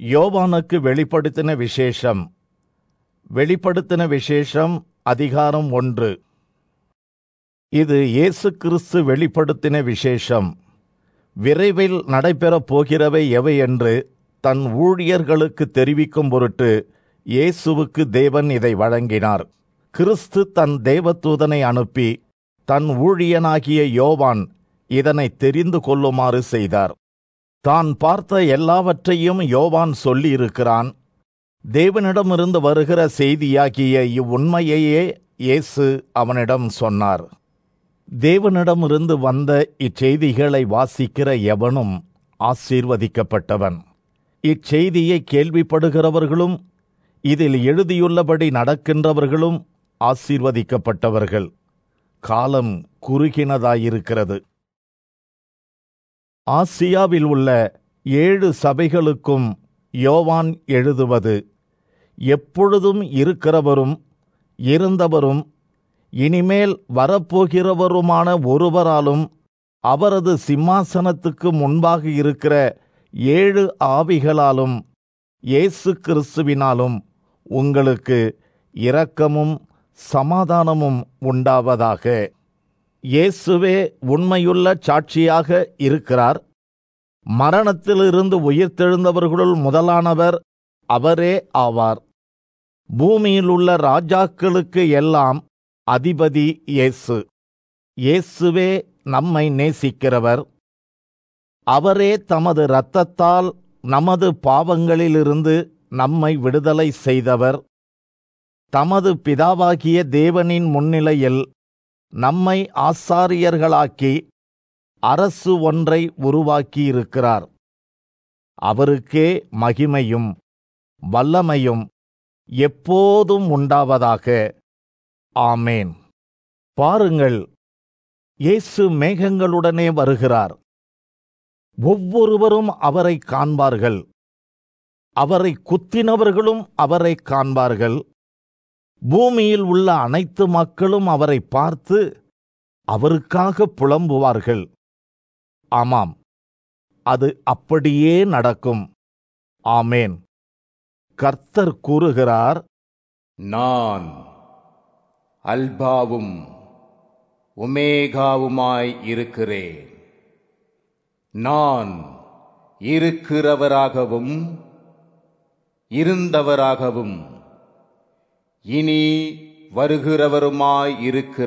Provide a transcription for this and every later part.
யோவானுக்கு வெளிப்படுத்தின விசேஷம் வெளிப்படுத்தின விசேஷம் அதிகாரம் ஒன்று இது இயேசு கிறிஸ்து வெளிப்படுத்தின விசேஷம் விரைவில் நடைபெறப் போகிறவை எவை என்று தன் ஊழியர்களுக்கு தெரிவிக்கும் பொருட்டு இயேசுவுக்கு தேவன் இதை வழங்கினார் கிறிஸ்து தன் தேவதூதனை அனுப்பி தன் ஊழியனாகிய யோவான் இதனை தெரிந்து கொள்ளுமாறு செய்தார் தான் பார்த்த எல்லாவற்றையும் யோவான் சொல்லியிருக்கிறான் தேவனிடமிருந்து வருகிற செய்தியாகிய இவ்வுண்மையையே இயேசு அவனிடம் சொன்னார் தேவனிடமிருந்து வந்த இச்செய்திகளை வாசிக்கிற எவனும் ஆசீர்வதிக்கப்பட்டவன் இச்செய்தியை கேள்விப்படுகிறவர்களும் இதில் எழுதியுள்ளபடி நடக்கின்றவர்களும் ஆசீர்வதிக்கப்பட்டவர்கள் காலம் குறுகினதாயிருக்கிறது ஆசியாவில் உள்ள ஏழு சபைகளுக்கும் யோவான் எழுதுவது எப்பொழுதும் இருக்கிறவரும் இருந்தவரும் இனிமேல் வரப்போகிறவருமான ஒருவராலும் அவரது சிம்மாசனத்துக்கு முன்பாக இருக்கிற ஏழு ஆவிகளாலும் இயேசு கிறிஸ்துவினாலும் உங்களுக்கு இரக்கமும் சமாதானமும் உண்டாவதாக இயேசுவே உண்மையுள்ள சாட்சியாக இருக்கிறார் மரணத்திலிருந்து உயிர்த்தெழுந்தவர்களுள் முதலானவர் அவரே ஆவார் பூமியில் உள்ள ராஜாக்களுக்கு எல்லாம் அதிபதி இயேசு இயேசுவே நம்மை நேசிக்கிறவர் அவரே தமது இரத்தத்தால் நமது பாவங்களிலிருந்து நம்மை விடுதலை செய்தவர் தமது பிதாவாகிய தேவனின் முன்னிலையில் நம்மை ஆசாரியர்களாக்கி அரசு ஒன்றை உருவாக்கியிருக்கிறார் அவருக்கே மகிமையும் வல்லமையும் எப்போதும் உண்டாவதாக ஆமேன் பாருங்கள் இயேசு மேகங்களுடனே வருகிறார் ஒவ்வொருவரும் அவரை காண்பார்கள் அவரை குத்தினவர்களும் அவரை காண்பார்கள் பூமியில் உள்ள அனைத்து மக்களும் அவரை பார்த்து அவருக்காக புலம்புவார்கள் ஆமாம் அது அப்படியே நடக்கும் ஆமேன் கர்த்தர் கூறுகிறார் நான் அல்பாவும் ஒமேகாவுமாய் இருக்கிறேன் நான் இருக்கிறவராகவும் இருந்தவராகவும் இனி வருகிறவருமாய் இருக்கிற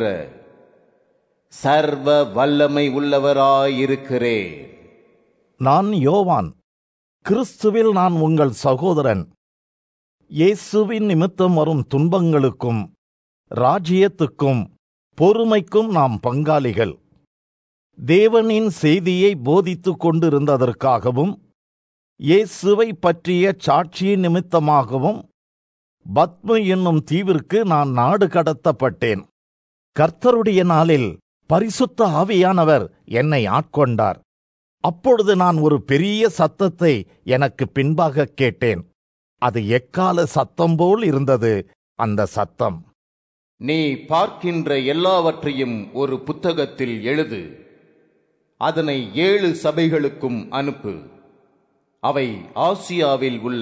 சர்வ வல்லமை உள்ளவராய் இருக்கிறேன் நான் யோவான் கிறிஸ்துவில் நான் உங்கள் சகோதரன் இயேசுவின் நிமித்தம் வரும் துன்பங்களுக்கும் ராஜ்யத்துக்கும் பொறுமைக்கும் நாம் பங்காளிகள் தேவனின் செய்தியை போதித்துக் கொண்டிருந்ததற்காகவும் இயேசுவை பற்றிய சாட்சியின் நிமித்தமாகவும் பத்மு என்னும் தீவிற்கு நான் நாடு கடத்தப்பட்டேன் கர்த்தருடைய நாளில் பரிசுத்த ஆவியானவர் என்னை ஆட்கொண்டார் அப்பொழுது நான் ஒரு பெரிய சத்தத்தை எனக்கு பின்பாக கேட்டேன் அது எக்கால சத்தம் போல் இருந்தது அந்த சத்தம் நீ பார்க்கின்ற எல்லாவற்றையும் ஒரு புத்தகத்தில் எழுது அதனை ஏழு சபைகளுக்கும் அனுப்பு அவை ஆசியாவில் உள்ள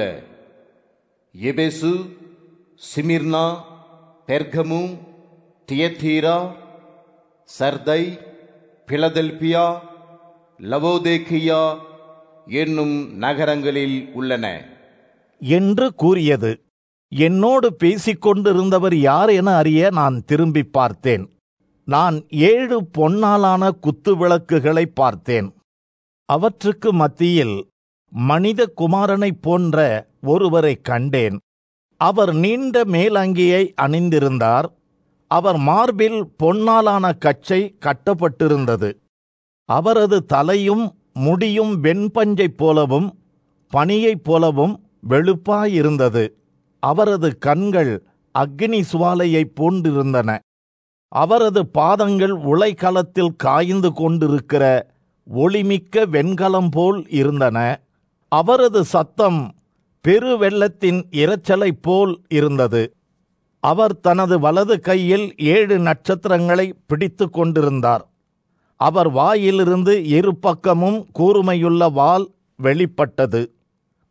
எபெசு சிமிர்னா பெர்கமு தியத்தீரா சர்தை பிலதெல்பியா லவோதேக்கியா என்னும் நகரங்களில் உள்ளன என்று கூறியது என்னோடு பேசிக் கொண்டிருந்தவர் யார் என அறிய நான் திரும்பி பார்த்தேன் நான் ஏழு பொன்னாலான குத்து விளக்குகளை பார்த்தேன் அவற்றுக்கு மத்தியில் மனித குமாரனைப் போன்ற ஒருவரை கண்டேன் அவர் நீண்ட மேலங்கியை அணிந்திருந்தார் அவர் மார்பில் பொன்னாலான கச்சை கட்டப்பட்டிருந்தது அவரது தலையும் முடியும் வெண்பஞ்சைப் போலவும் பனியைப் போலவும் வெளுப்பாயிருந்தது அவரது கண்கள் அக்னி சுவாலையைப் போன்றிருந்தன அவரது பாதங்கள் உலைக்களத்தில் காய்ந்து கொண்டிருக்கிற ஒளிமிக்க வெண்கலம் போல் இருந்தன அவரது சத்தம் பெருவெள்ளத்தின் இரைச்சலைப் போல் இருந்தது அவர் தனது வலது கையில் ஏழு நட்சத்திரங்களை பிடித்து கொண்டிருந்தார் அவர் வாயிலிருந்து இரு பக்கமும் கூர்மையுள்ள வால் வெளிப்பட்டது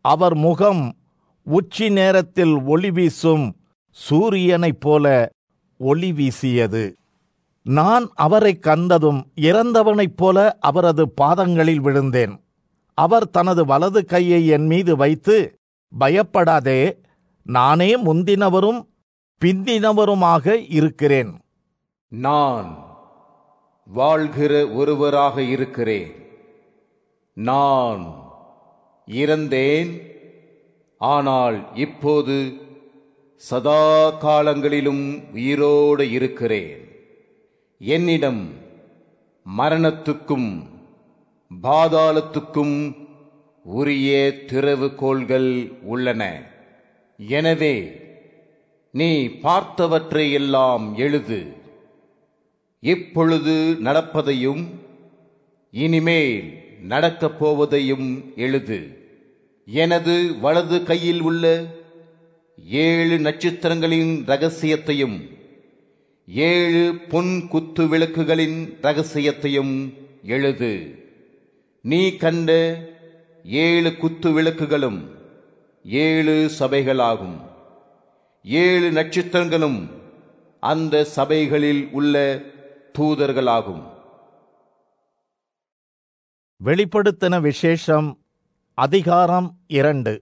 அவர் முகம் உச்சி நேரத்தில் ஒளி வீசும் சூரியனைப் போல ஒளி வீசியது நான் அவரைக் கண்டதும் இறந்தவனைப் போல அவரது பாதங்களில் விழுந்தேன் அவர் தனது வலது கையை என் மீது வைத்து பயப்படாதே நானே முந்தினவரும் பிந்தினவருமாக இருக்கிறேன் நான் வாழ்கிற ஒருவராக இருக்கிறேன் நான் இறந்தேன் ஆனால் இப்போது சதா காலங்களிலும் உயிரோடு இருக்கிறேன் என்னிடம் மரணத்துக்கும் பாதாளத்துக்கும் உரிய திறவுகோள்கள் உள்ளன எனவே நீ பார்த்தவற்றை எல்லாம் எழுது இப்பொழுது நடப்பதையும் இனிமேல் நடக்கப் போவதையும் எழுது எனது வலது கையில் உள்ள ஏழு நட்சத்திரங்களின் ரகசியத்தையும் ஏழு பொன் குத்து விளக்குகளின் ரகசியத்தையும் எழுது நீ கண்ட ஏழு குத்து விளக்குகளும் ஏழு சபைகளாகும் ஏழு நட்சத்திரங்களும் அந்த சபைகளில் உள்ள தூதர்களாகும் வெளிப்படுத்தின விசேஷம் அதிகாரம் இரண்டு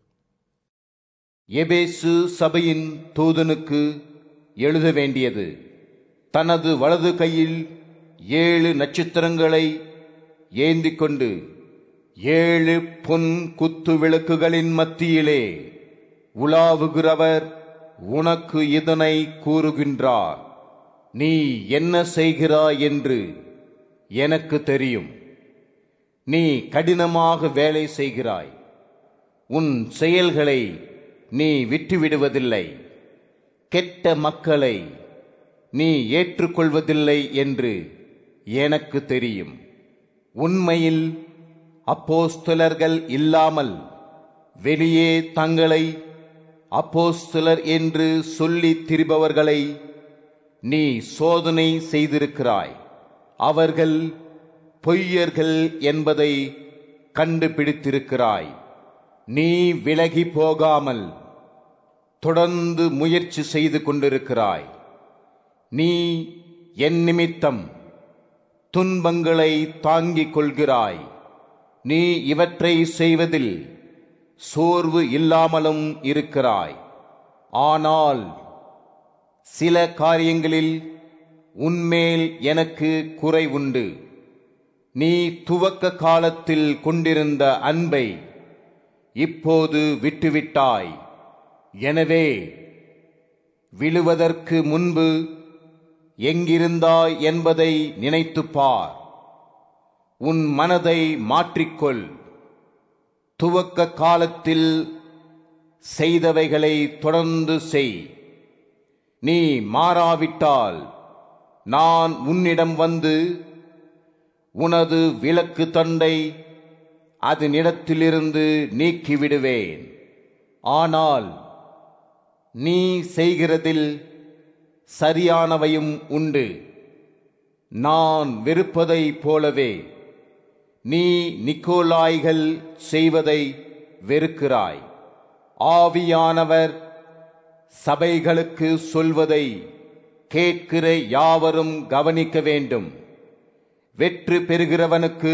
எபேசு சபையின் தூதனுக்கு எழுத வேண்டியது தனது வலது கையில் ஏழு நட்சத்திரங்களை ஏந்திக் கொண்டு ஏழு பொன் குத்து விளக்குகளின் மத்தியிலே உலாவுகிறவர் உனக்கு இதனை கூறுகின்றார் நீ என்ன செய்கிறாய் என்று எனக்கு தெரியும் நீ கடினமாக வேலை செய்கிறாய் உன் செயல்களை நீ விட்டுவிடுவதில்லை கெட்ட மக்களை நீ ஏற்றுக்கொள்வதில்லை என்று எனக்கு தெரியும் உண்மையில் அப்போஸ்தலர்கள் இல்லாமல் வெளியே தங்களை அப்போஸ்தலர் என்று சொல்லித் திரிபவர்களை நீ சோதனை செய்திருக்கிறாய் அவர்கள் பொய்யர்கள் என்பதை கண்டுபிடித்திருக்கிறாய் நீ விலகி போகாமல் தொடர்ந்து முயற்சி செய்து கொண்டிருக்கிறாய் நீ என் நிமித்தம் துன்பங்களை தாங்கிக் கொள்கிறாய் நீ இவற்றை செய்வதில் சோர்வு இல்லாமலும் இருக்கிறாய் ஆனால் சில காரியங்களில் உன்மேல் எனக்கு குறை உண்டு நீ துவக்க காலத்தில் கொண்டிருந்த அன்பை இப்போது விட்டுவிட்டாய் எனவே விழுவதற்கு முன்பு எங்கிருந்தாய் என்பதை நினைத்துப் பார் உன் மனதை மாற்றிக்கொள் துவக்க காலத்தில் செய்தவைகளை தொடர்ந்து செய் நீ மாறாவிட்டால் நான் உன்னிடம் வந்து உனது விளக்கு தண்டை அதனிடத்திலிருந்து நீக்கிவிடுவேன் ஆனால் நீ செய்கிறதில் சரியானவையும் உண்டு நான் வெறுப்பதைப் போலவே நீ நிக்கோலாய்கள் செய்வதை வெறுக்கிறாய் ஆவியானவர் சபைகளுக்கு சொல்வதை கேட்கிற யாவரும் கவனிக்க வேண்டும் வெற்றி பெறுகிறவனுக்கு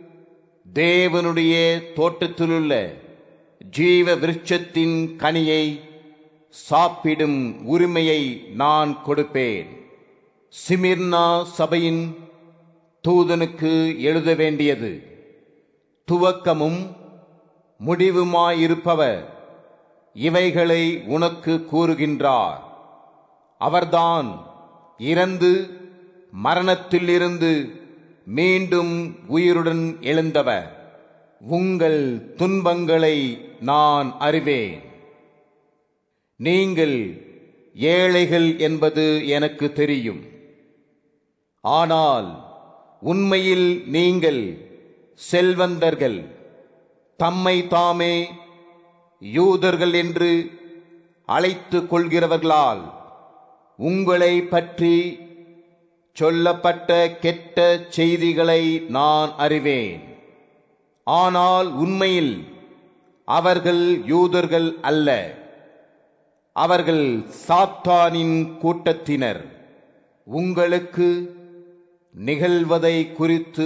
தேவனுடைய தோட்டத்திலுள்ள ஜீவ விருட்சத்தின் கனியை சாப்பிடும் உரிமையை நான் கொடுப்பேன் சிமிர்னா சபையின் தூதனுக்கு எழுத வேண்டியது துவக்கமும் முடிவுமாயிருப்பவர் இவைகளை உனக்கு கூறுகின்றார் அவர்தான் இறந்து மரணத்திலிருந்து மீண்டும் உயிருடன் எழுந்தவர் உங்கள் துன்பங்களை நான் அறிவேன் நீங்கள் ஏழைகள் என்பது எனக்கு தெரியும் ஆனால் உண்மையில் நீங்கள் செல்வந்தர்கள் தம்மை தாமே யூதர்கள் என்று அழைத்துக் கொள்கிறவர்களால் உங்களை பற்றி சொல்லப்பட்ட கெட்ட செய்திகளை நான் அறிவேன் ஆனால் உண்மையில் அவர்கள் யூதர்கள் அல்ல அவர்கள் சாத்தானின் கூட்டத்தினர் உங்களுக்கு நிகழ்வதை குறித்து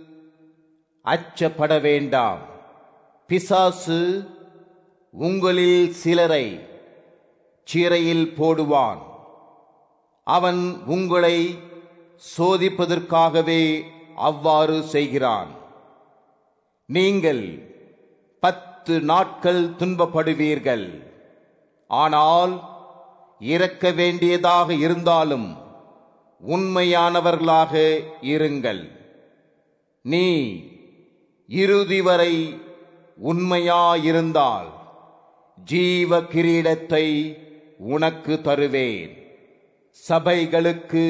அச்சப்பட வேண்டாம் பிசாசு உங்களில் சிலரை சிறையில் போடுவான் அவன் உங்களை சோதிப்பதற்காகவே அவ்வாறு செய்கிறான் நீங்கள் பத்து நாட்கள் துன்பப்படுவீர்கள் ஆனால் இறக்க வேண்டியதாக இருந்தாலும் உண்மையானவர்களாக இருங்கள் நீ இறுதி வரை உண்மையாயிருந்தால் ஜீவ கிரீடத்தை உனக்கு தருவேன் சபைகளுக்கு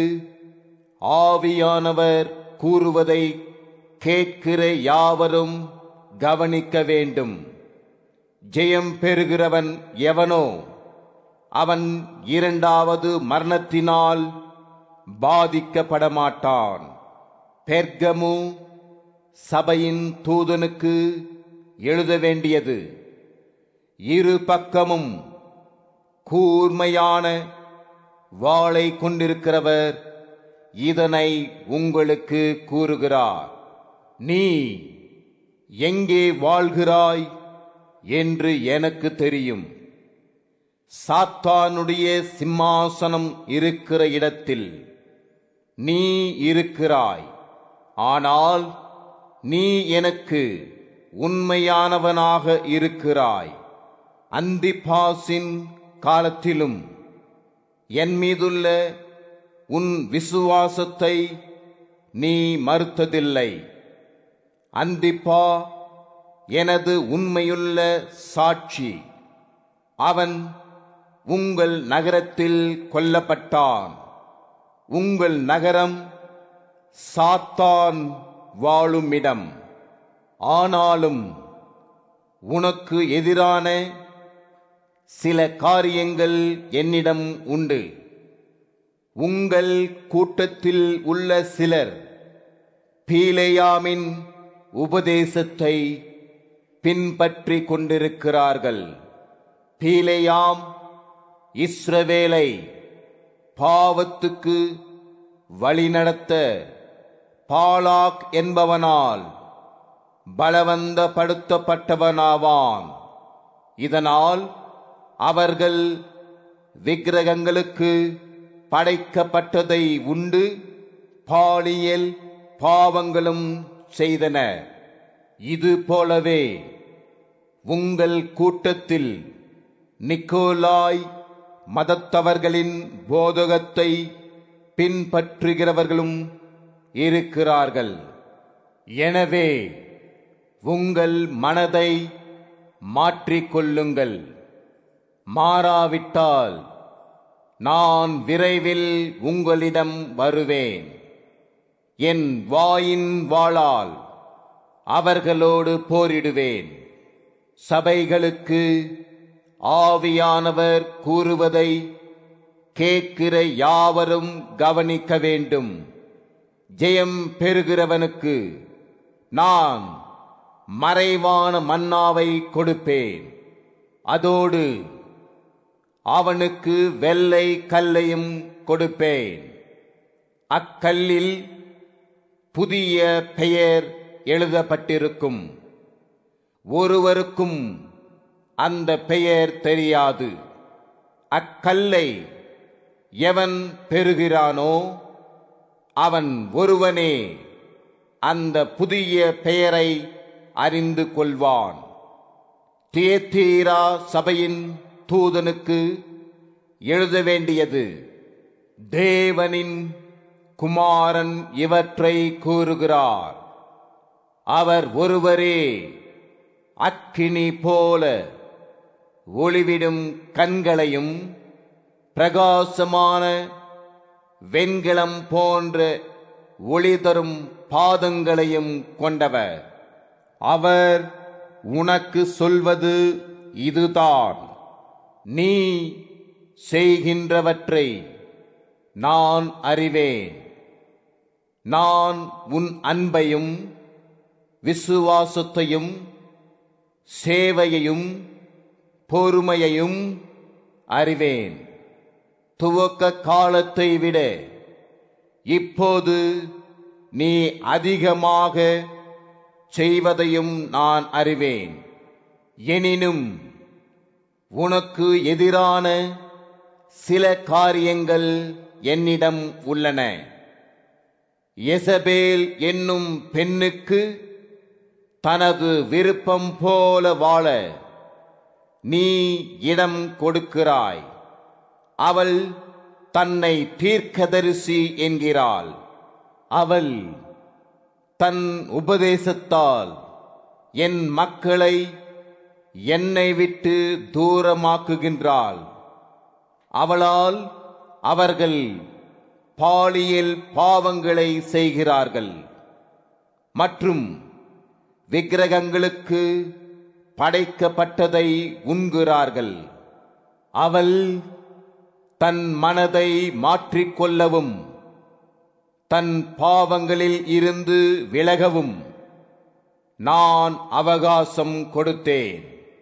ஆவியானவர் கூறுவதை கேட்கிற யாவரும் கவனிக்க வேண்டும் ஜெயம் பெறுகிறவன் எவனோ அவன் இரண்டாவது மரணத்தினால் பாதிக்கப்பட மாட்டான் பெர்கமு சபையின் தூதனுக்கு எழுத வேண்டியது இரு பக்கமும் கூர்மையான வாளை கொண்டிருக்கிறவர் இதனை உங்களுக்கு கூறுகிறார் நீ எங்கே வாழ்கிறாய் என்று எனக்கு தெரியும் சாத்தானுடைய சிம்மாசனம் இருக்கிற இடத்தில் நீ இருக்கிறாய் ஆனால் நீ எனக்கு உண்மையானவனாக இருக்கிறாய் அந்திபாசின் காலத்திலும் என் மீதுள்ள உன் விசுவாசத்தை நீ மறுத்ததில்லை அந்திப்பா எனது உண்மையுள்ள சாட்சி அவன் உங்கள் நகரத்தில் கொல்லப்பட்டான் உங்கள் நகரம் சாத்தான் வாழும் இடம் ஆனாலும் உனக்கு எதிரான சில காரியங்கள் என்னிடம் உண்டு உங்கள் கூட்டத்தில் உள்ள சிலர் பீலேயாமின் உபதேசத்தை பின்பற்றி கொண்டிருக்கிறார்கள் பீலேயாம் இஸ்ரவேலை பாவத்துக்கு வழிநடத்த பாலாக் என்பவனால் பலவந்தப்படுத்தப்பட்டவனாவான் இதனால் அவர்கள் விக்கிரகங்களுக்கு படைக்கப்பட்டதை உண்டு பாலியல் பாவங்களும் செய்தனர் இது போலவே உங்கள் கூட்டத்தில் நிக்கோலாய் மதத்தவர்களின் போதகத்தை பின்பற்றுகிறவர்களும் இருக்கிறார்கள் எனவே உங்கள் மனதை மாற்றிக்கொள்ளுங்கள் மாறாவிட்டால் நான் விரைவில் உங்களிடம் வருவேன் என் வாயின் வாளால் அவர்களோடு போரிடுவேன் சபைகளுக்கு ஆவியானவர் கூறுவதை கேட்கிற யாவரும் கவனிக்க வேண்டும் ஜெயம் பெறுகிறவனுக்கு நான் மறைவான மன்னாவை கொடுப்பேன் அதோடு அவனுக்கு வெள்ளை கல்லையும் கொடுப்பேன் அக்கல்லில் புதிய பெயர் எழுதப்பட்டிருக்கும் ஒருவருக்கும் அந்த பெயர் தெரியாது அக்கல்லை எவன் பெறுகிறானோ அவன் ஒருவனே அந்த புதிய பெயரை அறிந்து கொள்வான் தியத்தீரா சபையின் தூதனுக்கு எழுத வேண்டியது தேவனின் குமாரன் இவற்றை கூறுகிறார் அவர் ஒருவரே அக்கினி போல ஒளிவிடும் கண்களையும் பிரகாசமான வெண்கலம் போன்ற ஒளி தரும் பாதங்களையும் கொண்டவர் அவர் உனக்கு சொல்வது இதுதான் நீ செய்கின்றவற்றை நான் அறிவேன் நான் உன் அன்பையும் விசுவாசத்தையும் சேவையையும் பொறுமையையும் அறிவேன் துவக்க காலத்தை விட இப்போது நீ அதிகமாக செய்வதையும் நான் அறிவேன் எனினும் உனக்கு எதிரான சில காரியங்கள் என்னிடம் உள்ளன எசபேல் என்னும் பெண்ணுக்கு தனது விருப்பம் போல வாழ நீ இடம் கொடுக்கிறாய் அவள் தன்னை தீர்க்கதரிசி என்கிறாள் அவள் தன் உபதேசத்தால் என் மக்களை என்னை விட்டு தூரமாக்குகின்றாள் அவளால் அவர்கள் பாலியல் பாவங்களை செய்கிறார்கள் மற்றும் விக்கிரகங்களுக்கு படைக்கப்பட்டதை உண்கிறார்கள் அவள் தன் மனதை மாற்றிக்கொள்ளவும் தன் பாவங்களில் இருந்து விலகவும் நான் அவகாசம் கொடுத்தேன்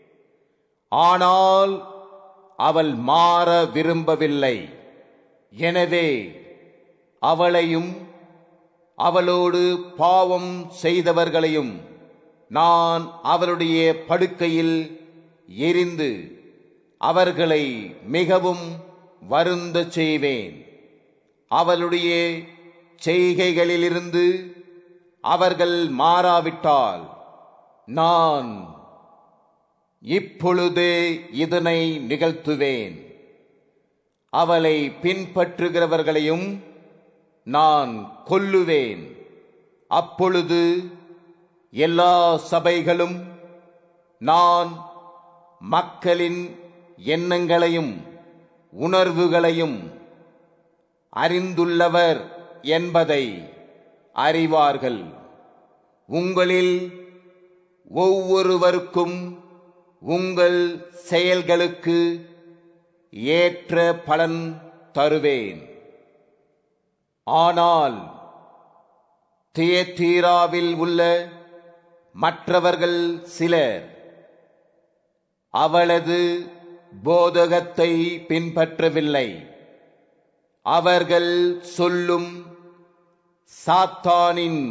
ஆனால் அவள் மாற விரும்பவில்லை எனவே அவளையும் அவளோடு பாவம் செய்தவர்களையும் நான் அவருடைய படுக்கையில் எரிந்து அவர்களை மிகவும் வருந்த செய்வேன் அவளுடைய செய்கைகளிலிருந்து அவர்கள் மாறாவிட்டால் நான் இப்பொழுதே இதனை நிகழ்த்துவேன் அவளை பின்பற்றுகிறவர்களையும் நான் கொல்லுவேன் அப்பொழுது எல்லா சபைகளும் நான் மக்களின் எண்ணங்களையும் உணர்வுகளையும் அறிந்துள்ளவர் என்பதை அறிவார்கள் உங்களில் ஒவ்வொருவருக்கும் உங்கள் செயல்களுக்கு ஏற்ற பலன் தருவேன் ஆனால் தியத்தீராவில் உள்ள மற்றவர்கள் சிலர் அவளது போதகத்தை பின்பற்றவில்லை அவர்கள் சொல்லும் சாத்தானின்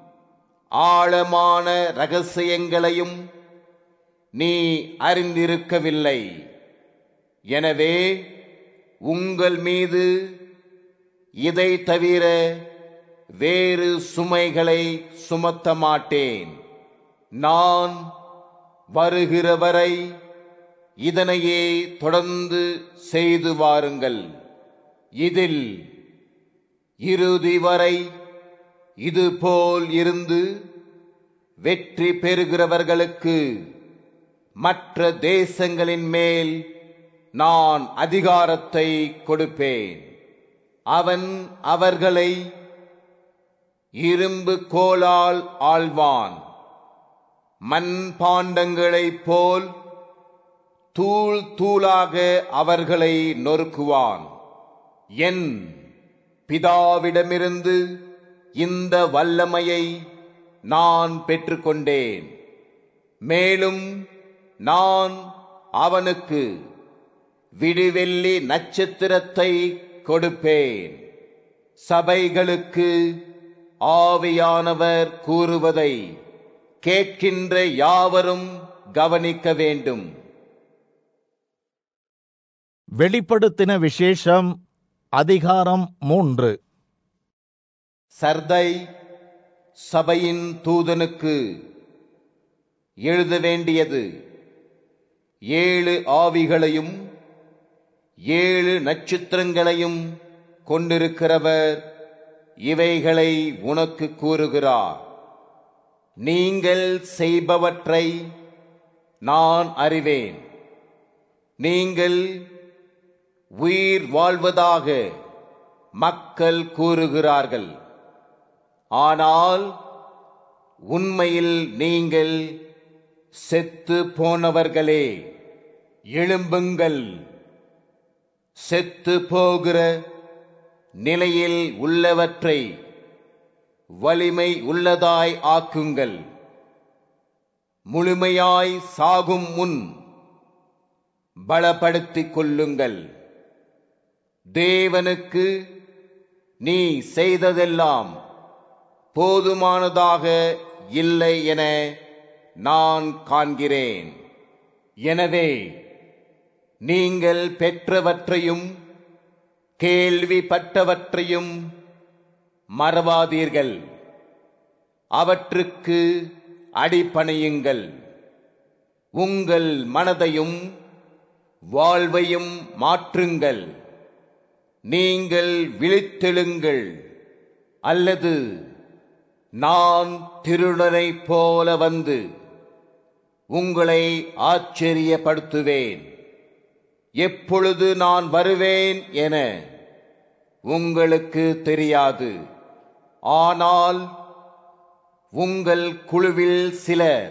ஆழமான ரகசியங்களையும் நீ அறிந்திருக்கவில்லை எனவே உங்கள் மீது இதை தவிர வேறு சுமைகளை சுமத்த மாட்டேன் நான் வருகிறவரை இதனையே தொடர்ந்து செய்து வாருங்கள் இதில் இறுதி வரை இதுபோல் இருந்து வெற்றி பெறுகிறவர்களுக்கு மற்ற தேசங்களின் மேல் நான் அதிகாரத்தை கொடுப்பேன் அவன் அவர்களை இரும்பு கோலால் ஆழ்வான் மண் பாண்டங்களைப் போல் தூள் தூளாக அவர்களை நொறுக்குவான் என் பிதாவிடமிருந்து இந்த வல்லமையை நான் பெற்றுக்கொண்டேன் மேலும் நான் அவனுக்கு விடிவெள்ளி நட்சத்திரத்தை கொடுப்பேன் சபைகளுக்கு ஆவியானவர் கூறுவதை கேட்கின்ற யாவரும் கவனிக்க வேண்டும் வெளிப்படுத்தின விசேஷம் அதிகாரம் மூன்று சர்தை சபையின் தூதனுக்கு எழுத வேண்டியது ஏழு ஆவிகளையும் ஏழு நட்சத்திரங்களையும் கொண்டிருக்கிறவர் இவைகளை உனக்கு கூறுகிறார் நீங்கள் செய்பவற்றை நான் அறிவேன் நீங்கள் உயிர் வாழ்வதாக மக்கள் கூறுகிறார்கள் ஆனால் உண்மையில் நீங்கள் செத்து போனவர்களே எழும்புங்கள் செத்து போகிற நிலையில் உள்ளவற்றை வலிமை உள்ளதாய் ஆக்குங்கள் முழுமையாய் சாகும் முன் பலப்படுத்திக் கொள்ளுங்கள் தேவனுக்கு நீ செய்ததெல்லாம் போதுமானதாக இல்லை என நான் காண்கிறேன் எனவே நீங்கள் பெற்றவற்றையும் கேள்விப்பட்டவற்றையும் மறவாதீர்கள் அவற்றுக்கு அடிபணியுங்கள் உங்கள் மனதையும் வாழ்வையும் மாற்றுங்கள் நீங்கள் விழித்தெழுங்கள் அல்லது நான் திருடனைப் போல வந்து உங்களை ஆச்சரியப்படுத்துவேன் எப்பொழுது நான் வருவேன் என உங்களுக்கு தெரியாது ஆனால் உங்கள் குழுவில் சிலர்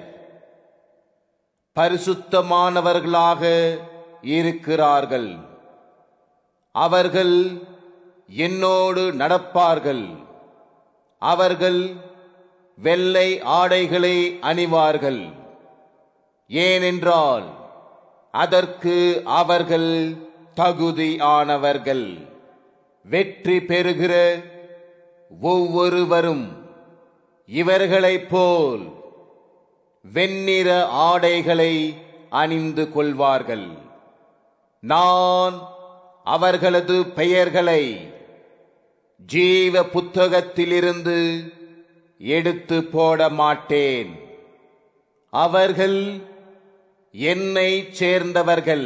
பரிசுத்தமானவர்களாக இருக்கிறார்கள் அவர்கள் என்னோடு நடப்பார்கள் அவர்கள் வெள்ளை ஆடைகளை அணிவார்கள் ஏனென்றால் அதற்கு அவர்கள் தகுதியானவர்கள் வெற்றி பெறுகிற ஒவ்வொருவரும் இவர்களைப் போல் வெண்ணிற ஆடைகளை அணிந்து கொள்வார்கள் நான் அவர்களது பெயர்களை ஜீவ புத்தகத்திலிருந்து எடுத்து போட மாட்டேன் அவர்கள் என்னை சேர்ந்தவர்கள்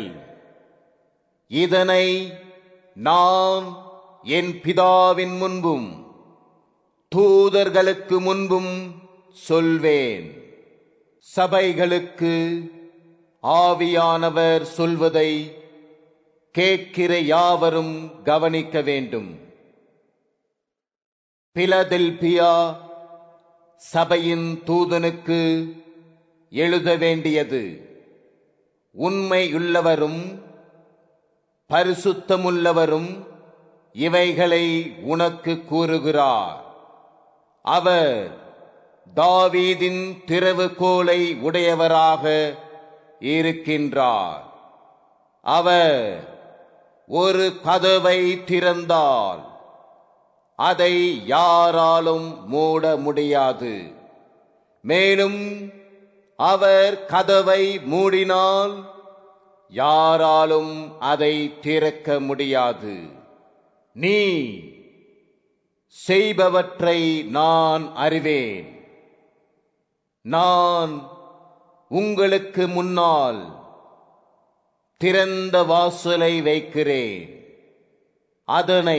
இதனை நான் என் பிதாவின் முன்பும் தூதர்களுக்கு முன்பும் சொல்வேன் சபைகளுக்கு ஆவியானவர் சொல்வதை கேட்கிற யாவரும் கவனிக்க வேண்டும் பிலதெல்பியா சபையின் தூதனுக்கு எழுத வேண்டியது உண்மையுள்ளவரும் பரிசுத்தமுள்ளவரும் இவைகளை உனக்கு கூறுகிறார் அவர் தாவீதின் திறவுகோலை உடையவராக இருக்கின்றார் அவர் ஒரு கதவை திறந்தால் அதை யாராலும் மூட முடியாது மேலும் அவர் கதவை மூடினால் யாராலும் அதை திறக்க முடியாது நீ செய்பவற்றை நான் அறிவேன் நான் உங்களுக்கு முன்னால் திறந்த வாசலை வைக்கிறேன் அதனை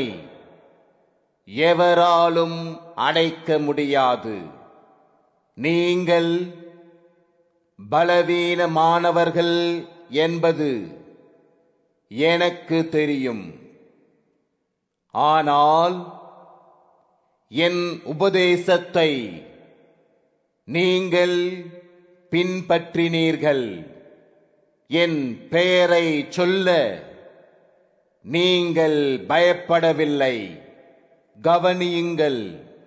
எவராலும் அடைக்க முடியாது நீங்கள் பலவீனமானவர்கள் என்பது எனக்கு தெரியும் ஆனால் என் உபதேசத்தை நீங்கள் பின்பற்றினீர்கள் என் பெயரை சொல்ல நீங்கள் பயப்படவில்லை கவனியுங்கள்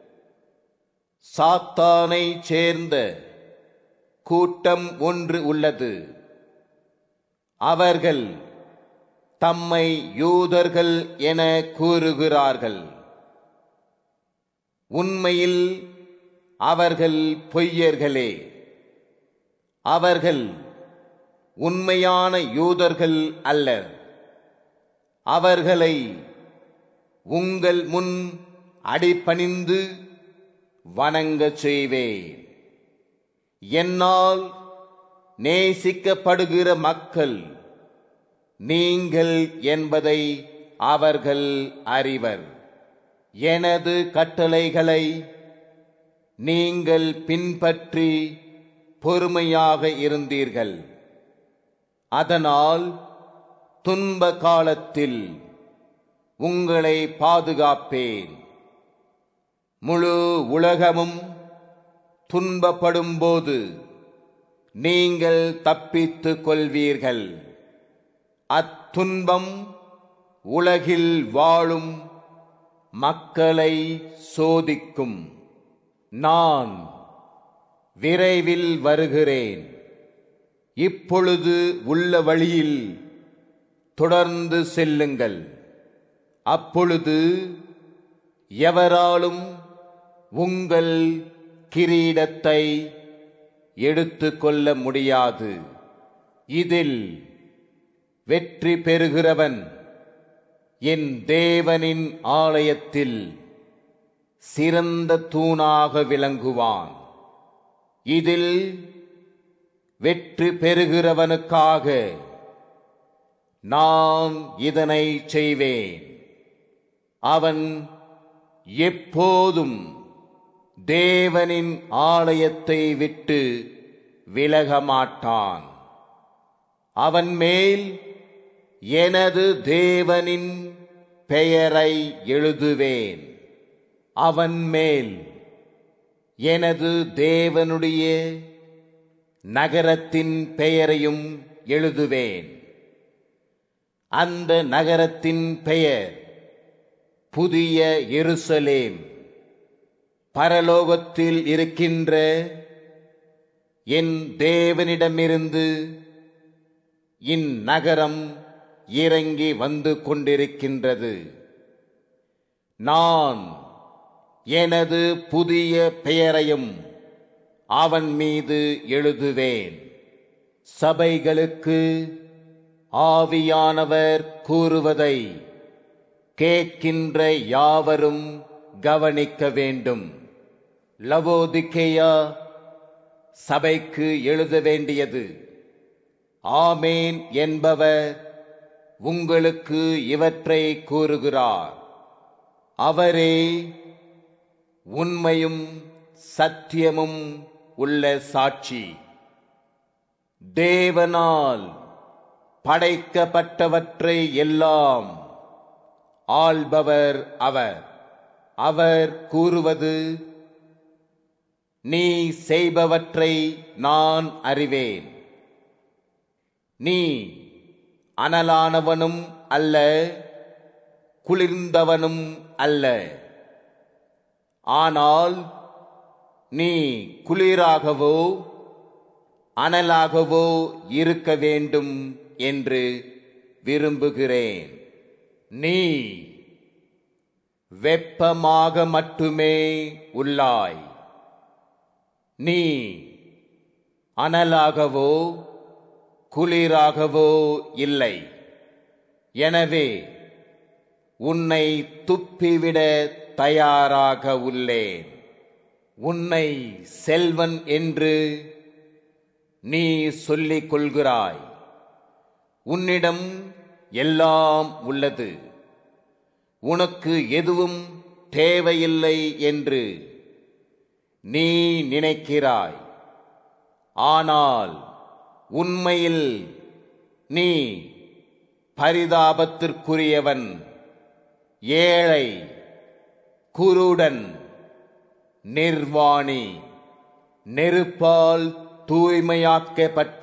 சாத்தானை சேர்ந்த கூட்டம் ஒன்று உள்ளது அவர்கள் தம்மை யூதர்கள் என கூறுகிறார்கள் உண்மையில் அவர்கள் பொய்யர்களே அவர்கள் உண்மையான யூதர்கள் அல்ல அவர்களை உங்கள் முன் அடிபணிந்து வணங்கச் செய்வேன் என்னால் நேசிக்கப்படுகிற மக்கள் நீங்கள் என்பதை அவர்கள் அறிவர் எனது கட்டளைகளை நீங்கள் பின்பற்றி பொறுமையாக இருந்தீர்கள் அதனால் துன்ப காலத்தில் உங்களை பாதுகாப்பேன் முழு உலகமும் துன்பப்படும்போது நீங்கள் தப்பித்துக் கொள்வீர்கள் அத்துன்பம் உலகில் வாழும் மக்களை சோதிக்கும் நான் விரைவில் வருகிறேன் இப்பொழுது உள்ள வழியில் தொடர்ந்து செல்லுங்கள் அப்பொழுது எவராலும் உங்கள் கிரீடத்தை எடுத்துக்கொள்ள முடியாது இதில் வெற்றி பெறுகிறவன் என் தேவனின் ஆலயத்தில் சிறந்த தூணாக விளங்குவான் இதில் வெற்றி பெறுகிறவனுக்காக நான் இதனை செய்வேன் அவன் எப்போதும் தேவனின் ஆலயத்தை விட்டு விலக மாட்டான் அவன் மேல் எனது தேவனின் பெயரை எழுதுவேன் அவன் மேல் எனது தேவனுடைய நகரத்தின் பெயரையும் எழுதுவேன் அந்த நகரத்தின் பெயர் புதிய எருசலேம் பரலோகத்தில் இருக்கின்ற என் தேவனிடமிருந்து இந்நகரம் இறங்கி வந்து கொண்டிருக்கின்றது நான் எனது புதிய பெயரையும் அவன் மீது எழுதுவேன் சபைகளுக்கு ஆவியானவர் கூறுவதை கேட்கின்ற யாவரும் கவனிக்க வேண்டும் லவோதிக்கேயா சபைக்கு எழுத வேண்டியது ஆமேன் என்பவர் உங்களுக்கு இவற்றை கூறுகிறார் அவரே உண்மையும் சத்தியமும் உள்ள சாட்சி தேவனால் படைக்கப்பட்டவற்றை எல்லாம் ஆள்பவர் அவர் அவர் கூறுவது நீ செய்பவற்றை நான் அறிவேன் நீ அனலானவனும் அல்ல குளிர்ந்தவனும் அல்ல ஆனால் நீ குளிராகவோ அனலாகவோ இருக்க வேண்டும் என்று விரும்புகிறேன் நீ வெப்பமாக மட்டுமே உள்ளாய் நீ அனலாகவோ குளிராகவோ இல்லை எனவே உன்னை துப்பிவிட தயாராக உள்ளேன் உன்னை செல்வன் என்று நீ சொல்லிக் கொள்கிறாய் உன்னிடம் எல்லாம் உள்ளது உனக்கு எதுவும் தேவையில்லை என்று நீ நினைக்கிறாய் ஆனால் உண்மையில் நீ பரிதாபத்திற்குரியவன் ஏழை குருடன் நிர்வாணி நெருப்பால் தூய்மையாக்கப்பட்ட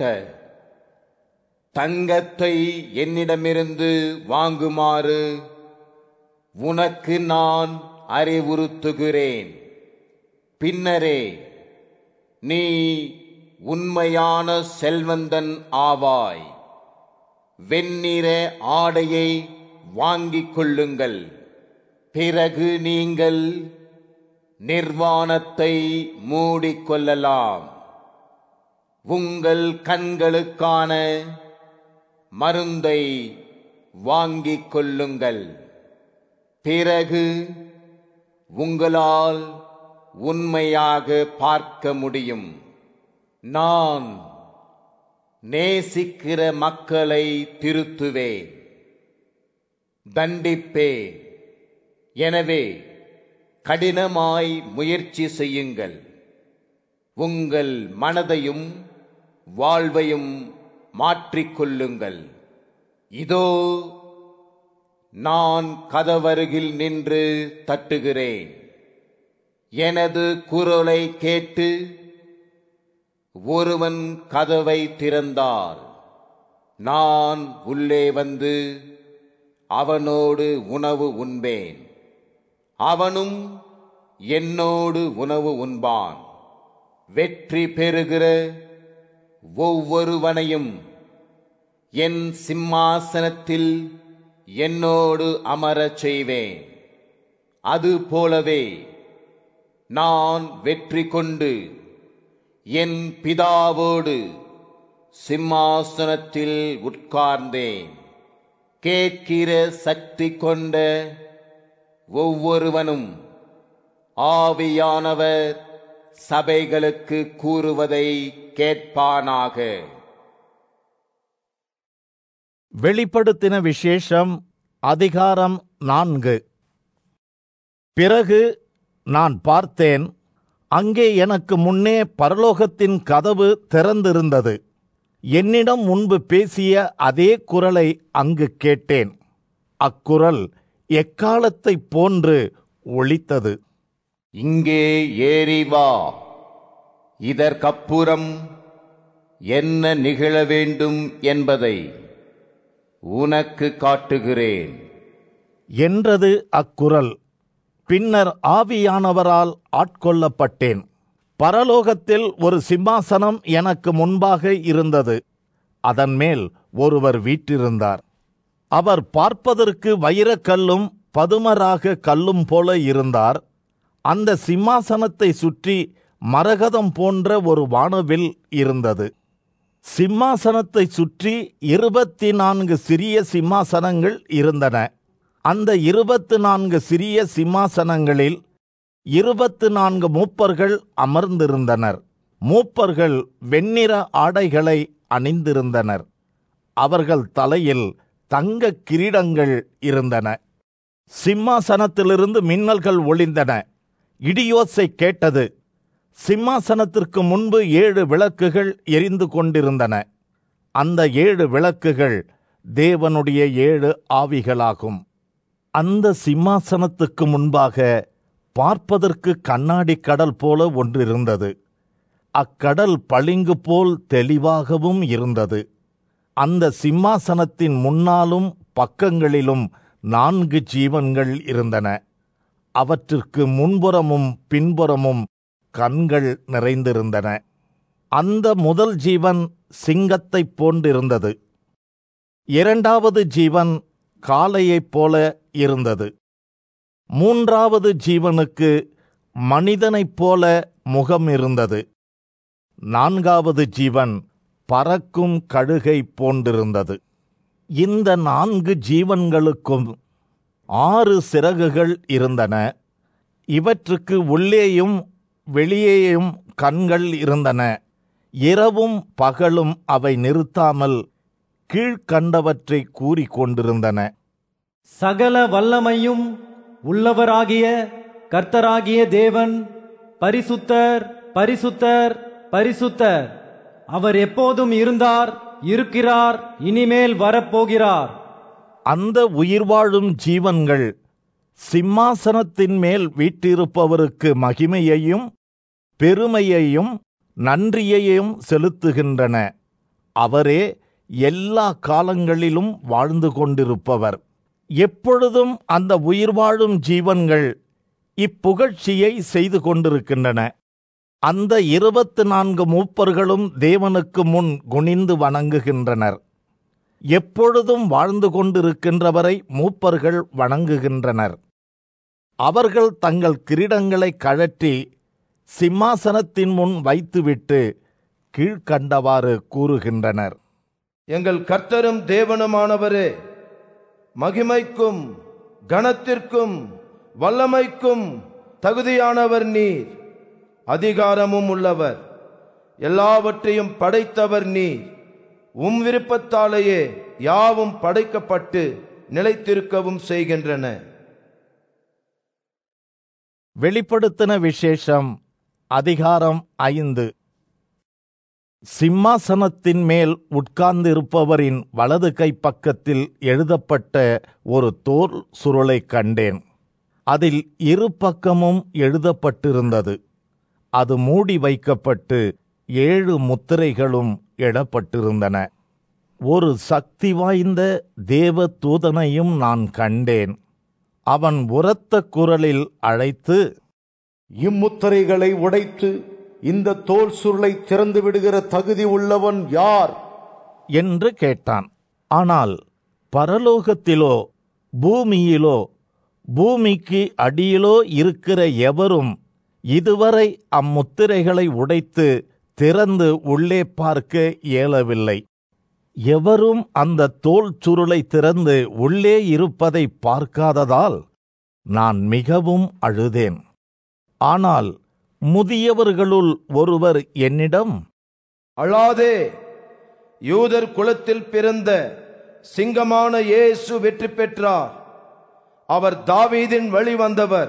தங்கத்தை என்னிடமிருந்து வாங்குமாறு உனக்கு நான் அறிவுறுத்துகிறேன் பின்னரே நீ உண்மையான செல்வந்தன் ஆவாய் வெண்ணிற ஆடையை வாங்கிக் கொள்ளுங்கள் பிறகு நீங்கள் நிர்வாணத்தை மூடிக்கொள்ளலாம் உங்கள் கண்களுக்கான மருந்தை வாங்கிக் கொள்ளுங்கள் பிறகு உங்களால் உண்மையாக பார்க்க முடியும் நான் நேசிக்கிற மக்களை திருத்துவேன் தண்டிப்பேன் எனவே கடினமாய் முயற்சி செய்யுங்கள் உங்கள் மனதையும் வாழ்வையும் மாற்றிக்கொள்ளுங்கள் இதோ நான் கதவருகில் நின்று தட்டுகிறேன் எனது குரலை கேட்டு ஒருவன் கதவை திறந்தால் நான் உள்ளே வந்து அவனோடு உணவு உண்பேன் அவனும் என்னோடு உணவு உண்பான் வெற்றி பெறுகிற ஒவ்வொருவனையும் என் சிம்மாசனத்தில் என்னோடு அமரச் செய்வேன் அது போலவே நான் வெற்றி கொண்டு என் பிதாவோடு சிம்மாசனத்தில் உட்கார்ந்தேன் கேட்கிற சக்தி கொண்ட ஒவ்வொருவனும் ஆவியானவர் சபைகளுக்கு கூறுவதை கேட்பானாக வெளிப்படுத்தின விசேஷம் அதிகாரம் நான்கு பிறகு நான் பார்த்தேன் அங்கே எனக்கு முன்னே பரலோகத்தின் கதவு திறந்திருந்தது என்னிடம் முன்பு பேசிய அதே குரலை அங்கு கேட்டேன் அக்குரல் எக்காலத்தைப் போன்று ஒலித்தது இங்கே ஏறி வா இதற்கப்புறம் என்ன நிகழ வேண்டும் என்பதை உனக்கு காட்டுகிறேன் என்றது அக்குரல் பின்னர் ஆவியானவரால் ஆட்கொள்ளப்பட்டேன் பரலோகத்தில் ஒரு சிம்மாசனம் எனக்கு முன்பாக இருந்தது அதன் மேல் ஒருவர் வீற்றிருந்தார் அவர் பார்ப்பதற்கு வைரக்கல்லும் பதுமராக கல்லும் போல இருந்தார் அந்த சிம்மாசனத்தை சுற்றி மரகதம் போன்ற ஒரு வானவில் இருந்தது சிம்மாசனத்தை சுற்றி இருபத்தி நான்கு சிறிய சிம்மாசனங்கள் இருந்தன அந்த இருபத்து நான்கு சிறிய சிம்மாசனங்களில் இருபத்து நான்கு மூப்பர்கள் அமர்ந்திருந்தனர் மூப்பர்கள் வெண்ணிற ஆடைகளை அணிந்திருந்தனர் அவர்கள் தலையில் தங்க கிரீடங்கள் இருந்தன சிம்மாசனத்திலிருந்து மின்னல்கள் ஒளிந்தன இடியோசை கேட்டது சிம்மாசனத்திற்கு முன்பு ஏழு விளக்குகள் எரிந்து கொண்டிருந்தன அந்த ஏழு விளக்குகள் தேவனுடைய ஏழு ஆவிகளாகும் அந்த சிம்மாசனத்துக்கு முன்பாக பார்ப்பதற்கு கண்ணாடி கடல் போல ஒன்றிருந்தது அக்கடல் பளிங்கு போல் தெளிவாகவும் இருந்தது அந்த சிம்மாசனத்தின் முன்னாலும் பக்கங்களிலும் நான்கு ஜீவன்கள் இருந்தன அவற்றிற்கு முன்புறமும் பின்புறமும் கண்கள் நிறைந்திருந்தன அந்த முதல் ஜீவன் சிங்கத்தைப் போன்றிருந்தது இரண்டாவது ஜீவன் காளையைப் போல இருந்தது மூன்றாவது ஜீவனுக்கு மனிதனைப் போல முகம் இருந்தது நான்காவது ஜீவன் பறக்கும் கழுகை போன்றிருந்தது இந்த நான்கு ஜீவன்களுக்கும் ஆறு சிறகுகள் இருந்தன இவற்றுக்கு உள்ளேயும் வெளியேயும் கண்கள் இருந்தன இரவும் பகலும் அவை நிறுத்தாமல் கீழ்கண்டவற்றை கூறிக்கொண்டிருந்தன சகல வல்லமையும் உள்ளவராகிய கர்த்தராகிய தேவன் பரிசுத்தர் பரிசுத்தர் பரிசுத்தர் அவர் எப்போதும் இருந்தார் இருக்கிறார் இனிமேல் வரப்போகிறார் அந்த உயிர்வாழும் ஜீவன்கள் சிம்மாசனத்தின் மேல் வீற்றிருப்பவருக்கு மகிமையையும் பெருமையையும் நன்றியையும் செலுத்துகின்றன அவரே எல்லா காலங்களிலும் வாழ்ந்து கொண்டிருப்பவர் எப்பொழுதும் அந்த உயிர்வாழும் ஜீவன்கள் இப்புகழ்ச்சியை செய்து கொண்டிருக்கின்றன அந்த இருபத்து நான்கு மூப்பர்களும் தேவனுக்கு முன் குனிந்து வணங்குகின்றனர் எப்பொழுதும் வாழ்ந்து கொண்டிருக்கின்றவரை மூப்பர்கள் வணங்குகின்றனர் அவர்கள் தங்கள் கிரீடங்களை கழற்றி சிம்மாசனத்தின் முன் வைத்துவிட்டு கீழ்க்கண்டவாறு கூறுகின்றனர் எங்கள் கர்த்தரும் தேவனுமானவரே மகிமைக்கும் கனத்திற்கும் வல்லமைக்கும் தகுதியானவர் நீர் அதிகாரமும் உள்ளவர் எல்லாவற்றையும் படைத்தவர் நீர் உம் விருப்பத்தாலேயே யாவும் படைக்கப்பட்டு நிலைத்திருக்கவும் செய்கின்றன வெளிப்படுத்தின விசேஷம் அதிகாரம் ஐந்து சிம்மாசனத்தின் மேல் உட்கார்ந்திருப்பவரின் வலது கை பக்கத்தில் எழுதப்பட்ட ஒரு தோல் சுருளை கண்டேன் அதில் இரு பக்கமும் எழுதப்பட்டிருந்தது அது மூடி வைக்கப்பட்டு ஏழு முத்திரைகளும் எழப்பட்டிருந்தன ஒரு சக்தி வாய்ந்த தேவ தூதனையும் நான் கண்டேன் அவன் உரத்த குரலில் அழைத்து இம்முத்திரைகளை உடைத்து இந்த தோல் சுருளை திறந்து விடுகிற தகுதி உள்ளவன் யார் என்று கேட்டான் ஆனால் பரலோகத்திலோ பூமியிலோ பூமிக்கு அடியிலோ இருக்கிற எவரும் இதுவரை அம்முத்திரைகளை உடைத்து திறந்து உள்ளே பார்க்க இயலவில்லை எவரும் அந்த தோல் சுருளை திறந்து உள்ளே இருப்பதை பார்க்காததால் நான் மிகவும் அழுதேன் ஆனால் முதியவர்களுள் ஒருவர் என்னிடம் அழாதே யூதர் குலத்தில் பிறந்த சிங்கமான இயேசு வெற்றி பெற்றார் அவர் தாவீதின் வழி வந்தவர்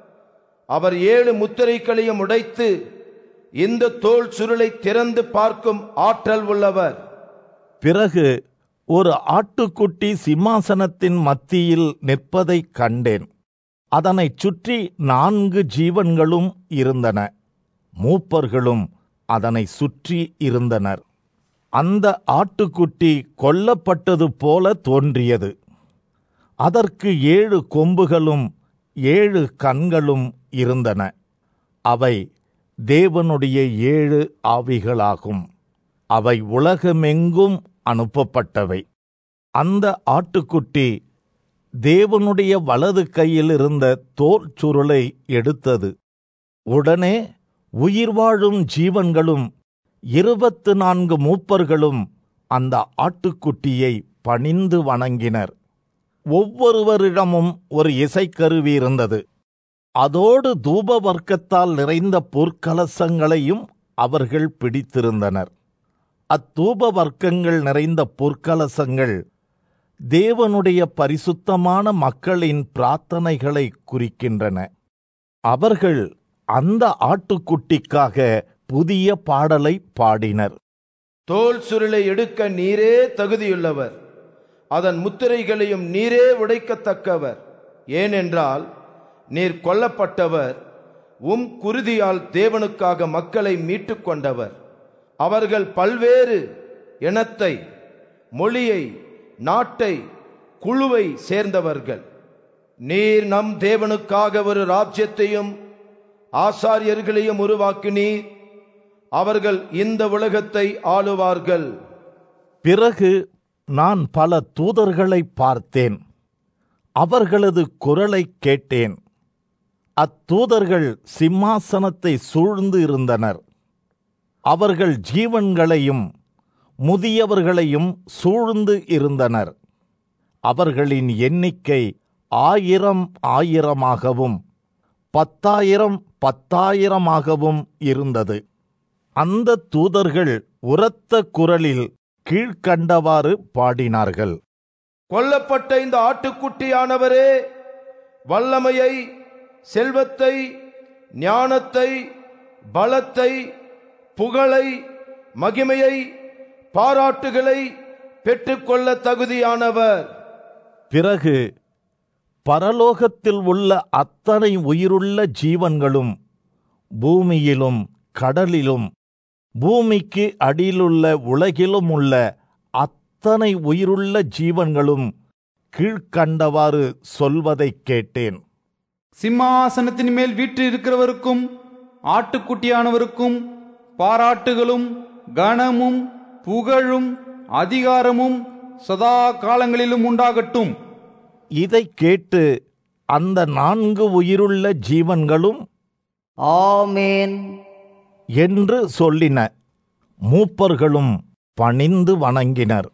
அவர் ஏழு முத்திரைகளையும் உடைத்து இந்த தோல் சுருளை திறந்து பார்க்கும் ஆற்றல் உள்ளவர் பிறகு ஒரு ஆட்டுக்குட்டி சிம்மாசனத்தின் மத்தியில் நிற்பதைக் கண்டேன் அதனைச் சுற்றி நான்கு ஜீவன்களும் இருந்தன மூப்பர்களும் அதனை சுற்றி இருந்தனர் அந்த ஆட்டுக்குட்டி கொல்லப்பட்டது போல தோன்றியது அதற்கு ஏழு கொம்புகளும் ஏழு கண்களும் இருந்தன அவை தேவனுடைய ஏழு ஆவிகளாகும் அவை உலகமெங்கும் அனுப்பப்பட்டவை அந்த ஆட்டுக்குட்டி தேவனுடைய வலது கையில் இருந்த தோல் சுருளை எடுத்தது உடனே உயிர் வாழும் ஜீவன்களும் இருபத்து நான்கு மூப்பர்களும் அந்த ஆட்டுக்குட்டியை பணிந்து வணங்கினர் ஒவ்வொருவரிடமும் ஒரு இசைக்கருவி இருந்தது அதோடு தூப வர்க்கத்தால் நிறைந்த பொற்கலசங்களையும் அவர்கள் பிடித்திருந்தனர் அத்தூப வர்க்கங்கள் நிறைந்த பொற்கலசங்கள் தேவனுடைய பரிசுத்தமான மக்களின் பிரார்த்தனைகளை குறிக்கின்றன அவர்கள் அந்த ஆட்டுக்குட்டிக்காக புதிய பாடலை பாடினர் தோல் சுருளை எடுக்க நீரே தகுதியுள்ளவர் அதன் முத்திரைகளையும் நீரே உடைக்கத்தக்கவர் ஏனென்றால் நீர் கொல்லப்பட்டவர் உம் குருதியால் தேவனுக்காக மக்களை மீட்டுக் கொண்டவர் அவர்கள் பல்வேறு இனத்தை மொழியை நாட்டை குழுவை சேர்ந்தவர்கள் நீர் நம் தேவனுக்காக ஒரு ராஜ்யத்தையும் ஆசாரியர்களையும் உருவாக்கினீர் அவர்கள் இந்த உலகத்தை ஆளுவார்கள் பிறகு நான் பல தூதர்களை பார்த்தேன் அவர்களது குரலைக் கேட்டேன் அத்தூதர்கள் சிம்மாசனத்தை சூழ்ந்து இருந்தனர் அவர்கள் ஜீவன்களையும் முதியவர்களையும் சூழ்ந்து இருந்தனர் அவர்களின் எண்ணிக்கை ஆயிரம் ஆயிரமாகவும் பத்தாயிரம் பத்தாயிரமாகவும் இருந்தது அந்த தூதர்கள் உரத்த குரலில் கீழ்க்கண்டவாறு பாடினார்கள் கொல்லப்பட்ட இந்த ஆட்டுக்குட்டியானவரே வல்லமையை செல்வத்தை ஞானத்தை பலத்தை புகழை மகிமையை பாராட்டுகளை பெற்றுக்கொள்ள தகுதியானவர் பிறகு பரலோகத்தில் உள்ள அத்தனை உயிருள்ள ஜீவன்களும் பூமியிலும் கடலிலும் பூமிக்கு அடியிலுள்ள உலகிலும் உள்ள அத்தனை உயிருள்ள ஜீவன்களும் கீழ்க்கண்டவாறு சொல்வதைக் கேட்டேன் சிம்மாசனத்தின் மேல் வீற்றிருக்கிறவருக்கும் ஆட்டுக்குட்டியானவருக்கும் பாராட்டுகளும் கனமும் புகழும் அதிகாரமும் சதா காலங்களிலும் உண்டாகட்டும் இதைக் கேட்டு அந்த நான்கு உயிருள்ள ஜீவன்களும் ஆமேன் என்று சொல்லின மூப்பர்களும் பணிந்து வணங்கினர்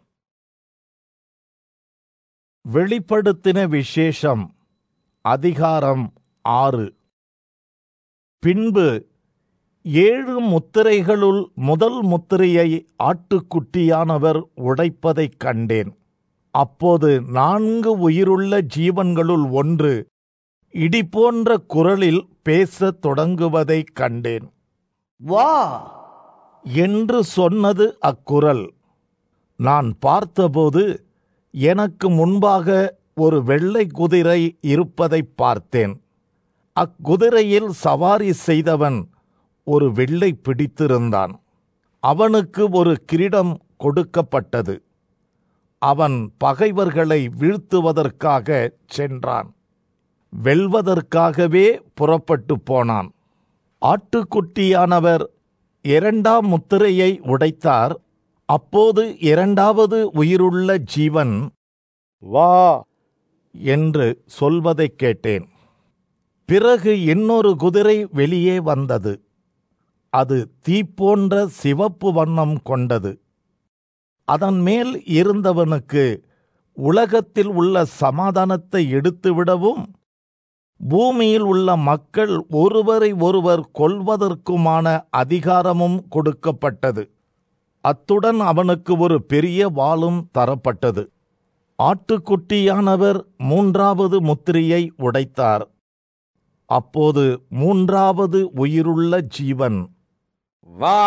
வெளிப்படுத்தின விசேஷம் அதிகாரம் ஆறு பின்பு ஏழு முத்திரைகளுள் முதல் முத்திரையை ஆட்டுக்குட்டியானவர் உடைப்பதைக் கண்டேன் அப்போது நான்கு உயிருள்ள ஜீவன்களுள் ஒன்று இடி போன்ற குரலில் பேசத் தொடங்குவதைக் கண்டேன் வா என்று சொன்னது அக்குரல் நான் பார்த்தபோது எனக்கு முன்பாக ஒரு வெள்ளை குதிரை இருப்பதைப் பார்த்தேன் அக்குதிரையில் சவாரி செய்தவன் ஒரு வெள்ளை பிடித்திருந்தான் அவனுக்கு ஒரு கிரீடம் கொடுக்கப்பட்டது அவன் பகைவர்களை வீழ்த்துவதற்காக சென்றான் வெல்வதற்காகவே புறப்பட்டு போனான் ஆட்டுக்குட்டியானவர் இரண்டாம் முத்திரையை உடைத்தார் அப்போது இரண்டாவது உயிருள்ள ஜீவன் வா என்று சொல்வதைக் கேட்டேன் பிறகு இன்னொரு குதிரை வெளியே வந்தது அது தீப்போன்ற சிவப்பு வண்ணம் கொண்டது அதன் மேல் இருந்தவனுக்கு உலகத்தில் உள்ள சமாதானத்தை எடுத்துவிடவும் பூமியில் உள்ள மக்கள் ஒருவரை ஒருவர் கொல்வதற்குமான அதிகாரமும் கொடுக்கப்பட்டது அத்துடன் அவனுக்கு ஒரு பெரிய வாளும் தரப்பட்டது ஆட்டுக்குட்டியானவர் மூன்றாவது முத்திரையை உடைத்தார் அப்போது மூன்றாவது உயிருள்ள ஜீவன் வா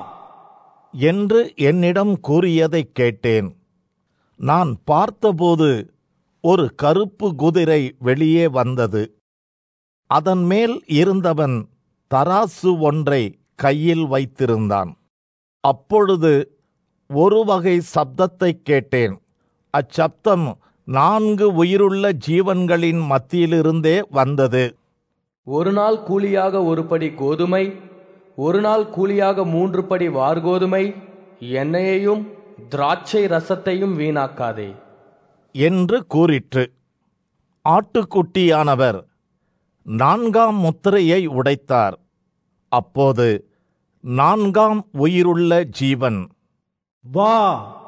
என்று என்னிடம் கூறியதைக் கேட்டேன் நான் பார்த்தபோது ஒரு கருப்பு குதிரை வெளியே வந்தது அதன் மேல் இருந்தவன் தராசு ஒன்றை கையில் வைத்திருந்தான் அப்பொழுது ஒரு வகை சப்தத்தைக் கேட்டேன் அச்சப்தம் நான்கு உயிருள்ள ஜீவன்களின் மத்தியிலிருந்தே வந்தது ஒரு நாள் கூலியாக ஒரு படி கோதுமை ஒரு நாள் கூலியாக மூன்று படி வார்கோதுமை எண்ணெயையும் திராட்சை ரசத்தையும் வீணாக்காதே என்று கூறிற்று ஆட்டுக்குட்டியானவர் நான்காம் முத்திரையை உடைத்தார் அப்போது நான்காம் உயிருள்ள ஜீவன் வா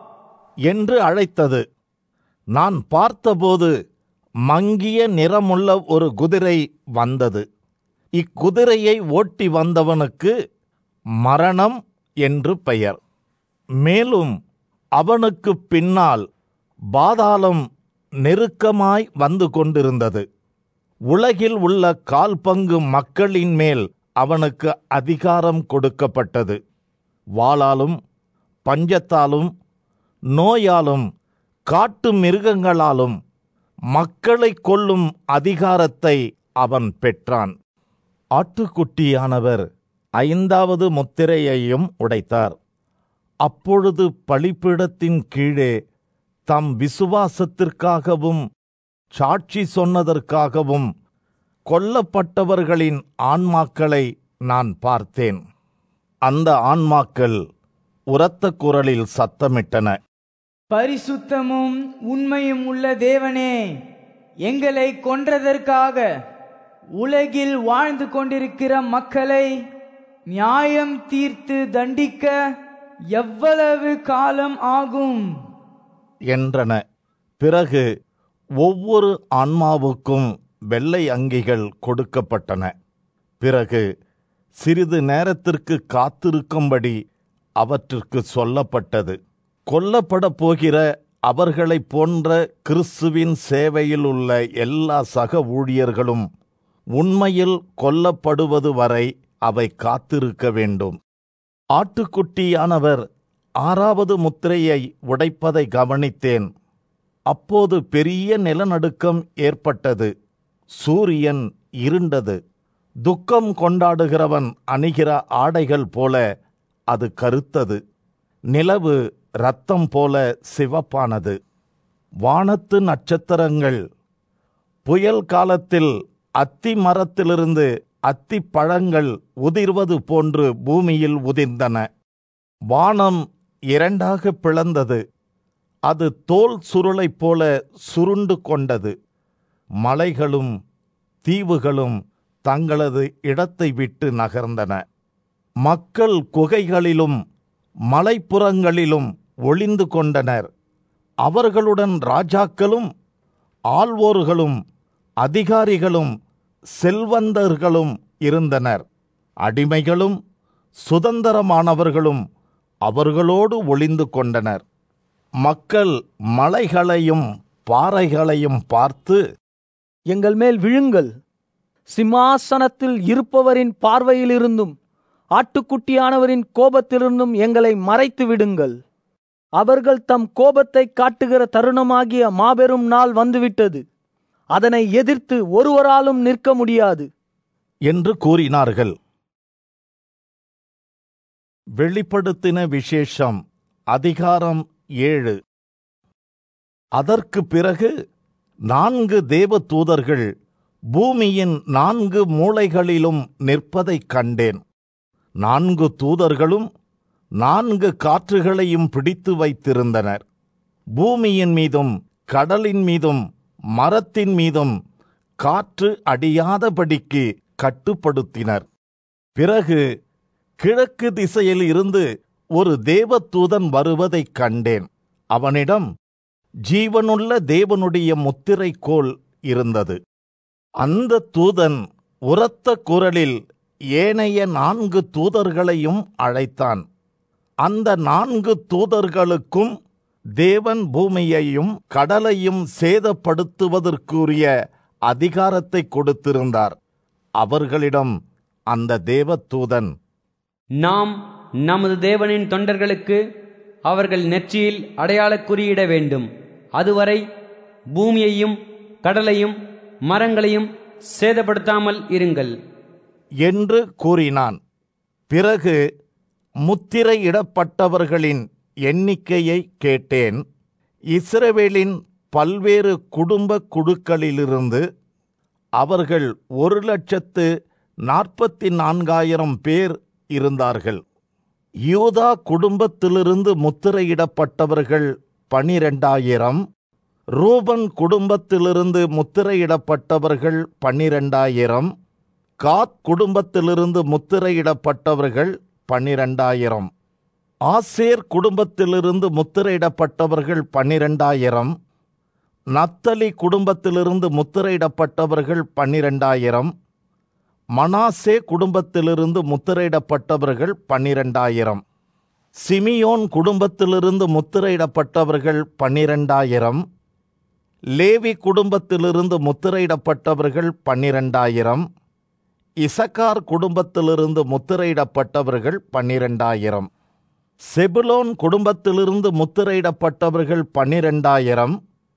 என்று அழைத்தது நான் பார்த்தபோது மங்கிய நிறமுள்ள ஒரு குதிரை வந்தது இக்குதிரையை ஓட்டி வந்தவனுக்கு மரணம் என்று பெயர் மேலும் அவனுக்கு பின்னால் பாதாளம் நெருக்கமாய் வந்து கொண்டிருந்தது உலகில் உள்ள கால் பங்கு மக்களின் மேல் அவனுக்கு அதிகாரம் கொடுக்கப்பட்டது வாளாலும் பஞ்சத்தாலும் நோயாலும் காட்டு மிருகங்களாலும் மக்களை கொல்லும் அதிகாரத்தை அவன் பெற்றான் ஆட்டுக்குட்டியானவர் ஐந்தாவது முத்திரையையும் உடைத்தார் அப்பொழுது பலிப்பீடத்தின் கீழே தம் விசுவாசத்திற்காகவும் சாட்சி சொன்னதற்காகவும் கொல்லப்பட்டவர்களின் ஆன்மாக்களை நான் பார்த்தேன் அந்த ஆன்மாக்கள் உரத்த குரலில் சத்தமிட்டன பரிசுத்தமும் உண்மையும் உள்ள தேவனே எங்களை கொன்றதற்காக உலகில் வாழ்ந்து கொண்டிருக்கிற மக்களை நியாயம் தீர்த்து தண்டிக்க எவ்வளவு காலம் ஆகும் என்றன பிறகு ஒவ்வொரு ஆன்மாவுக்கும் வெள்ளை அங்கிகள் கொடுக்கப்பட்டன பிறகு சிறிது நேரத்திற்கு காத்திருக்கும்படி அவற்றிற்கு சொல்லப்பட்டது கொல்லப்படப் போகிற அவர்களைப் போன்ற கிறிஸ்துவின் சேவையில் உள்ள எல்லா சக ஊழியர்களும் உண்மையில் கொல்லப்படுவது வரை அவை காத்திருக்க வேண்டும் ஆட்டுக்குட்டியானவர் ஆறாவது முத்திரையை உடைப்பதை கவனித்தேன் அப்போது பெரிய நிலநடுக்கம் ஏற்பட்டது சூரியன் இருண்டது துக்கம் கொண்டாடுகிறவன் அணிகிற ஆடைகள் போல அது கருத்தது நிலவு இரத்தம் போல சிவப்பானது வானத்து நட்சத்திரங்கள் புயல் காலத்தில் அத்தி மரத்திலிருந்து அத்தி பழங்கள் உதிர்வது போன்று பூமியில் உதிர்ந்தன வானம் இரண்டாக பிளந்தது அது தோல் சுருளைப் போல சுருண்டு கொண்டது மலைகளும் தீவுகளும் தங்களது இடத்தை விட்டு நகர்ந்தன மக்கள் குகைகளிலும் மலைப்புறங்களிலும் ஒளிந்து கொண்டனர் அவர்களுடன் ராஜாக்களும் ஆள்வோர்களும் அதிகாரிகளும் செல்வந்தர்களும் இருந்தனர் அடிமைகளும் சுதந்திரமானவர்களும் அவர்களோடு ஒளிந்து கொண்டனர் மக்கள் மலைகளையும் பாறைகளையும் பார்த்து எங்கள் மேல் விழுங்கள் சிம்மாசனத்தில் இருப்பவரின் பார்வையிலிருந்தும் ஆட்டுக்குட்டியானவரின் கோபத்திலிருந்தும் எங்களை மறைத்து விடுங்கள் அவர்கள் தம் கோபத்தை காட்டுகிற தருணமாகிய மாபெரும் நாள் வந்துவிட்டது அதனை எதிர்த்து ஒருவராலும் நிற்க முடியாது என்று கூறினார்கள் வெளிப்படுத்தின விசேஷம் அதிகாரம் ஏழு அதற்கு பிறகு நான்கு தேவ தூதர்கள் பூமியின் நான்கு மூலைகளிலும் நிற்பதைக் கண்டேன் நான்கு தூதர்களும் நான்கு காற்றுகளையும் பிடித்து வைத்திருந்தனர் பூமியின் மீதும் கடலின் மீதும் மரத்தின் மீதும் காற்று அடியாதபடிக்கு கட்டுப்படுத்தினர் பிறகு கிழக்கு திசையில் இருந்து ஒரு தேவதூதன் வருவதைக் கண்டேன் அவனிடம் ஜீவனுள்ள தேவனுடைய முத்திரை கோல் இருந்தது அந்த தூதன் உரத்த குரலில் ஏனைய நான்கு தூதர்களையும் அழைத்தான் அந்த நான்கு தூதர்களுக்கும் தேவன் பூமியையும் கடலையும் சேதப்படுத்துவதற்குரிய அதிகாரத்தை கொடுத்திருந்தார் அவர்களிடம் அந்த தேவதூதன் நாம் நமது தேவனின் தொண்டர்களுக்கு அவர்கள் நெற்றியில் அடையாளக் குறியிட வேண்டும் அதுவரை பூமியையும் கடலையும் மரங்களையும் சேதப்படுத்தாமல் இருங்கள் என்று கூறினான் பிறகு முத்திரையிடப்பட்டவர்களின் எண்ணிக்கையை கேட்டேன் இஸ்ரவேலின் பல்வேறு குடும்ப குழுக்களிலிருந்து அவர்கள் ஒரு லட்சத்து நாற்பத்தி நான்காயிரம் பேர் இருந்தார்கள் யூதா குடும்பத்திலிருந்து முத்திரையிடப்பட்டவர்கள் பனிரெண்டாயிரம் ரூபன் குடும்பத்திலிருந்து முத்திரையிடப்பட்டவர்கள் பன்னிரெண்டாயிரம் காத் குடும்பத்திலிருந்து முத்திரையிடப்பட்டவர்கள் பன்னிரெண்டாயிரம் ஆசேர் குடும்பத்திலிருந்து முத்திரையிடப்பட்டவர்கள் பன்னிரெண்டாயிரம் நத்தலி குடும்பத்திலிருந்து முத்திரையிடப்பட்டவர்கள் பன்னிரெண்டாயிரம் மனாசே குடும்பத்திலிருந்து முத்திரையிடப்பட்டவர்கள் பன்னிரெண்டாயிரம் சிமியோன் குடும்பத்திலிருந்து முத்திரையிடப்பட்டவர்கள் பன்னிரெண்டாயிரம் லேவி குடும்பத்திலிருந்து முத்திரையிடப்பட்டவர்கள் பன்னிரெண்டாயிரம் இசக்கார் குடும்பத்திலிருந்து முத்திரையிடப்பட்டவர்கள் பன்னிரெண்டாயிரம் செபுலோன் குடும்பத்திலிருந்து முத்திரையிடப்பட்டவர்கள் பன்னிரெண்டாயிரம்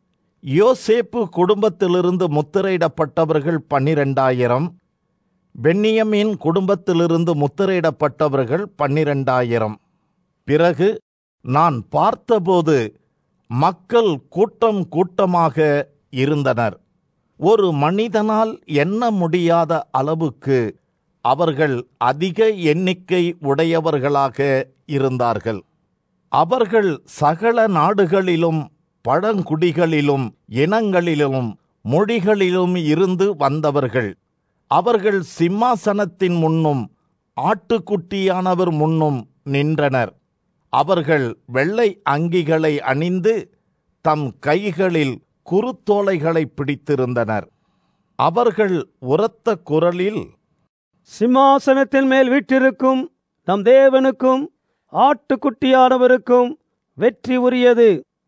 யோசேப்பு குடும்பத்திலிருந்து முத்திரையிடப்பட்டவர்கள் பன்னிரெண்டாயிரம் பென்னியமின் குடும்பத்திலிருந்து முத்திரையிடப்பட்டவர்கள் பன்னிரெண்டாயிரம் பிறகு நான் பார்த்தபோது மக்கள் கூட்டம் கூட்டமாக இருந்தனர் ஒரு மனிதனால் எண்ண முடியாத அளவுக்கு அவர்கள் அதிக எண்ணிக்கை உடையவர்களாக இருந்தார்கள் அவர்கள் சகல நாடுகளிலும் பழங்குடிகளிலும் இனங்களிலும் மொழிகளிலும் இருந்து வந்தவர்கள் அவர்கள் சிம்மாசனத்தின் முன்னும் ஆட்டுக்குட்டியானவர் முன்னும் நின்றனர் அவர்கள் வெள்ளை அங்கிகளை அணிந்து தம் கைகளில் குருத்தோலைகளை பிடித்திருந்தனர் அவர்கள் உரத்த குரலில் சிம்மாசனத்தின் மேல் வீற்றிருக்கும் நம் தேவனுக்கும் ஆட்டுக்குட்டியானவருக்கும் வெற்றி உரியது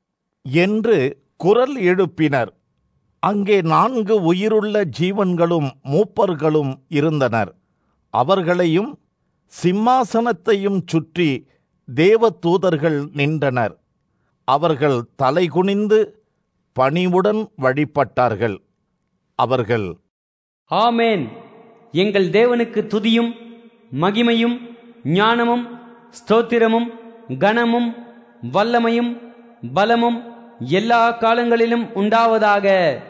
என்று குரல் எழுப்பினர் அங்கே நான்கு உயிருள்ள ஜீவன்களும் மூப்பர்களும் இருந்தனர் அவர்களையும் சிம்மாசனத்தையும் சுற்றி தேவதூதர்கள் நின்றனர் அவர்கள் தலைகுனிந்து பணிவுடன் வழிபட்டார்கள் அவர்கள் ஆமேன் எங்கள் தேவனுக்கு துதியும் மகிமையும் ஞானமும் ஸ்தோத்திரமும் கனமும் வல்லமையும் பலமும் எல்லா காலங்களிலும் உண்டாவதாக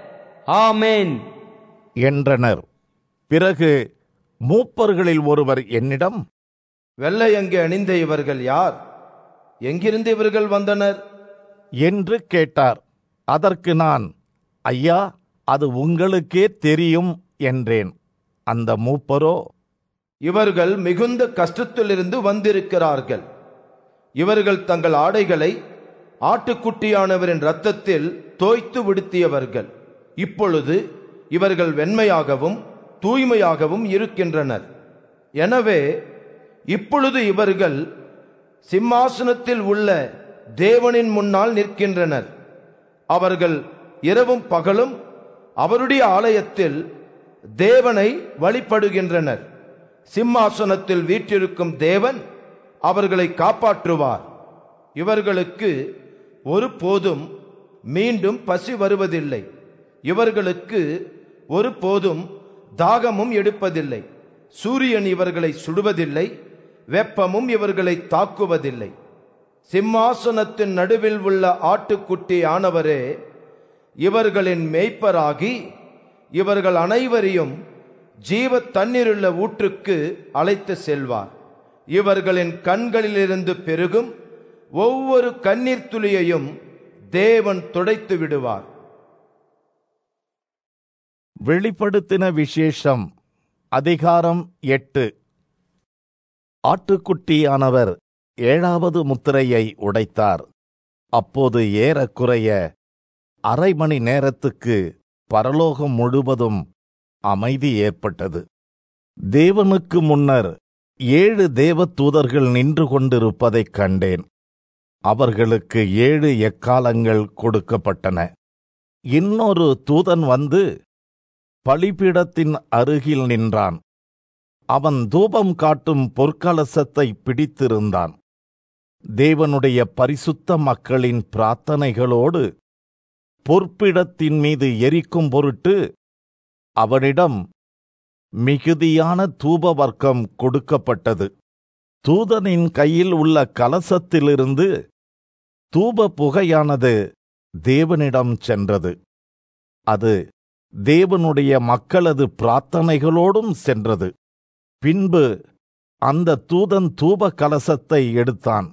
ஆமேன் என்றனர் பிறகு மூப்பர்களில் ஒருவர் என்னிடம் வெள்ளை அங்கி அணிந்த இவர்கள் யார் எங்கிருந்து இவர்கள் வந்தனர் என்று கேட்டார் அதற்கு நான் ஐயா அது உங்களுக்கே தெரியும் என்றேன் அந்த மூப்பரோ இவர்கள் மிகுந்த கஷ்டத்திலிருந்து வந்திருக்கிறார்கள் இவர்கள் தங்கள் ஆடைகளை ஆட்டுக்குட்டியானவரின் இரத்தத்தில் தோய்த்து விடுத்தியவர்கள் இப்பொழுது இவர்கள் வெண்மையாகவும் தூய்மையாகவும் இருக்கின்றனர் எனவே இப்பொழுது இவர்கள் சிம்மாசனத்தில் உள்ள தேவனின் முன்னால் நிற்கின்றனர் அவர்கள் இரவும் பகலும் அவருடைய ஆலயத்தில் தேவனை வழிபடுகின்றனர் சிம்மாசனத்தில் வீற்றிருக்கும் தேவன் அவர்களை காப்பாற்றுவார் இவர்களுக்கு ஒரு போதும் மீண்டும் பசி வருவதில்லை இவர்களுக்கு ஒரு போதும் தாகமும் எடுப்பதில்லை சூரியன் இவர்களை சுடுவதில்லை வெப்பமும் இவர்களை தாக்குவதில்லை சிம்மாசனத்தின் நடுவில் உள்ள ஆட்டுக்குட்டி ஆனவரே இவர்களின் மேய்ப்பராகி இவர்கள் அனைவரையும் ஜீவ தண்ணீருள்ள ஊற்றுக்கு அழைத்து செல்வார் இவர்களின் கண்களிலிருந்து பெருகும் ஒவ்வொரு கண்ணீர் துளியையும் தேவன் துடைத்து விடுவார் வெளிப்படுத்தின விசேஷம் அதிகாரம் எட்டு ஆட்டுக்குட்டியானவர் ஏழாவது முத்திரையை உடைத்தார் அப்போது ஏறக்குறைய அரை மணி நேரத்துக்கு பரலோகம் முழுவதும் அமைதி ஏற்பட்டது தேவனுக்கு முன்னர் ஏழு தேவ தூதர்கள் நின்று கொண்டிருப்பதைக் கண்டேன் அவர்களுக்கு ஏழு எக்காலங்கள் கொடுக்கப்பட்டன இன்னொரு தூதன் வந்து பலிபீடத்தின் அருகில் நின்றான் அவன் தூபம் காட்டும் பொற்கலசத்தை பிடித்திருந்தான் தேவனுடைய பரிசுத்த மக்களின் பிரார்த்தனைகளோடு பொற்பிடத்தின் மீது எரிக்கும் பொருட்டு அவனிடம் மிகுதியான தூப வர்க்கம் கொடுக்கப்பட்டது தூதனின் கையில் உள்ள கலசத்திலிருந்து தூப புகையானது தேவனிடம் சென்றது அது தேவனுடைய மக்களது பிரார்த்தனைகளோடும் சென்றது பின்பு அந்த தூதன் தூப கலசத்தை எடுத்தான்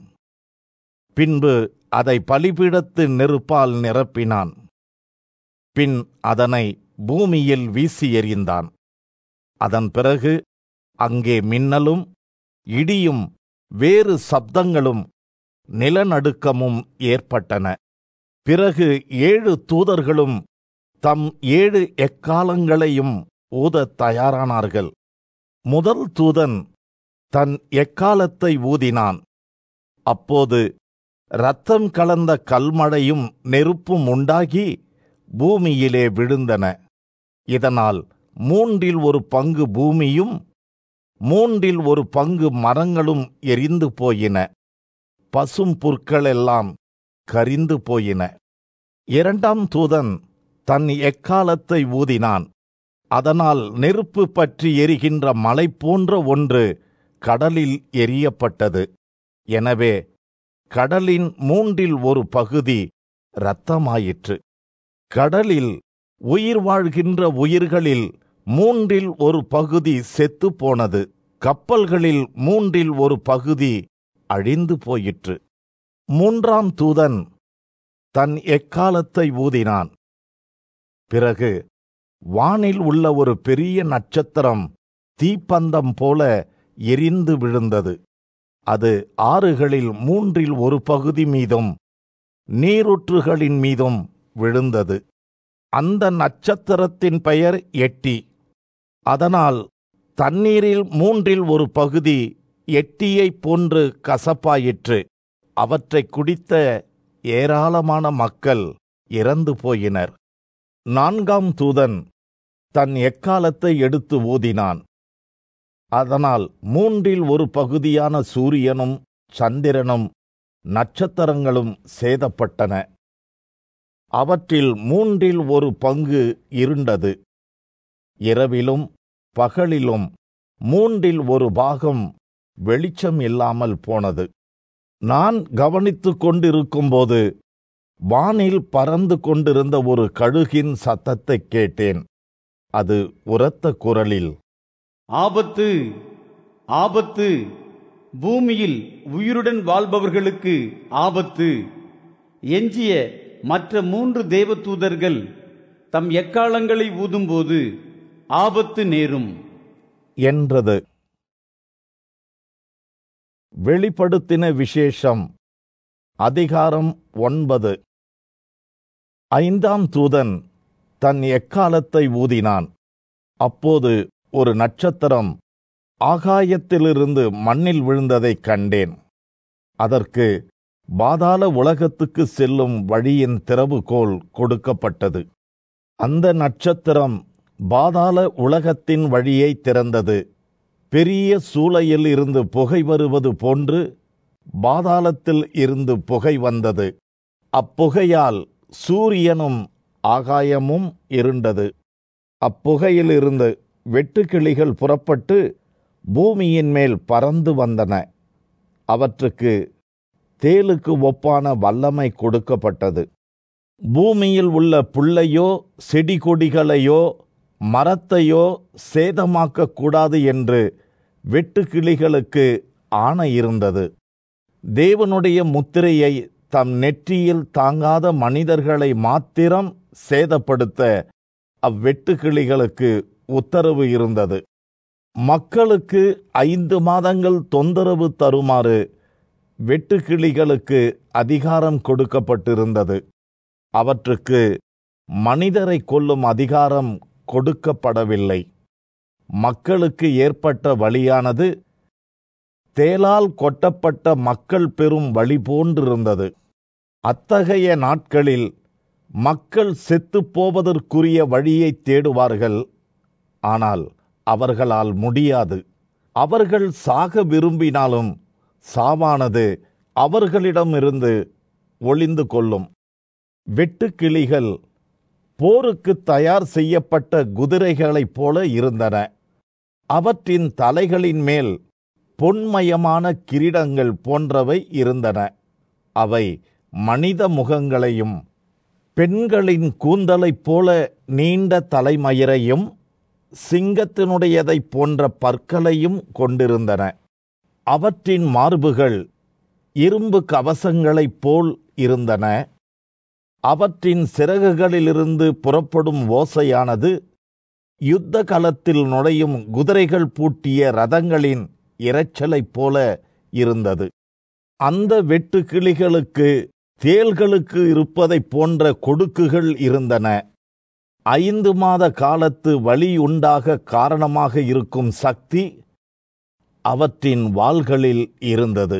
பின்பு அதை பலிபீடத்து நெருப்பால் நிரப்பினான் பின் அதனை பூமியில் வீசி எறிந்தான் அதன் பிறகு அங்கே மின்னலும் இடியும் வேறு சப்தங்களும் நிலநடுக்கமும் ஏற்பட்டன பிறகு ஏழு தூதர்களும் தம் ஏழு எக்காலங்களையும் ஊதத் தயாரானார்கள் முதல் தூதன் தன் எக்காலத்தை ஊதினான் அப்போது இரத்தம் கலந்த கல்மழையும் நெருப்பும் உண்டாகி பூமியிலே விழுந்தன இதனால் மூன்றில் ஒரு பங்கு பூமியும் மூன்றில் ஒரு பங்கு மரங்களும் எரிந்து போயின பசும் புற்களெல்லாம் கரிந்து போயின இரண்டாம் தூதன் தன் எக்காலத்தை ஊதினான் அதனால் நெருப்பு பற்றி எரிகின்ற மலை போன்ற ஒன்று கடலில் எரியப்பட்டது எனவே கடலின் மூன்றில் ஒரு பகுதி இரத்தமாயிற்று கடலில் உயிர் வாழ்கின்ற உயிர்களில் மூன்றில் ஒரு பகுதி செத்து போனது கப்பல்களில் மூன்றில் ஒரு பகுதி அழிந்து போயிற்று மூன்றாம் தூதன் தன் எக்காலத்தை ஊதினான் பிறகு வானில் உள்ள ஒரு பெரிய நட்சத்திரம் தீப்பந்தம் போல எரிந்து விழுந்தது அது ஆறுகளில் மூன்றில் ஒரு பகுதி மீதும் நீரூற்றுகளின் மீதும் விழுந்தது அந்த நட்சத்திரத்தின் பெயர் எட்டி அதனால் தண்ணீரில் மூன்றில் ஒரு பகுதி எட்டியைப் போன்று கசப்பாயிற்று அவற்றைக் குடித்த ஏராளமான மக்கள் இறந்து போயினர் நான்காம் தூதன் தன் எக்காலத்தை எடுத்து ஊதினான் அதனால் மூன்றில் ஒரு பகுதியான சூரியனும் சந்திரனும் நட்சத்திரங்களும் சேதப்பட்டன அவற்றில் மூன்றில் ஒரு பங்கு இருண்டது இரவிலும் பகலிலும் மூன்றில் ஒரு பாகம் வெளிச்சம் இல்லாமல் போனது நான் கவனித்துக் கொண்டிருக்கும்போது வானில் பறந்து கொண்டிருந்த ஒரு கழுகின் சத்தத்தைக் கேட்டேன் அது உரத்த குரலில் ஆபத்து ஆபத்து பூமியில் உயிருடன் வாழ்பவர்களுக்கு ஆபத்து எஞ்சிய மற்ற மூன்று தேவதூதர்கள் தம் எக்காலங்களை ஊதும்போது ஆபத்து நேரும் என்றது வெளிப்படுத்தின விசேஷம் அதிகாரம் ஒன்பது ஐந்தாம் தூதன் தன் எக்காலத்தை ஊதினான் அப்போது ஒரு நட்சத்திரம் ஆகாயத்திலிருந்து மண்ணில் விழுந்ததைக் கண்டேன் அதற்கு பாதாள உலகத்துக்கு செல்லும் வழியின் திறவுகோல் கொடுக்கப்பட்டது அந்த நட்சத்திரம் பாதாள உலகத்தின் வழியை திறந்தது பெரிய சூளையில் இருந்து புகை வருவது போன்று பாதாளத்தில் இருந்து புகை வந்தது அப்புகையால் சூரியனும் ஆகாயமும் இருண்டது அப்புகையிலிருந்து வெட்டுக்கிளிகள் புறப்பட்டு பூமியின் மேல் பறந்து வந்தன அவற்றுக்கு தேலுக்கு ஒப்பான வல்லமை கொடுக்கப்பட்டது பூமியில் உள்ள புல்லையோ செடி கொடிகளையோ மரத்தையோ சேதமாக்கக் கூடாது என்று வெட்டுக்கிளிகளுக்கு ஆணை இருந்தது தேவனுடைய முத்திரையை தம் நெற்றியில் தாங்காத மனிதர்களை மாத்திரம் சேதப்படுத்த அவ்வெட்டுக்கிளிகளுக்கு உத்தரவு இருந்தது மக்களுக்கு ஐந்து மாதங்கள் தொந்தரவு தருமாறு வெட்டுக்கிளிகளுக்கு அதிகாரம் கொடுக்கப்பட்டிருந்தது அவற்றுக்கு மனிதரை கொல்லும் அதிகாரம் கொடுக்கப்படவில்லை மக்களுக்கு ஏற்பட்ட வழியானது தேலால் கொட்டப்பட்ட மக்கள் பெறும் வழி போன்றிருந்தது அத்தகைய நாட்களில் மக்கள் செத்துப் போவதற்குரிய வழியை தேடுவார்கள் ஆனால் அவர்களால் முடியாது அவர்கள் சாக விரும்பினாலும் சாவானது அவர்களிடமிருந்து ஒளிந்து கொள்ளும் வெட்டுக்கிளிகள் போருக்கு தயார் செய்யப்பட்ட குதிரைகளைப் போல இருந்தன அவற்றின் தலைகளின் மேல் பொன்மயமான கிரீடங்கள் போன்றவை இருந்தன அவை மனித முகங்களையும் பெண்களின் கூந்தலைப் போல நீண்ட தலைமயிரையும் சிங்கத்தினுடையதைப் போன்ற பற்களையும் கொண்டிருந்தன அவற்றின் மார்புகள் இரும்பு கவசங்களைப் போல் இருந்தன அவற்றின் சிறகுகளிலிருந்து புறப்படும் ஓசையானது யுத்த களத்தில் நுழையும் குதிரைகள் பூட்டிய ரதங்களின் இரைச்சலைப் போல இருந்தது அந்த வெட்டு கிளிகளுக்கு தேள்களுக்கு இருப்பதைப் போன்ற கொடுக்குகள் இருந்தன ஐந்து மாத காலத்து வழி உண்டாக காரணமாக இருக்கும் சக்தி அவற்றின் வாள்களில் இருந்தது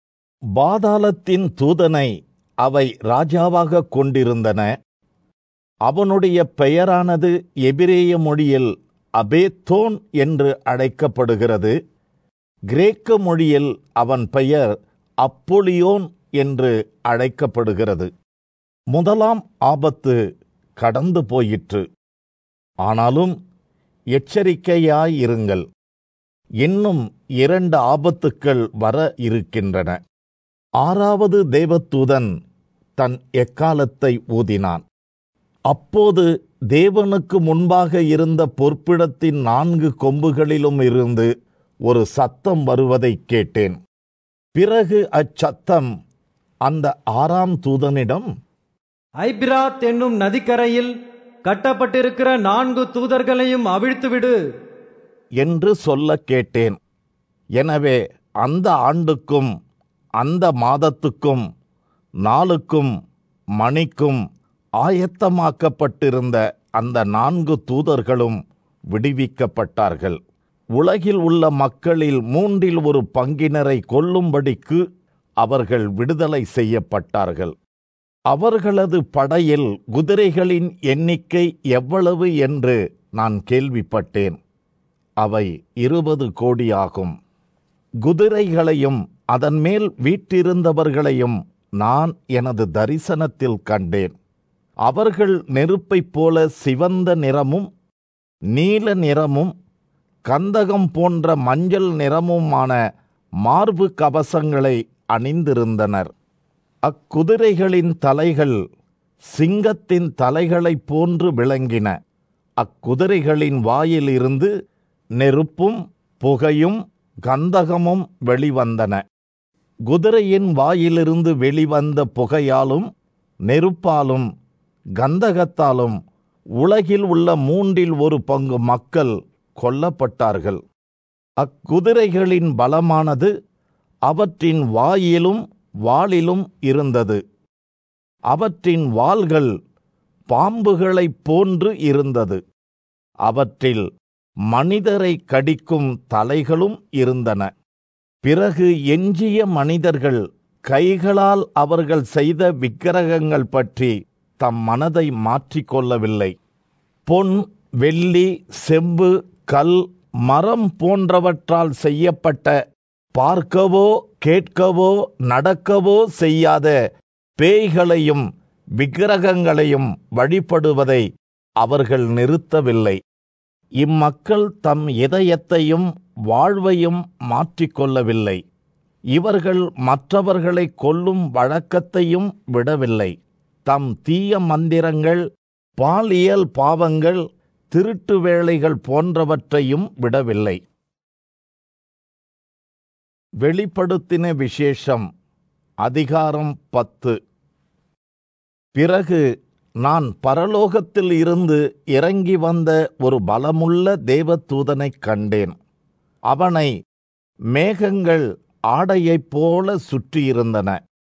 பாதாளத்தின் தூதனை அவை ராஜாவாக கொண்டிருந்தன அவனுடைய பெயரானது எபிரேய மொழியில் அபேத்தோன் என்று அழைக்கப்படுகிறது கிரேக்க மொழியில் அவன் பெயர் அப்பொலியோன் என்று அழைக்கப்படுகிறது முதலாம் ஆபத்து கடந்து போயிற்று ஆனாலும் எச்சரிக்கையாயிருங்கள் இன்னும் இரண்டு ஆபத்துக்கள் வர இருக்கின்றன ஆறாவது தேவதூதன் தன் எக்காலத்தை ஊதினான் அப்போது தேவனுக்கு முன்பாக இருந்த பொற்பிடத்தின் நான்கு கொம்புகளிலும் இருந்து ஒரு சத்தம் வருவதைக் கேட்டேன் பிறகு அச்சத்தம் அந்த ஆறாம் தூதனிடம் ஐபிராத் என்னும் நதிக்கரையில் கட்டப்பட்டிருக்கிற நான்கு தூதர்களையும் அவிழ்த்துவிடு என்று சொல்ல கேட்டேன் எனவே அந்த ஆண்டுக்கும் அந்த மாதத்துக்கும் நாளுக்கும் மணிக்கும் ஆயத்தமாக்கப்பட்டிருந்த அந்த நான்கு தூதர்களும் விடுவிக்கப்பட்டார்கள் உலகில் உள்ள மக்களில் மூன்றில் ஒரு பங்கினரை கொல்லும்படிக்கு அவர்கள் விடுதலை செய்யப்பட்டார்கள் அவர்களது படையில் குதிரைகளின் எண்ணிக்கை எவ்வளவு என்று நான் கேள்விப்பட்டேன் அவை இருபது கோடி ஆகும் குதிரைகளையும் அதன் மேல் வீற்றிருந்தவர்களையும் நான் எனது தரிசனத்தில் கண்டேன் அவர்கள் நெருப்பைப் போல சிவந்த நிறமும் நீல நிறமும் கந்தகம் போன்ற மஞ்சள் நிறமுமான மார்பு கவசங்களை அணிந்திருந்தனர் அக்குதிரைகளின் தலைகள் சிங்கத்தின் தலைகளைப் போன்று விளங்கின அக்குதிரைகளின் வாயிலிருந்து நெருப்பும் புகையும் கந்தகமும் வெளிவந்தன குதிரையின் வாயிலிருந்து வெளிவந்த புகையாலும் நெருப்பாலும் கந்தகத்தாலும் உலகில் உள்ள மூன்றில் ஒரு பங்கு மக்கள் கொல்லப்பட்டார்கள் அக்குதிரைகளின் பலமானது அவற்றின் வாயிலும் வாளிலும் இருந்தது அவற்றின் வாள்கள் பாம்புகளைப் போன்று இருந்தது அவற்றில் மனிதரை கடிக்கும் தலைகளும் இருந்தன பிறகு எஞ்சிய மனிதர்கள் கைகளால் அவர்கள் செய்த விக்கிரகங்கள் பற்றி தம் மனதை மாற்றிக்கொள்ளவில்லை பொன் வெள்ளி செம்பு கல் மரம் போன்றவற்றால் செய்யப்பட்ட பார்க்கவோ கேட்கவோ நடக்கவோ செய்யாத பேய்களையும் விக்கிரகங்களையும் வழிபடுவதை அவர்கள் நிறுத்தவில்லை இம்மக்கள் தம் இதயத்தையும் வாழ்வையும் மாற்றிக்கொள்ளவில்லை இவர்கள் மற்றவர்களை கொல்லும் வழக்கத்தையும் விடவில்லை தம் தீய மந்திரங்கள் பாலியல் பாவங்கள் திருட்டு வேலைகள் போன்றவற்றையும் விடவில்லை வெளிப்படுத்தின விசேஷம் அதிகாரம் பத்து பிறகு நான் பரலோகத்தில் இருந்து இறங்கி வந்த ஒரு பலமுள்ள தேவதூதனைக் கண்டேன் அவனை மேகங்கள் ஆடையைப் போல சுற்றியிருந்தன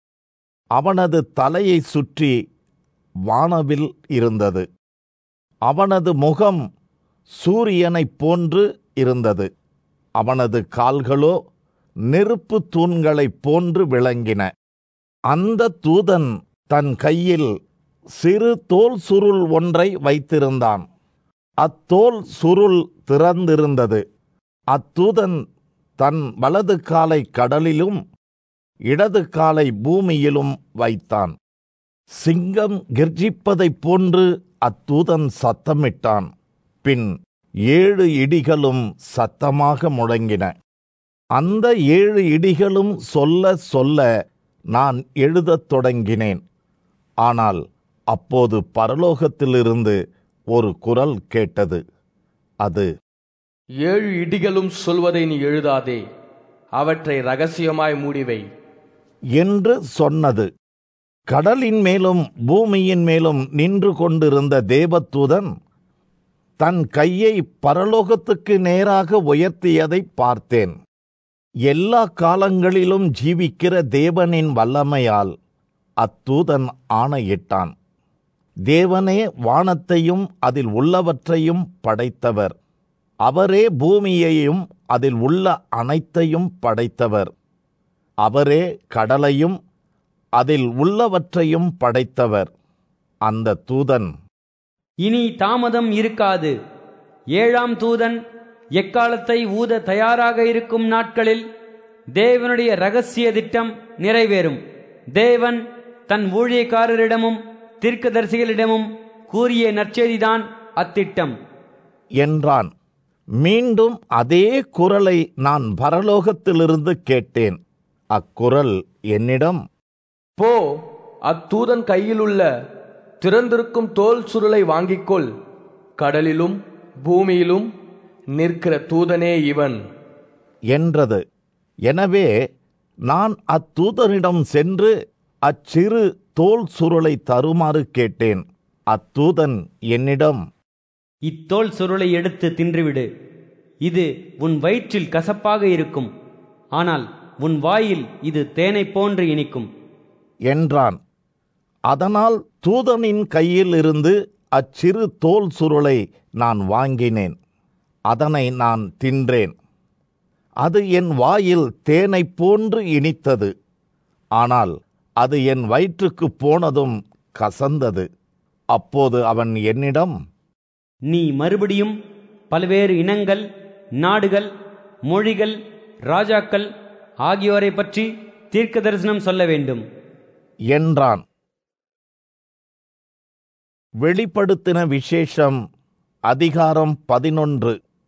அவனது தலையை சுற்றி வானவில் இருந்தது அவனது முகம் சூரியனைப் போன்று இருந்தது அவனது கால்களோ நெருப்பு தூண்களைப் போன்று விளங்கின அந்த தூதன் தன் கையில் சிறு தோல் சுருள் ஒன்றை வைத்திருந்தான் அத்தோல் சுருள் திறந்திருந்தது அத்தூதன் தன் வலது காலை கடலிலும் இடது காலை பூமியிலும் வைத்தான் சிங்கம் கர்ஜிப்பதைப் போன்று அத்தூதன் சத்தமிட்டான் பின் ஏழு இடிகளும் சத்தமாக முழங்கின அந்த ஏழு இடிகளும் சொல்ல சொல்ல நான் எழுதத் தொடங்கினேன் ஆனால் அப்போது பரலோகத்திலிருந்து ஒரு குரல் கேட்டது அது ஏழு இடிகளும் சொல்வதை நீ எழுதாதே அவற்றை ரகசியமாய் மூடிவை என்று சொன்னது கடலின் மேலும் பூமியின் மேலும் நின்று கொண்டிருந்த தேவதூதன் தன் கையை பரலோகத்துக்கு நேராக உயர்த்தியதை பார்த்தேன் எல்லா காலங்களிலும் ஜீவிக்கிற தேவனின் வல்லமையால் அத்தூதன் ஆணையிட்டான் தேவனே வானத்தையும் அதில் உள்ளவற்றையும் படைத்தவர் அவரே பூமியையும் அதில் உள்ள அனைத்தையும் படைத்தவர் அவரே கடலையும் அதில் உள்ளவற்றையும் படைத்தவர் அந்த தூதன் இனி தாமதம் இருக்காது ஏழாம் தூதன் எக்காலத்தை ஊத தயாராக இருக்கும் நாட்களில் தேவனுடைய ரகசிய திட்டம் நிறைவேறும் தேவன் தன் ஊழியக்காரரிடமும் தீர்க்கதரிசிகளிடமும் கூறிய நற்செய்திதான் அத்திட்டம் என்றான் மீண்டும் அதே குரலை நான் பரலோகத்திலிருந்து கேட்டேன் அக்குரல் என்னிடம் போ அத்தூதன் கையிலுள்ள திறந்திருக்கும் தோல் சுருளை வாங்கிக்கொள் கடலிலும் பூமியிலும் நிற்கிற தூதனே இவன் என்றது எனவே நான் அத்தூதனிடம் சென்று அச்சிறு தோல் சுருளை தருமாறு கேட்டேன் அத்தூதன் என்னிடம் இத்தோல் சுருளை எடுத்து தின்றுவிடு இது உன் வயிற்றில் கசப்பாக இருக்கும் ஆனால் உன் வாயில் இது தேனைப் போன்று இனிக்கும் என்றான் அதனால் தூதனின் கையில் இருந்து அச்சிறு தோல் சுருளை நான் வாங்கினேன் அதனை நான் தின்றேன் அது என் வாயில் தேனைப் போன்று இனித்தது ஆனால் அது என் வயிற்றுக்கு போனதும் கசந்தது அப்போது அவன் என்னிடம் நீ மறுபடியும் பல்வேறு இனங்கள் நாடுகள் மொழிகள் ராஜாக்கள் ஆகியோரை பற்றி தீர்க்க தரிசனம் சொல்ல வேண்டும் என்றான் வெளிப்படுத்தின விசேஷம் அதிகாரம் பதினொன்று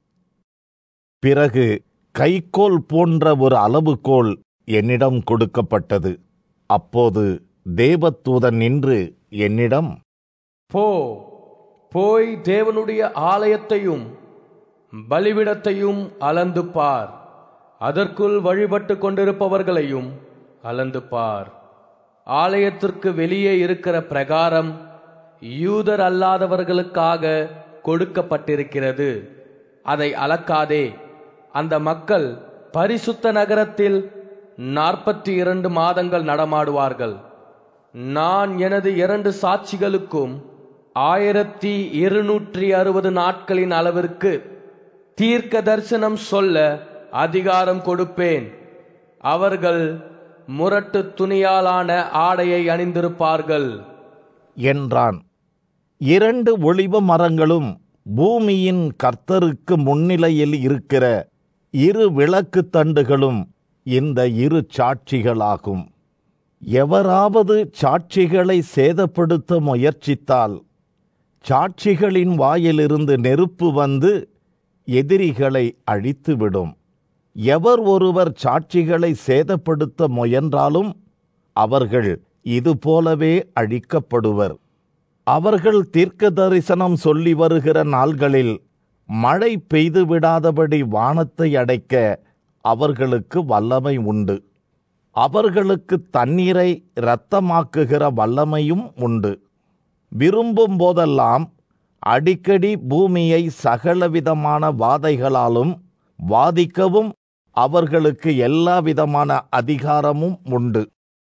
பிறகு கைக்கோல் போன்ற ஒரு அளவுகோல் என்னிடம் கொடுக்கப்பட்டது அப்போது தேவதூதன் நின்று என்னிடம் போ போய் தேவனுடைய ஆலயத்தையும் பலிவிடத்தையும் அளந்து பார் அதற்குள் வழிபட்டு கொண்டிருப்பவர்களையும் அளந்து பார் ஆலயத்திற்கு வெளியே இருக்கிற பிரகாரம் யூதர் அல்லாதவர்களுக்காக கொடுக்கப்பட்டிருக்கிறது அதை அளக்காதே அந்த மக்கள் பரிசுத்த நகரத்தில் நாற்பத்தி இரண்டு மாதங்கள் நடமாடுவார்கள் நான் எனது இரண்டு சாட்சிகளுக்கும் ஆயிரத்தி இருநூற்றி அறுபது நாட்களின் அளவிற்கு தீர்க்க தரிசனம் சொல்ல அதிகாரம் கொடுப்பேன் அவர்கள் முரட்டு துணியாலான ஆடையை அணிந்திருப்பார்கள் என்றான் இரண்டு ஒளிவ மரங்களும் பூமியின் கர்த்தருக்கு முன்னிலையில் இருக்கிற இரு விளக்கு தண்டுகளும் இந்த இரு சாட்சிகளாகும் எவராவது சாட்சிகளை சேதப்படுத்த முயற்சித்தால் சாட்சிகளின் வாயிலிருந்து நெருப்பு வந்து எதிரிகளை அழித்துவிடும் எவர் ஒருவர் சாட்சிகளை சேதப்படுத்த முயன்றாலும் அவர்கள் இதுபோலவே அழிக்கப்படுவர் அவர்கள் தீர்க்க தரிசனம் சொல்லி வருகிற நாள்களில் மழை பெய்து விடாதபடி வானத்தை அடைக்க அவர்களுக்கு வல்லமை உண்டு அவர்களுக்கு தண்ணீரை இரத்தமாக்குகிற வல்லமையும் உண்டு விரும்பும் போதெல்லாம் அடிக்கடி பூமியை சகலவிதமான வாதைகளாலும் வாதிக்கவும் அவர்களுக்கு எல்லா விதமான அதிகாரமும் உண்டு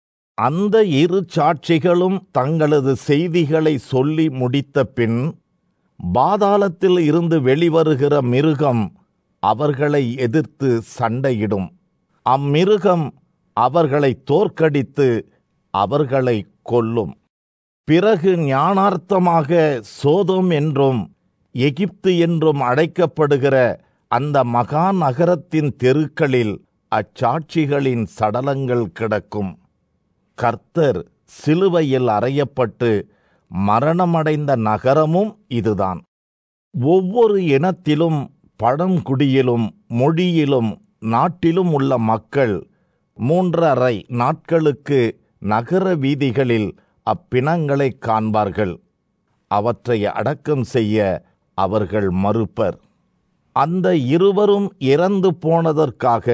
அந்த இரு சாட்சிகளும் தங்களது செய்திகளை சொல்லி முடித்த பின் பாதாளத்தில் இருந்து வெளிவருகிற மிருகம் அவர்களை எதிர்த்து சண்டையிடும் அம்மிருகம் அவர்களை தோற்கடித்து அவர்களை கொல்லும் பிறகு ஞானார்த்தமாக சோதோம் என்றும் எகிப்து என்றும் அழைக்கப்படுகிற அந்த மகா நகரத்தின் தெருக்களில் அச்சாட்சிகளின் சடலங்கள் கிடக்கும் கர்த்தர் சிலுவையில் அறையப்பட்டு மரணமடைந்த நகரமும் இதுதான் ஒவ்வொரு இனத்திலும் பழங்குடியிலும் மொழியிலும் நாட்டிலும் உள்ள மக்கள் மூன்றரை நாட்களுக்கு நகர வீதிகளில் அப்பிணங்களை காண்பார்கள் அவற்றை அடக்கம் செய்ய அவர்கள் மறுப்பர் அந்த இருவரும் இறந்து போனதற்காக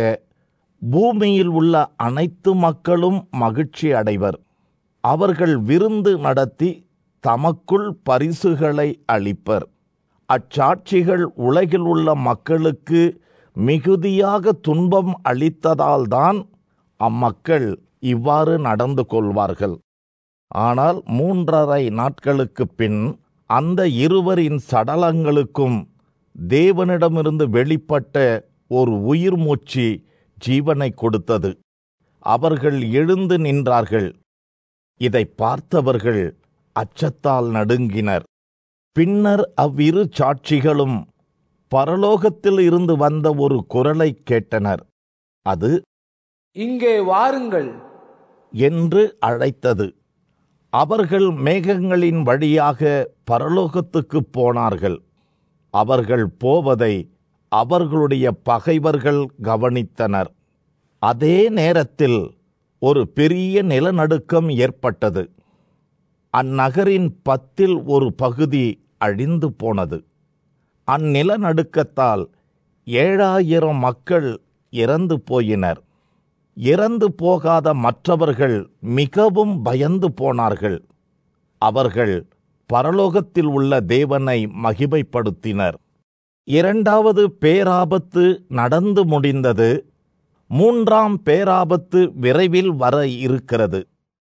பூமியில் உள்ள அனைத்து மக்களும் மகிழ்ச்சி அடைவர் அவர்கள் விருந்து நடத்தி தமக்குள் பரிசுகளை அளிப்பர் அச்சாட்சிகள் உலகில் உள்ள மக்களுக்கு மிகுதியாக துன்பம் அளித்ததால்தான் அம்மக்கள் இவ்வாறு நடந்து கொள்வார்கள் ஆனால் மூன்றரை நாட்களுக்குப் பின் அந்த இருவரின் சடலங்களுக்கும் தேவனிடமிருந்து வெளிப்பட்ட ஒரு உயிர் மூச்சு ஜீவனை கொடுத்தது அவர்கள் எழுந்து நின்றார்கள் இதை பார்த்தவர்கள் அச்சத்தால் நடுங்கினர் பின்னர் அவ்விரு சாட்சிகளும் பரலோகத்தில் இருந்து வந்த ஒரு குரலை கேட்டனர் அது இங்கே வாருங்கள் என்று அழைத்தது அவர்கள் மேகங்களின் வழியாக பரலோகத்துக்குப் போனார்கள் அவர்கள் போவதை அவர்களுடைய பகைவர்கள் கவனித்தனர் அதே நேரத்தில் ஒரு பெரிய நிலநடுக்கம் ஏற்பட்டது அந்நகரின் பத்தில் ஒரு பகுதி அழிந்து போனது அந்நிலநடுக்கத்தால் ஏழாயிரம் மக்கள் இறந்து போயினர் இறந்து போகாத மற்றவர்கள் மிகவும் பயந்து போனார்கள் அவர்கள் பரலோகத்தில் உள்ள தேவனை மகிமைப்படுத்தினர் இரண்டாவது பேராபத்து நடந்து முடிந்தது மூன்றாம் பேராபத்து விரைவில் வர இருக்கிறது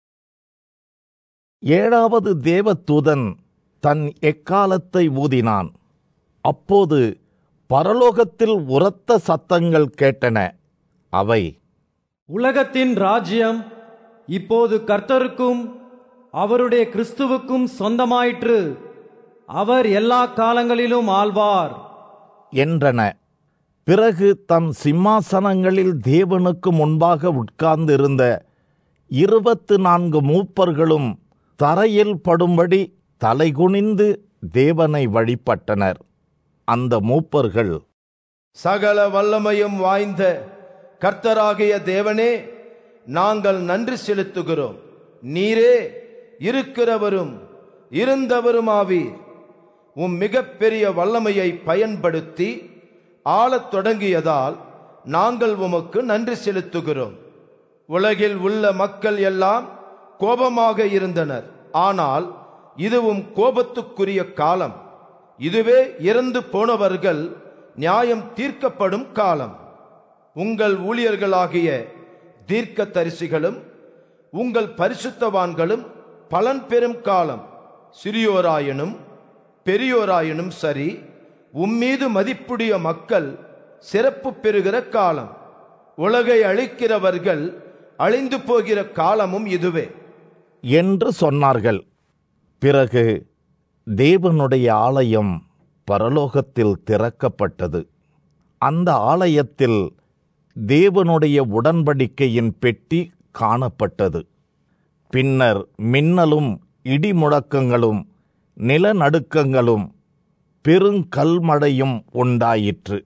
ஏழாவது தேவதூதன் தன் எக்காலத்தை ஊதினான் அப்போது பரலோகத்தில் உரத்த சத்தங்கள் கேட்டன அவை உலகத்தின் ராஜ்யம் இப்போது கர்த்தருக்கும் அவருடைய கிறிஸ்துவுக்கும் சொந்தமாயிற்று அவர் எல்லா காலங்களிலும் ஆள்வார் என்றன பிறகு தம் சிம்மாசனங்களில் தேவனுக்கு முன்பாக உட்கார்ந்திருந்த இருபத்து நான்கு மூப்பர்களும் தரையில் படும்படி தலைகுனிந்து தேவனை வழிபட்டனர் அந்த மூப்பர்கள் சகல வல்லமையும் வாய்ந்த கர்த்தராகிய தேவனே நாங்கள் நன்றி செலுத்துகிறோம் நீரே இருக்கிறவரும் இருந்தவருமாவீர் உம் மிகப்பெரிய வல்லமையை பயன்படுத்தி ஆளத் தொடங்கியதால் நாங்கள் உமக்கு நன்றி செலுத்துகிறோம் உலகில் உள்ள மக்கள் எல்லாம் கோபமாக இருந்தனர் ஆனால் இதுவும் கோபத்துக்குரிய காலம் இதுவே இறந்து போனவர்கள் நியாயம் தீர்க்கப்படும் காலம் உங்கள் ஊழியர்களாகிய தீர்க்க தரிசிகளும் உங்கள் பரிசுத்தவான்களும் பலன் பெறும் காலம் சிறியோராயினும் பெரியோராயினும் சரி உம்மீது மதிப்புடைய மக்கள் சிறப்பு பெறுகிற காலம் உலகை அழிக்கிறவர்கள் அழிந்து போகிற காலமும் இதுவே என்று சொன்னார்கள் பிறகு தேவனுடைய ஆலயம் பரலோகத்தில் திறக்கப்பட்டது அந்த ஆலயத்தில் தேவனுடைய உடன்படிக்கையின் பெட்டி காணப்பட்டது பின்னர் மின்னலும் இடிமுழக்கங்களும் நிலநடுக்கங்களும் பெருங்கல்மழையும் உண்டாயிற்று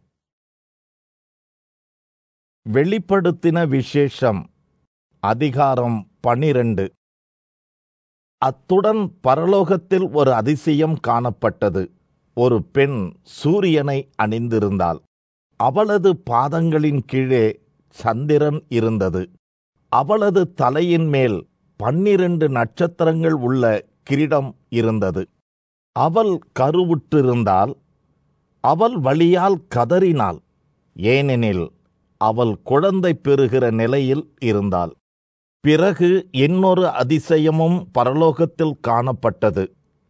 வெளிப்படுத்தின விசேஷம் அதிகாரம் பனிரெண்டு அத்துடன் பரலோகத்தில் ஒரு அதிசயம் காணப்பட்டது ஒரு பெண் சூரியனை அணிந்திருந்தாள் அவளது பாதங்களின் கீழே சந்திரன் இருந்தது அவளது தலையின் மேல் பன்னிரண்டு நட்சத்திரங்கள் உள்ள கிரீடம் இருந்தது அவள் கருவுற்றிருந்தால் அவள் வழியால் கதறினாள் ஏனெனில் அவள் குழந்தை பெறுகிற நிலையில் இருந்தாள் பிறகு இன்னொரு அதிசயமும் பரலோகத்தில் காணப்பட்டது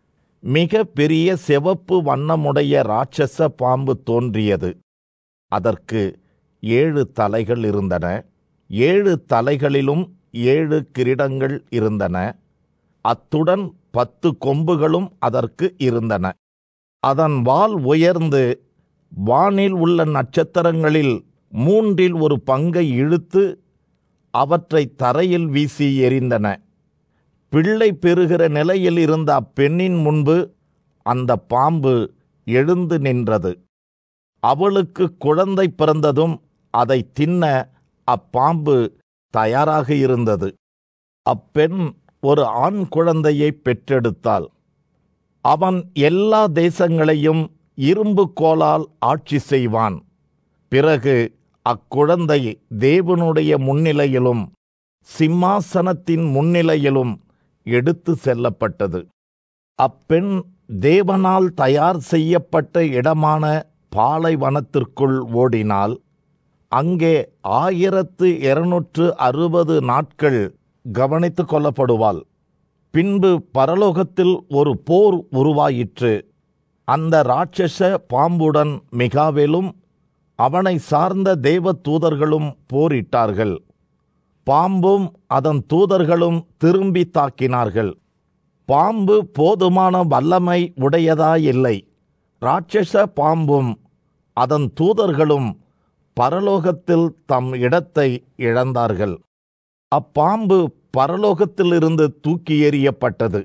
மிக பெரிய சிவப்பு வண்ணமுடைய ராட்சச பாம்பு தோன்றியது அதற்கு ஏழு தலைகள் இருந்தன ஏழு தலைகளிலும் ஏழு கிரீடங்கள் இருந்தன அத்துடன் பத்து கொம்புகளும் அதற்கு இருந்தன அதன் வால் உயர்ந்து வானில் உள்ள நட்சத்திரங்களில் மூன்றில் ஒரு பங்கை இழுத்து அவற்றை தரையில் வீசி எறிந்தன பிள்ளை பெறுகிற நிலையில் இருந்த அப்பெண்ணின் முன்பு அந்த பாம்பு எழுந்து நின்றது அவளுக்கு குழந்தை பிறந்ததும் அதை தின்ன அப்பாம்பு தயாராக இருந்தது அப்பெண் ஒரு ஆண் குழந்தையை பெற்றெடுத்தாள் அவன் எல்லா தேசங்களையும் இரும்பு கோலால் ஆட்சி செய்வான் பிறகு அக்குழந்தை தேவனுடைய முன்னிலையிலும் சிம்மாசனத்தின் முன்னிலையிலும் எடுத்து செல்லப்பட்டது அப்பெண் தேவனால் தயார் செய்யப்பட்ட இடமான பாலைவனத்திற்குள் ஓடினால் அங்கே ஆயிரத்து இருநூற்று அறுபது நாட்கள் கவனித்து கொள்ளப்படுவாள் பின்பு பரலோகத்தில் ஒரு போர் உருவாயிற்று அந்த ராட்சச பாம்புடன் மிகாவேலும் அவனை சார்ந்த தேவ தூதர்களும் போரிட்டார்கள் பாம்பும் அதன் தூதர்களும் திரும்பி தாக்கினார்கள் பாம்பு போதுமான வல்லமை உடையதாயில்லை ராட்சச பாம்பும் அதன் தூதர்களும் பரலோகத்தில் தம் இடத்தை இழந்தார்கள் அப்பாம்பு பரலோகத்திலிருந்து தூக்கி எறியப்பட்டது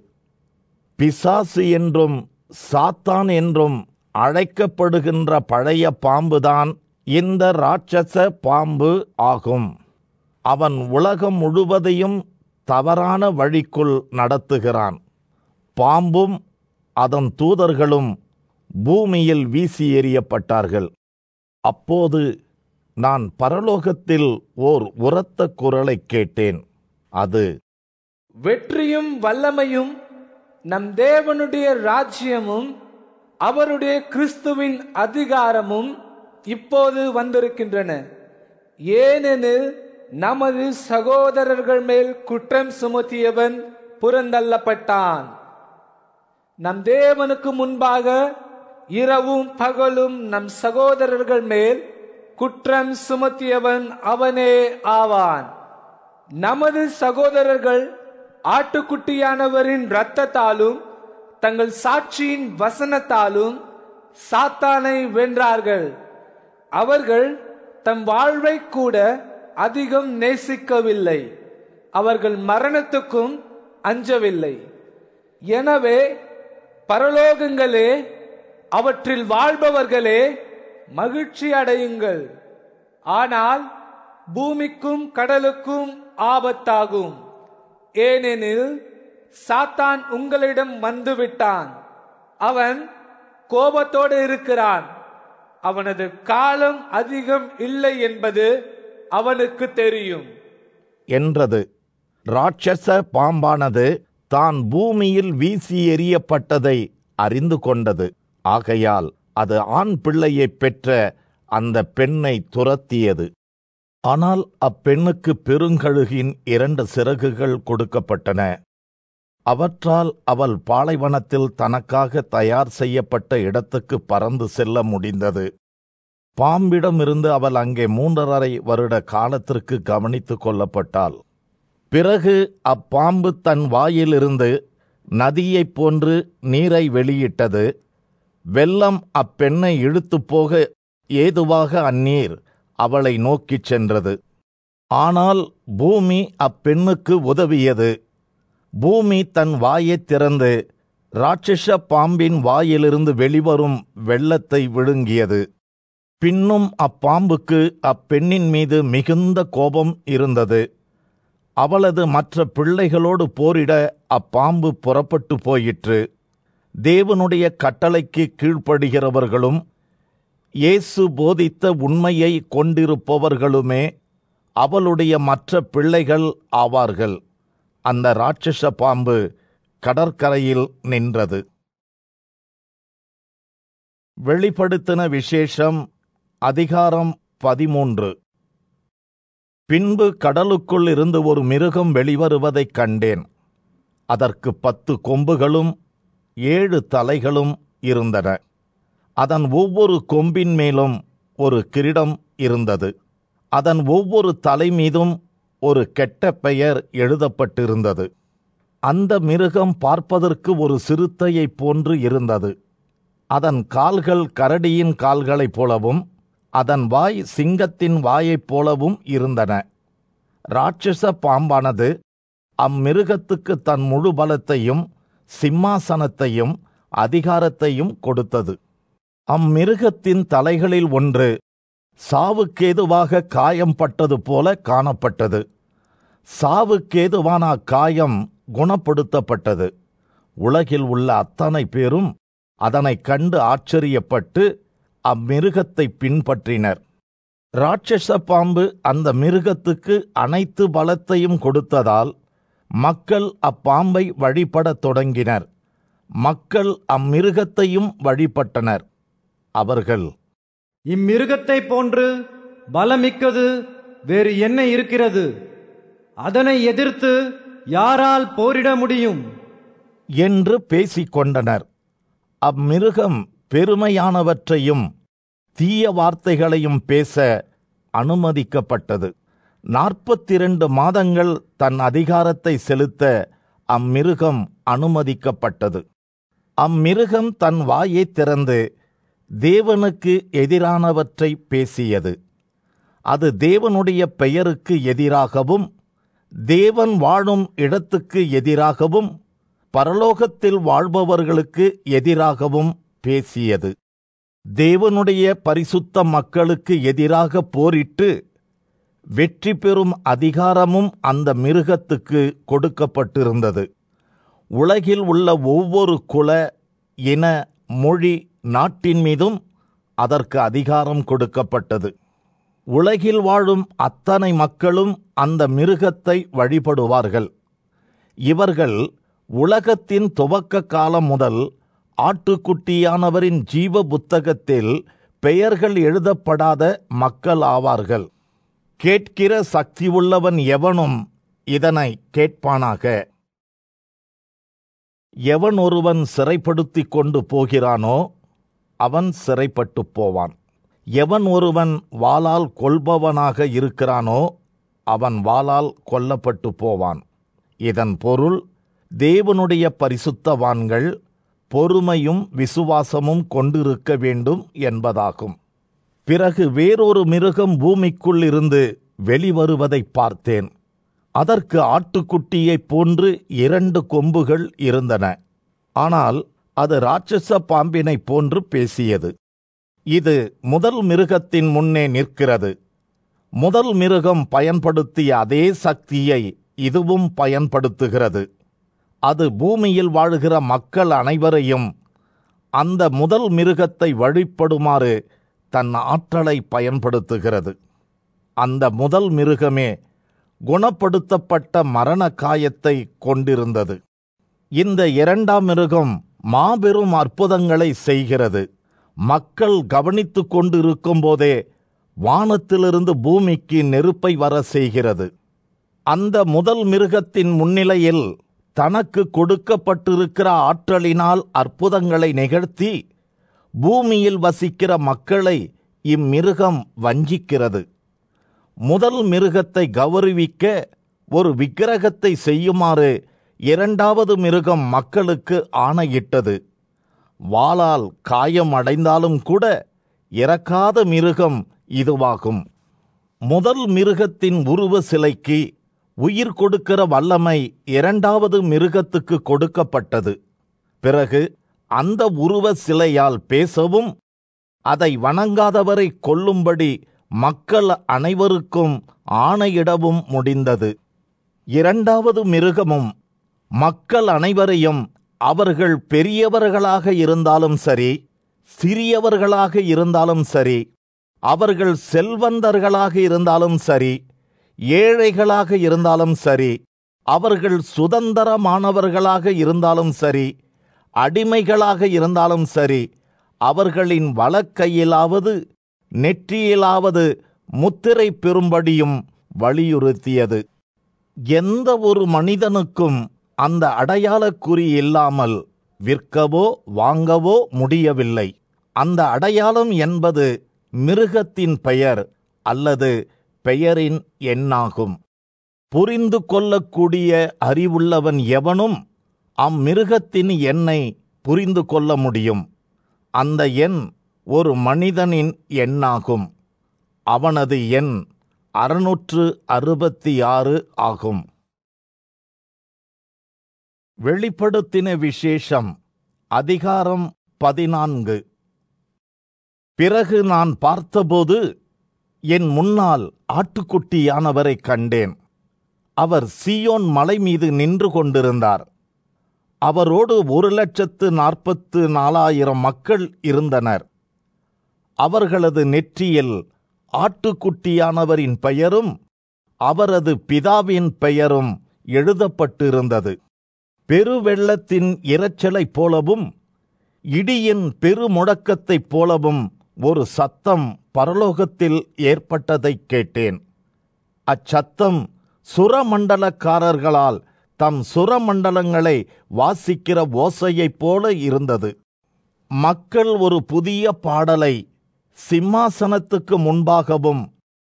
பிசாசு என்றும் சாத்தான் என்றும் அழைக்கப்படுகின்ற பழைய பாம்புதான் இந்த ராட்சச பாம்பு ஆகும் அவன் உலகம் முழுவதையும் தவறான வழிக்குள் நடத்துகிறான் பாம்பும் அதன் தூதர்களும் பூமியில் வீசி எறியப்பட்டார்கள் அப்போது நான் பரலோகத்தில் ஓர் உரத்த குரலைக் கேட்டேன் அது வெற்றியும் வல்லமையும் நம் தேவனுடைய ராஜ்யமும் அவருடைய கிறிஸ்துவின் அதிகாரமும் இப்போது வந்திருக்கின்றன ஏனெனில் நமது சகோதரர்கள் மேல் குற்றம் சுமத்தியவன் புறந்தள்ளப்பட்டான் நம் தேவனுக்கு முன்பாக இரவும் பகலும் நம் சகோதரர்கள் மேல் குற்றம் சுமத்தியவன் அவனே ஆவான் நமது சகோதரர்கள் ஆட்டுக்குட்டியானவரின் இரத்தத்தாலும் தங்கள் சாட்சியின் வசனத்தாலும் சாத்தானை வென்றார்கள் அவர்கள் தம் வாழ்வை கூட அதிகம் நேசிக்கவில்லை அவர்கள் மரணத்துக்கும் அஞ்சவில்லை எனவே பரலோகங்களே அவற்றில் வாழ்பவர்களே மகிழ்ச்சி அடையுங்கள் ஆனால் பூமிக்கும் கடலுக்கும் ஆபத்தாகும் ஏனெனில் சாத்தான் உங்களிடம் வந்துவிட்டான் அவன் கோபத்தோடு இருக்கிறான் அவனது காலம் அதிகம் இல்லை என்பது அவனுக்கு தெரியும் என்றது ராட்சச பாம்பானது தான் பூமியில் வீசி எறியப்பட்டதை அறிந்து கொண்டது ஆகையால் அது ஆண் பிள்ளையை பெற்ற அந்த பெண்ணை துரத்தியது ஆனால் அப்பெண்ணுக்கு பெருங்கழுகின் இரண்டு சிறகுகள் கொடுக்கப்பட்டன அவற்றால் அவள் பாலைவனத்தில் தனக்காக தயார் செய்யப்பட்ட இடத்துக்கு பறந்து செல்ல முடிந்தது பாம்பிடமிருந்து அவள் அங்கே மூன்றரை வருட காலத்திற்கு கவனித்துக் கொள்ளப்பட்டாள் பிறகு அப்பாம்பு தன் வாயிலிருந்து நதியைப் போன்று நீரை வெளியிட்டது வெள்ளம் அப்பெண்ணை இழுத்துப் போக ஏதுவாக அந்நீர் அவளை நோக்கிச் சென்றது ஆனால் பூமி அப்பெண்ணுக்கு உதவியது பூமி தன் வாயைத் திறந்து ராட்சச பாம்பின் வாயிலிருந்து வெளிவரும் வெள்ளத்தை விழுங்கியது பின்னும் அப்பாம்புக்கு அப்பெண்ணின் மீது மிகுந்த கோபம் இருந்தது அவளது மற்ற பிள்ளைகளோடு போரிட அப்பாம்பு புறப்பட்டு போயிற்று தேவனுடைய கட்டளைக்கு கீழ்ப்படுகிறவர்களும் இயேசு போதித்த உண்மையை கொண்டிருப்பவர்களுமே அவளுடைய மற்ற பிள்ளைகள் ஆவார்கள் அந்த ராட்சச பாம்பு கடற்கரையில் நின்றது வெளிப்படுத்தின விசேஷம் அதிகாரம் பதிமூன்று பின்பு கடலுக்குள் இருந்து ஒரு மிருகம் வெளிவருவதைக் கண்டேன் அதற்கு பத்து கொம்புகளும் ஏழு தலைகளும் இருந்தன அதன் ஒவ்வொரு கொம்பின் மேலும் ஒரு கிரீடம் இருந்தது அதன் ஒவ்வொரு தலை மீதும் ஒரு கெட்ட பெயர் எழுதப்பட்டிருந்தது அந்த மிருகம் பார்ப்பதற்கு ஒரு சிறுத்தையைப் போன்று இருந்தது அதன் கால்கள் கரடியின் கால்களைப் போலவும் அதன் வாய் சிங்கத்தின் வாயைப் போலவும் இருந்தன ராட்சச பாம்பானது அம்மிருகத்துக்கு தன் முழு பலத்தையும் சிம்மாசனத்தையும் அதிகாரத்தையும் கொடுத்தது அம்மிருகத்தின் தலைகளில் ஒன்று சாவுக்கேதுவாக காயம் பட்டது போல காணப்பட்டது சாவுக்கேதுவான அக்காயம் குணப்படுத்தப்பட்டது உலகில் உள்ள அத்தனை பேரும் அதனைக் கண்டு ஆச்சரியப்பட்டு அம்மிருகத்தை பின்பற்றினர் ராட்சச பாம்பு அந்த மிருகத்துக்கு அனைத்து பலத்தையும் கொடுத்ததால் மக்கள் அப்பாம்பை வழிபடத் தொடங்கினர் மக்கள் அம்மிருகத்தையும் வழிபட்டனர் அவர்கள் இம்மிருகத்தை போன்று பலமிக்கது வேறு என்ன இருக்கிறது அதனை எதிர்த்து யாரால் போரிட முடியும் என்று பேசிக்கொண்டனர் அம்மிருகம் பெருமையானவற்றையும் தீய வார்த்தைகளையும் பேச அனுமதிக்கப்பட்டது நாற்பத்திரண்டு மாதங்கள் தன் அதிகாரத்தை செலுத்த அம்மிருகம் அனுமதிக்கப்பட்டது அம்மிருகம் தன் வாயை திறந்து தேவனுக்கு எதிரானவற்றை பேசியது அது தேவனுடைய பெயருக்கு எதிராகவும் தேவன் வாழும் இடத்துக்கு எதிராகவும் பரலோகத்தில் வாழ்பவர்களுக்கு எதிராகவும் பேசியது தேவனுடைய பரிசுத்த மக்களுக்கு எதிராக போரிட்டு வெற்றி பெறும் அதிகாரமும் அந்த மிருகத்துக்கு கொடுக்கப்பட்டிருந்தது உலகில் உள்ள ஒவ்வொரு குல இன மொழி நாட்டின் மீதும் அதற்கு அதிகாரம் கொடுக்கப்பட்டது உலகில் வாழும் அத்தனை மக்களும் அந்த மிருகத்தை வழிபடுவார்கள் இவர்கள் உலகத்தின் துவக்க காலம் முதல் ஆட்டுக்குட்டியானவரின் ஜீவ புத்தகத்தில் பெயர்கள் எழுதப்படாத மக்கள் ஆவார்கள் கேட்கிற சக்தி உள்ளவன் எவனும் இதனை கேட்பானாக எவன் ஒருவன் சிறைப்படுத்திக் கொண்டு போகிறானோ அவன் சிறைப்பட்டுப் போவான் எவன் ஒருவன் வாளால் கொல்பவனாக இருக்கிறானோ அவன் வாளால் கொல்லப்பட்டு போவான் இதன் பொருள் தேவனுடைய பரிசுத்தவான்கள் பொறுமையும் விசுவாசமும் கொண்டிருக்க வேண்டும் என்பதாகும் பிறகு வேறொரு மிருகம் பூமிக்குள் இருந்து வெளிவருவதைப் பார்த்தேன் அதற்கு ஆட்டுக்குட்டியைப் போன்று இரண்டு கொம்புகள் இருந்தன ஆனால் அது ராட்சச பாம்பினைப் போன்று பேசியது இது முதல் மிருகத்தின் முன்னே நிற்கிறது முதல் மிருகம் பயன்படுத்திய அதே சக்தியை இதுவும் பயன்படுத்துகிறது அது பூமியில் வாழுகிற மக்கள் அனைவரையும் அந்த முதல் மிருகத்தை வழிபடுமாறு தன் ஆற்றலை பயன்படுத்துகிறது அந்த முதல் மிருகமே குணப்படுத்தப்பட்ட மரண காயத்தை கொண்டிருந்தது இந்த இரண்டாம் மிருகம் மாபெரும் அற்புதங்களை செய்கிறது மக்கள் கவனித்துக் கொண்டிருக்கும் போதே வானத்திலிருந்து பூமிக்கு நெருப்பை வர செய்கிறது அந்த முதல் மிருகத்தின் முன்னிலையில் தனக்கு கொடுக்கப்பட்டிருக்கிற ஆற்றலினால் அற்புதங்களை நிகழ்த்தி பூமியில் வசிக்கிற மக்களை இம்மிருகம் வஞ்சிக்கிறது முதல் மிருகத்தை கௌரவிக்க ஒரு விக்கிரகத்தை செய்யுமாறு இரண்டாவது மிருகம் மக்களுக்கு ஆணையிட்டது வாளால் காயம் அடைந்தாலும் கூட இறக்காத மிருகம் இதுவாகும் முதல் மிருகத்தின் உருவ சிலைக்கு உயிர் கொடுக்கிற வல்லமை இரண்டாவது மிருகத்துக்கு கொடுக்கப்பட்டது பிறகு அந்த உருவ சிலையால் பேசவும் அதை வணங்காதவரை கொல்லும்படி மக்கள் அனைவருக்கும் ஆணையிடவும் முடிந்தது இரண்டாவது மிருகமும் மக்கள் அனைவரையும் அவர்கள் பெரியவர்களாக இருந்தாலும் சரி சிறியவர்களாக இருந்தாலும் சரி அவர்கள் செல்வந்தர்களாக இருந்தாலும் சரி ஏழைகளாக இருந்தாலும் சரி அவர்கள் சுதந்திரமானவர்களாக இருந்தாலும் சரி அடிமைகளாக இருந்தாலும் சரி அவர்களின் வலக்கையிலாவது நெற்றியிலாவது முத்திரை பெறும்படியும் வலியுறுத்தியது எந்த ஒரு மனிதனுக்கும் அந்த அடையாளக் குறி இல்லாமல் விற்கவோ வாங்கவோ முடியவில்லை அந்த அடையாளம் என்பது மிருகத்தின் பெயர் அல்லது பெயரின் எண்ணாகும் புரிந்து கொள்ளக்கூடிய அறிவுள்ளவன் எவனும் அம்மிருகத்தின் எண்ணை புரிந்து கொள்ள முடியும் அந்த எண் ஒரு மனிதனின் எண்ணாகும் அவனது எண் அறுநூற்று அறுபத்தி ஆறு ஆகும் வெளிப்படுத்தின விசேஷம் அதிகாரம் பதினான்கு பிறகு நான் பார்த்தபோது என் முன்னால் ஆட்டுக்குட்டியானவரைக் கண்டேன் அவர் சீயோன் மலை மீது நின்று கொண்டிருந்தார் அவரோடு ஒரு லட்சத்து நாற்பத்து நாலாயிரம் மக்கள் இருந்தனர் அவர்களது நெற்றியில் ஆட்டுக்குட்டியானவரின் பெயரும் அவரது பிதாவின் பெயரும் எழுதப்பட்டிருந்தது பெருவெள்ளத்தின் இரைச்சலைப் போலவும் இடியின் பெருமுழக்கத்தைப் போலவும் ஒரு சத்தம் பரலோகத்தில் ஏற்பட்டதைக் கேட்டேன் அச்சத்தம் சுரமண்டலக்காரர்களால் தம் சுரமண்டலங்களை வாசிக்கிற ஓசையைப் போல இருந்தது மக்கள் ஒரு புதிய பாடலை சிம்மாசனத்துக்கு முன்பாகவும்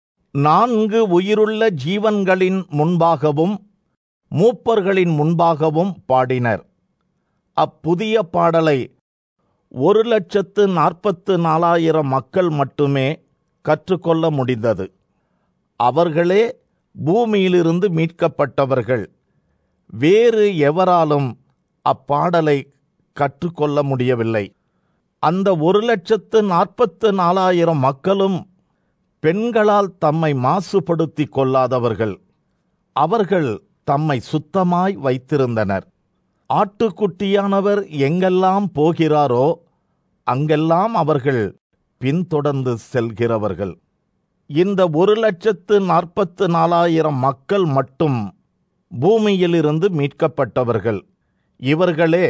நான்கு உயிருள்ள ஜீவன்களின் முன்பாகவும் மூப்பர்களின் முன்பாகவும் பாடினர் அப்புதிய பாடலை ஒரு லட்சத்து நாற்பத்து நாலாயிரம் மக்கள் மட்டுமே கற்றுக்கொள்ள முடிந்தது அவர்களே பூமியிலிருந்து மீட்கப்பட்டவர்கள் வேறு எவராலும் அப்பாடலை கற்றுக்கொள்ள முடியவில்லை அந்த ஒரு லட்சத்து நாற்பத்து நாலாயிரம் மக்களும் பெண்களால் தம்மை மாசுபடுத்திக் கொள்ளாதவர்கள் அவர்கள் தம்மை சுத்தமாய் வைத்திருந்தனர் ஆட்டுக்குட்டியானவர் எங்கெல்லாம் போகிறாரோ அங்கெல்லாம் அவர்கள் பின்தொடர்ந்து செல்கிறவர்கள் இந்த ஒரு லட்சத்து நாற்பத்து நாலாயிரம் மக்கள் மட்டும் பூமியிலிருந்து மீட்கப்பட்டவர்கள் இவர்களே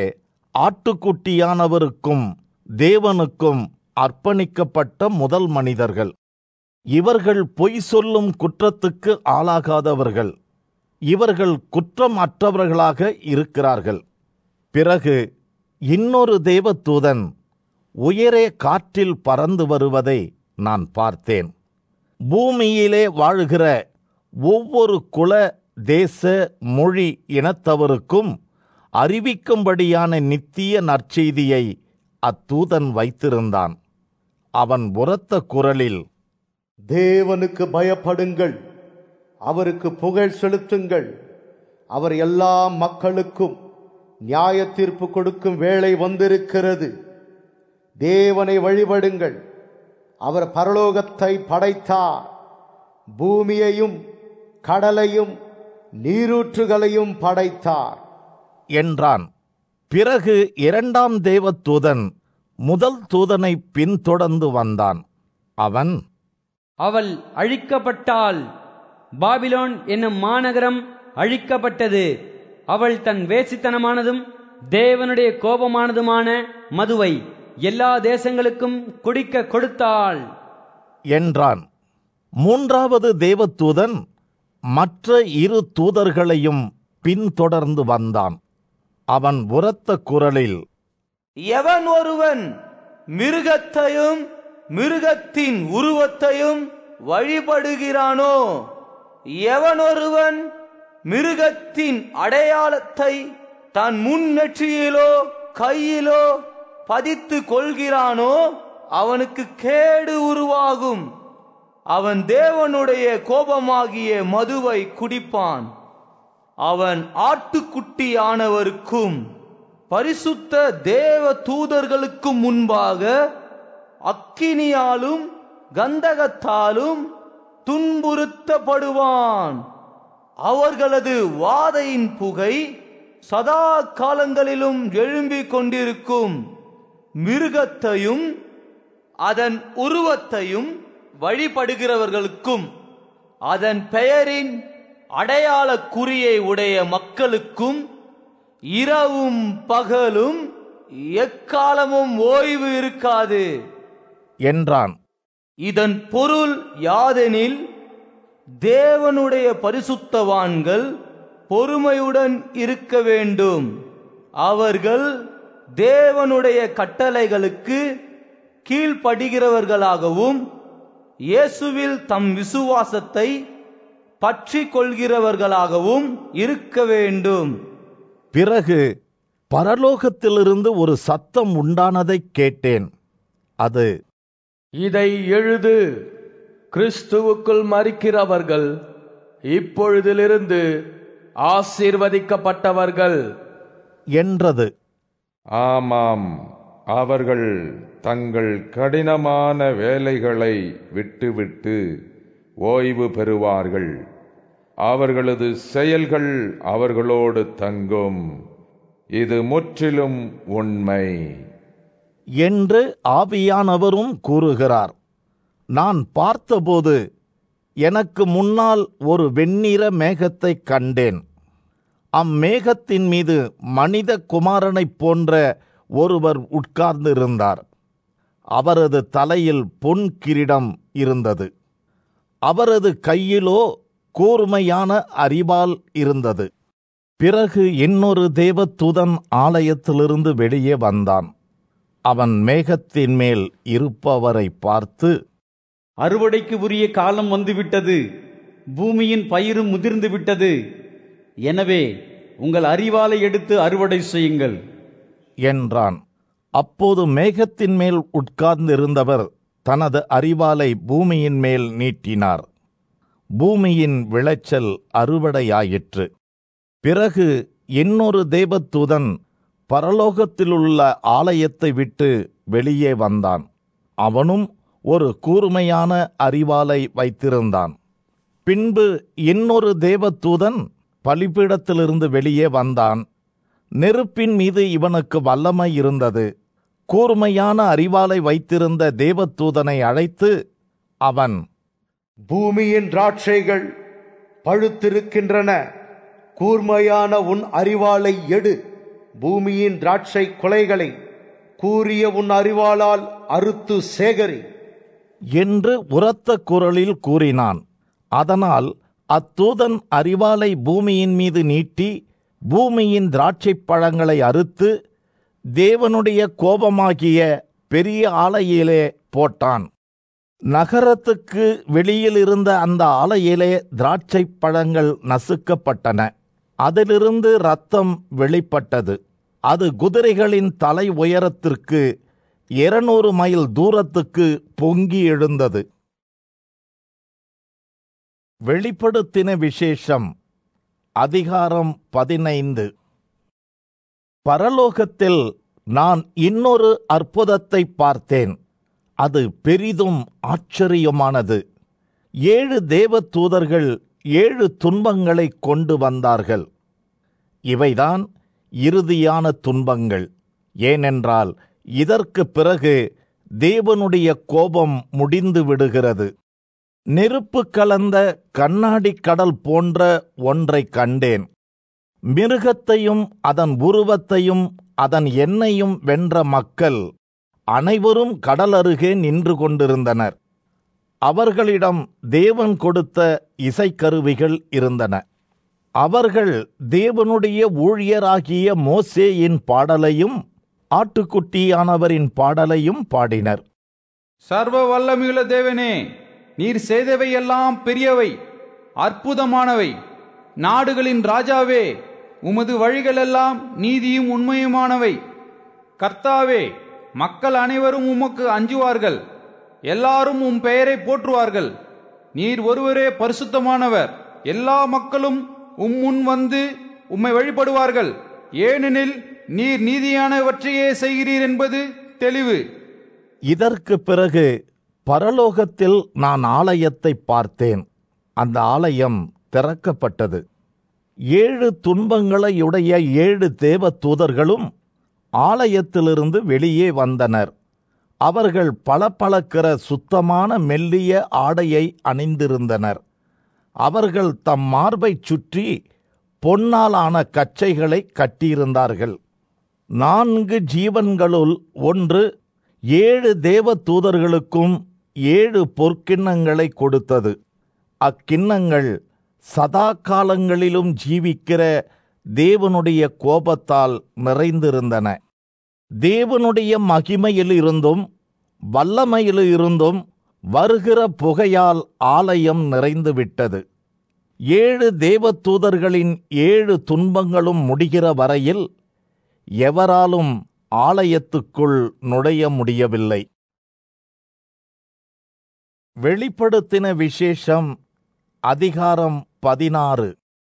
ஆட்டுக்குட்டியானவருக்கும் தேவனுக்கும் அர்ப்பணிக்கப்பட்ட முதல் மனிதர்கள் இவர்கள் பொய் சொல்லும் குற்றத்துக்கு ஆளாகாதவர்கள் இவர்கள் குற்றம் அற்றவர்களாக இருக்கிறார்கள் பிறகு இன்னொரு தேவதூதன் உயரே காற்றில் பறந்து வருவதை நான் பார்த்தேன் பூமியிலே வாழுகிற ஒவ்வொரு குல தேச மொழி இனத்தவருக்கும் அறிவிக்கும்படியான நித்திய நற்செய்தியை அத்தூதன் வைத்திருந்தான் அவன் உரத்த குரலில் தேவனுக்கு பயப்படுங்கள் அவருக்கு புகழ் செலுத்துங்கள் அவர் எல்லா மக்களுக்கும் நியாய தீர்ப்பு கொடுக்கும் வேளை வந்திருக்கிறது தேவனை வழிபடுங்கள் அவர் பரலோகத்தை படைத்தார் பூமியையும் கடலையும் நீரூற்றுகளையும் படைத்தார் என்றான் பிறகு இரண்டாம் தேவதூதன் முதல் தூதனை பின்தொடர்ந்து வந்தான் அவன் அவள் அழிக்கப்பட்டாள் பாபிலோன் என்னும் மாநகரம் அழிக்கப்பட்டது அவள் தன் வேசித்தனமானதும் தேவனுடைய கோபமானதுமான மதுவை எல்லா தேசங்களுக்கும் குடிக்க கொடுத்தாள் என்றான் மூன்றாவது தேவதூதன் மற்ற இரு தூதர்களையும் பின்தொடர்ந்து வந்தான் அவன் உரத்த குரலில் எவன் ஒருவன் மிருகத்தையும் மிருகத்தின் உருவத்தையும் வழிபடுகிறானோ எவனொருவன் மிருகத்தின் அடையாளத்தை தன் முன்னெற்றியிலோ கையிலோ பதித்து கொள்கிறானோ அவனுக்கு கேடு உருவாகும் அவன் தேவனுடைய கோபமாகிய மதுவை குடிப்பான் அவன் ஆட்டுக்குட்டியானவருக்கும் பரிசுத்த தேவ தூதர்களுக்கும் முன்பாக அக்கினியாலும் கந்தகத்தாலும் துன்புறுத்தப்படுவான் அவர்களது வாதையின் புகை சதா காலங்களிலும் எழும்பிக் கொண்டிருக்கும் மிருகத்தையும் அதன் உருவத்தையும் வழிபடுகிறவர்களுக்கும் அதன் பெயரின் அடையாள குறியை உடைய மக்களுக்கும் இரவும் பகலும் எக்காலமும் ஓய்வு இருக்காது என்றான் இதன் பொருள் யாதெனில் தேவனுடைய பரிசுத்தவான்கள் பொறுமையுடன் இருக்க வேண்டும் அவர்கள் தேவனுடைய கட்டளைகளுக்கு கீழ்ப்படுகிறவர்களாகவும் இயேசுவில் தம் விசுவாசத்தை பற்றி கொள்கிறவர்களாகவும் இருக்க வேண்டும் பிறகு பரலோகத்திலிருந்து ஒரு சத்தம் உண்டானதைக் கேட்டேன் அது இதை எழுது கிறிஸ்துவுக்குள் மறிக்கிறவர்கள் இப்பொழுதிலிருந்து ஆசீர்வதிக்கப்பட்டவர்கள் என்றது ஆமாம் அவர்கள் தங்கள் கடினமான வேலைகளை விட்டுவிட்டு ஓய்வு பெறுவார்கள் அவர்களது செயல்கள் அவர்களோடு தங்கும் இது முற்றிலும் உண்மை என்று ஆவியானவரும் கூறுகிறார் நான் பார்த்தபோது எனக்கு முன்னால் ஒரு வெண்ணிற மேகத்தைக் கண்டேன் அம்மேகத்தின் மீது மனித குமாரனைப் போன்ற ஒருவர் உட்கார்ந்திருந்தார் அவரது தலையில் பொன் கிரீடம் இருந்தது அவரது கையிலோ கூர்மையான அரிவாள் இருந்தது பிறகு இன்னொரு தேவதூதன் ஆலயத்திலிருந்து வெளியே வந்தான் அவன் மேகத்தின் மேல் இருப்பவரை பார்த்து அறுவடைக்கு உரிய காலம் வந்துவிட்டது பூமியின் பயிரும் முதிர்ந்து விட்டது எனவே உங்கள் அறிவாலை எடுத்து அறுவடை செய்யுங்கள் என்றான் அப்போது மேகத்தின் மேல் உட்கார்ந்திருந்தவர் தனது அறிவாலை பூமியின் மேல் நீட்டினார் பூமியின் விளைச்சல் அறுவடையாயிற்று பிறகு இன்னொரு தேவதூதன் பரலோகத்திலுள்ள ஆலயத்தை விட்டு வெளியே வந்தான் அவனும் ஒரு கூர்மையான அறிவாலை வைத்திருந்தான் பின்பு இன்னொரு தேவதூதன் பலிபீடத்திலிருந்து வெளியே வந்தான் நெருப்பின் மீது இவனுக்கு வல்லமை இருந்தது கூர்மையான அறிவாலை வைத்திருந்த தேவதூதனை அழைத்து அவன் பூமியின் திராட்சைகள் பழுத்திருக்கின்றன கூர்மையான உன் அறிவாலை எடு பூமியின் திராட்சை கொலைகளை கூறிய உன் அறிவாளால் அறுத்து சேகரி என்று உரத்த குரலில் கூறினான் அதனால் அத்தூதன் அறிவாலை பூமியின் மீது நீட்டி பூமியின் திராட்சைப் பழங்களை அறுத்து தேவனுடைய கோபமாகிய பெரிய ஆலையிலே போட்டான் நகரத்துக்கு வெளியில் இருந்த அந்த ஆலையிலே திராட்சைப் பழங்கள் நசுக்கப்பட்டன அதிலிருந்து ரத்தம் வெளிப்பட்டது அது குதிரைகளின் தலை உயரத்திற்கு இருநூறு மைல் தூரத்துக்கு பொங்கி எழுந்தது வெளிப்படுத்தின விசேஷம் அதிகாரம் பதினைந்து பரலோகத்தில் நான் இன்னொரு அற்புதத்தை பார்த்தேன் அது பெரிதும் ஆச்சரியமானது ஏழு தேவ தூதர்கள் ஏழு துன்பங்களை கொண்டு வந்தார்கள் இவைதான் இறுதியான துன்பங்கள் ஏனென்றால் இதற்கு பிறகு தேவனுடைய கோபம் முடிந்து விடுகிறது நெருப்பு கலந்த கண்ணாடி கடல் போன்ற ஒன்றை கண்டேன் மிருகத்தையும் அதன் உருவத்தையும் அதன் எண்ணையும் வென்ற மக்கள் அனைவரும் கடல் அருகே நின்று கொண்டிருந்தனர் அவர்களிடம் தேவன் கொடுத்த இசைக்கருவிகள் இருந்தன அவர்கள் தேவனுடைய ஊழியராகிய மோசேயின் பாடலையும் ஆட்டுக்குட்டியானவரின் பாடலையும் பாடினர் சர்வ வல்லமையுள்ள தேவனே நீர் செய்தவை எல்லாம் பெரியவை அற்புதமானவை நாடுகளின் ராஜாவே உமது வழிகளெல்லாம் நீதியும் உண்மையுமானவை கர்த்தாவே மக்கள் அனைவரும் உமக்கு அஞ்சுவார்கள் எல்லாரும் உம் பெயரை போற்றுவார்கள் நீர் ஒருவரே பரிசுத்தமானவர் எல்லா மக்களும் உம் முன் வந்து உம்மை வழிபடுவார்கள் ஏனெனில் நீர் நீதியானவற்றையே செய்கிறீர் என்பது தெளிவு இதற்கு பிறகு பரலோகத்தில் நான் ஆலயத்தை பார்த்தேன் அந்த ஆலயம் திறக்கப்பட்டது ஏழு துன்பங்களையுடைய ஏழு தேவ தூதர்களும் ஆலயத்திலிருந்து வெளியே வந்தனர் அவர்கள் பளபளக்கிற சுத்தமான மெல்லிய ஆடையை அணிந்திருந்தனர் அவர்கள் தம் மார்பைச் சுற்றி பொன்னாலான கச்சைகளை கட்டியிருந்தார்கள் நான்கு ஜீவன்களுள் ஒன்று ஏழு தேவ தூதர்களுக்கும் ஏழு பொற்கிண்ணங்களை கொடுத்தது அக்கிண்ணங்கள் சதா காலங்களிலும் ஜீவிக்கிற தேவனுடைய கோபத்தால் நிறைந்திருந்தன தேவனுடைய மகிமையிலிருந்தும் வல்லமையிலிருந்தும் வருகிற புகையால் ஆலயம் நிறைந்துவிட்டது ஏழு தேவதூதர்களின் ஏழு துன்பங்களும் முடிகிற வரையில் எவராலும் ஆலயத்துக்குள் நுழைய முடியவில்லை வெளிப்படுத்தின விசேஷம் அதிகாரம் பதினாறு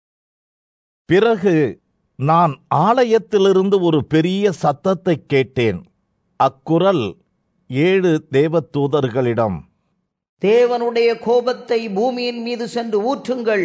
பிறகு நான் ஆலயத்திலிருந்து ஒரு பெரிய சத்தத்தை கேட்டேன் அக்குரல் ஏழு தேவதூதர்களிடம் தேவனுடைய கோபத்தை பூமியின் மீது சென்று ஊற்றுங்கள்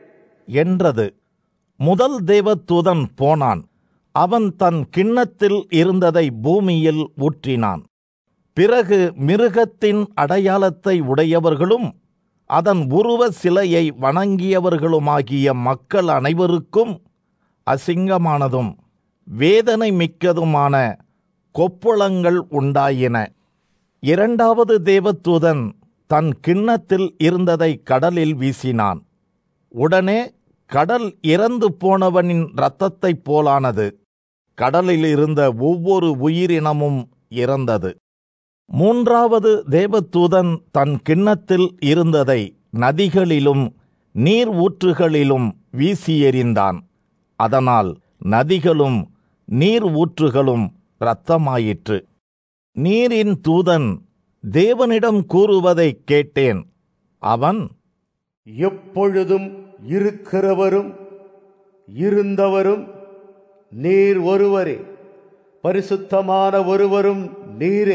என்றது முதல் தேவதூதன் போனான் அவன் தன் கிண்ணத்தில் இருந்ததை பூமியில் ஊற்றினான் பிறகு மிருகத்தின் அடையாளத்தை உடையவர்களும் அதன் உருவ சிலையை வணங்கியவர்களுமாகிய மக்கள் அனைவருக்கும் அசிங்கமானதும் வேதனை மிக்கதுமான கொப்புளங்கள் உண்டாயின இரண்டாவது தேவதூதன் தன் கிண்ணத்தில் இருந்ததை கடலில் வீசினான் உடனே கடல் இறந்து போனவனின் இரத்தத்தைப் போலானது கடலில் இருந்த ஒவ்வொரு உயிரினமும் இறந்தது மூன்றாவது தேவதூதன் தன் கிண்ணத்தில் இருந்ததை நதிகளிலும் நீர் ஊற்றுகளிலும் வீசி எறிந்தான் அதனால் நதிகளும் நீர் ஊற்றுகளும் இரத்தமாயிற்று நீரின் தூதன் தேவனிடம் கூறுவதை கேட்டேன் அவன் எப்பொழுதும் இருக்கிறவரும் இருந்தவரும் நீர் ஒருவரே பரிசுத்தமான ஒருவரும் நீரே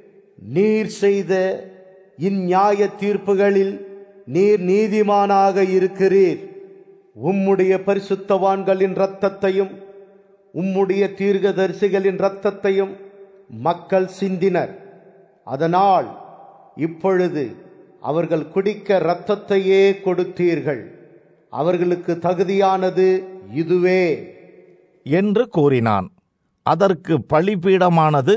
நீர் செய்த இந்நியாய தீர்ப்புகளில் நீர் நீதிமானாக இருக்கிறீர் உம்முடைய பரிசுத்தவான்களின் இரத்தத்தையும் உம்முடைய தீர்க்கதரிசிகளின் இரத்தத்தையும் மக்கள் சிந்தினர் அதனால் இப்பொழுது அவர்கள் குடிக்க இரத்தத்தையே கொடுத்தீர்கள் அவர்களுக்கு தகுதியானது இதுவே என்று கூறினான் அதற்கு பலிபீடமானது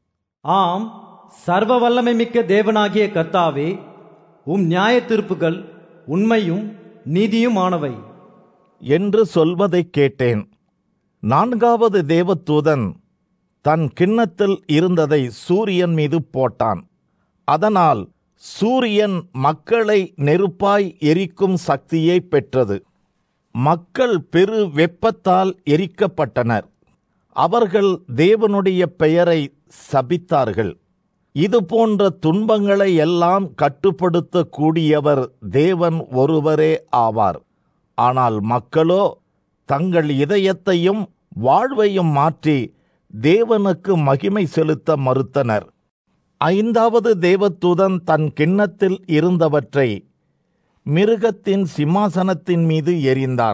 ஆம் சர்வ வல்லமை மிக்க தேவனாகிய கர்த்தாவே உம் நியாய தீர்ப்புகள் உண்மையும் நீதியுமானவை என்று சொல்வதைக் கேட்டேன் நான்காவது தேவதூதன் தன் கிண்ணத்தில் இருந்ததை சூரியன் மீது போட்டான் அதனால் சூரியன் மக்களை நெருப்பாய் எரிக்கும் சக்தியை பெற்றது மக்கள் பெரு வெப்பத்தால் எரிக்கப்பட்டனர் அவர்கள் தேவனுடைய பெயரை சபித்தார்கள் இது போன்ற துன்பங்களை எல்லாம் கட்டுப்படுத்த கூடியவர் தேவன் ஒருவரே ஆவார் ஆனால் மக்களோ தங்கள் இதயத்தையும் வாழ்வையும் மாற்றி தேவனுக்கு மகிமை செலுத்த மறுத்தனர் ஐந்தாவது தேவதூதன் தன் கிண்ணத்தில் இருந்தவற்றை மிருகத்தின் சிம்மாசனத்தின் மீது எறிந்தான்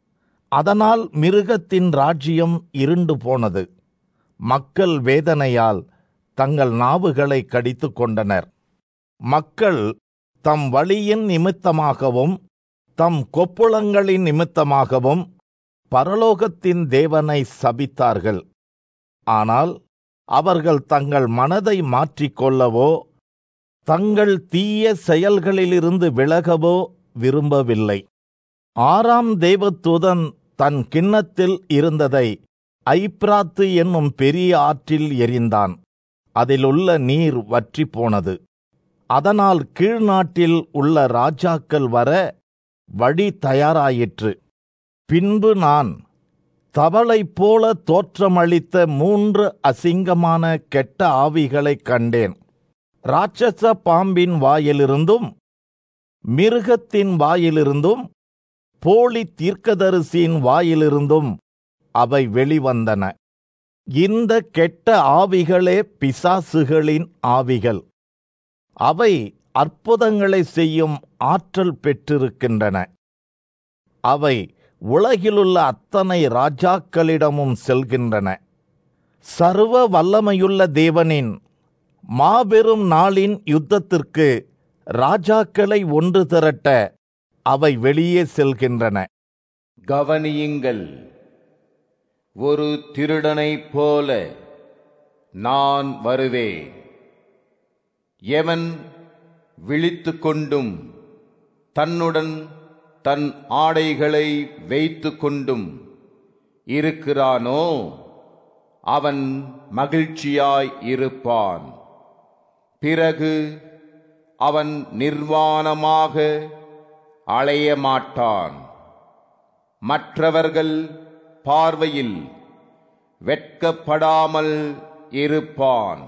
அதனால் மிருகத்தின் ராஜ்யம் இருண்டு போனது மக்கள் வேதனையால் தங்கள் நாவுகளை கடித்து கொண்டனர் மக்கள் தம் வழியின் நிமித்தமாகவும் தம் கொப்புளங்களின் நிமித்தமாகவும் பரலோகத்தின் தேவனை சபித்தார்கள் ஆனால் அவர்கள் தங்கள் மனதை மாற்றிக்கொள்ளவோ தங்கள் தீய செயல்களிலிருந்து விலகவோ விரும்பவில்லை ஆறாம் தேவதூதன் தன் கிண்ணத்தில் இருந்ததை ஐப்ராத்து என்னும் பெரிய ஆற்றில் எரிந்தான் அதிலுள்ள நீர் வற்றி போனது அதனால் கீழ்நாட்டில் உள்ள ராஜாக்கள் வர வழி தயாராயிற்று பின்பு நான் தவளை போல தோற்றமளித்த மூன்று அசிங்கமான கெட்ட ஆவிகளைக் கண்டேன் ராட்சச பாம்பின் வாயிலிருந்தும் மிருகத்தின் வாயிலிருந்தும் போலி தீர்க்கதரிசியின் வாயிலிருந்தும் அவை வெளிவந்தன இந்த கெட்ட ஆவிகளே பிசாசுகளின் ஆவிகள் அவை அற்புதங்களை செய்யும் ஆற்றல் பெற்றிருக்கின்றன அவை உலகிலுள்ள அத்தனை ராஜாக்களிடமும் செல்கின்றன சர்வ வல்லமையுள்ள தேவனின் மாபெரும் நாளின் யுத்தத்திற்கு ராஜாக்களை ஒன்று திரட்ட அவை வெளியே செல்கின்றன கவனியுங்கள் ஒரு திருடனைப் போல நான் வருவேன் எவன் விழித்துக் கொண்டும் தன்னுடன் தன் ஆடைகளை வைத்து கொண்டும் இருக்கிறானோ அவன் மகிழ்ச்சியாய் இருப்பான் பிறகு அவன் நிர்வாணமாக அலைய மாட்டான் மற்றவர்கள் பார்வையில் வெட்கப்படாமல் இருப்பான்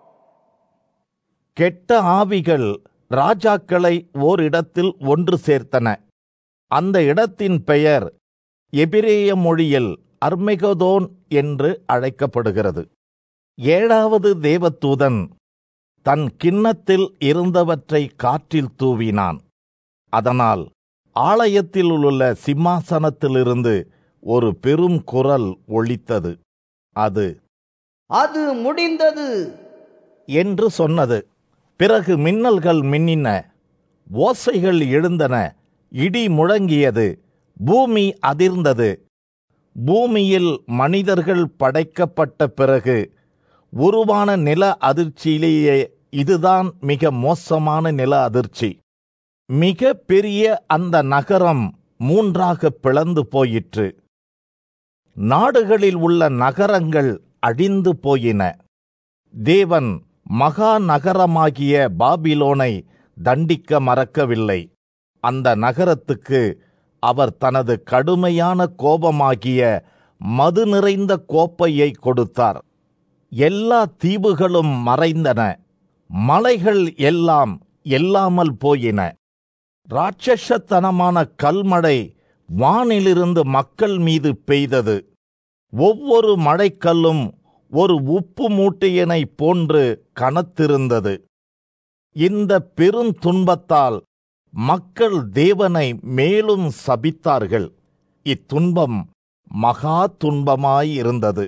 கெட்ட ஆவிகள் ராஜாக்களை ஓரிடத்தில் ஒன்று சேர்த்தன அந்த இடத்தின் பெயர் எபிரேய மொழியில் அர்மெகதோன் என்று அழைக்கப்படுகிறது ஏழாவது தேவதூதன் தன் கிண்ணத்தில் இருந்தவற்றை காற்றில் தூவினான் அதனால் ஆலயத்தில் உள்ள சிம்மாசனத்திலிருந்து ஒரு பெரும் குரல் ஒலித்தது அது அது முடிந்தது என்று சொன்னது பிறகு மின்னல்கள் மின்னின ஓசைகள் எழுந்தன இடி முழங்கியது பூமி அதிர்ந்தது பூமியில் மனிதர்கள் படைக்கப்பட்ட பிறகு உருவான நில அதிர்ச்சியிலேயே இதுதான் மிக மோசமான நில அதிர்ச்சி மிக பெரிய அந்த நகரம் மூன்றாக பிளந்து போயிற்று நாடுகளில் உள்ள நகரங்கள் அழிந்து போயின தேவன் மகா நகரமாகிய பாபிலோனை தண்டிக்க மறக்கவில்லை அந்த நகரத்துக்கு அவர் தனது கடுமையான கோபமாகிய மது நிறைந்த கோப்பையை கொடுத்தார் எல்லா தீவுகளும் மறைந்தன மலைகள் எல்லாம் எல்லாமல் போயின ராட்சசத்தனமான கல்மழை வானிலிருந்து மக்கள் மீது பெய்தது ஒவ்வொரு மழைக்கல்லும் ஒரு உப்பு மூட்டையனை போன்று கனத்திருந்தது இந்த பெருந்துன்பத்தால் மக்கள் தேவனை மேலும் சபித்தார்கள் இத்துன்பம் மகா துன்பமாயிருந்தது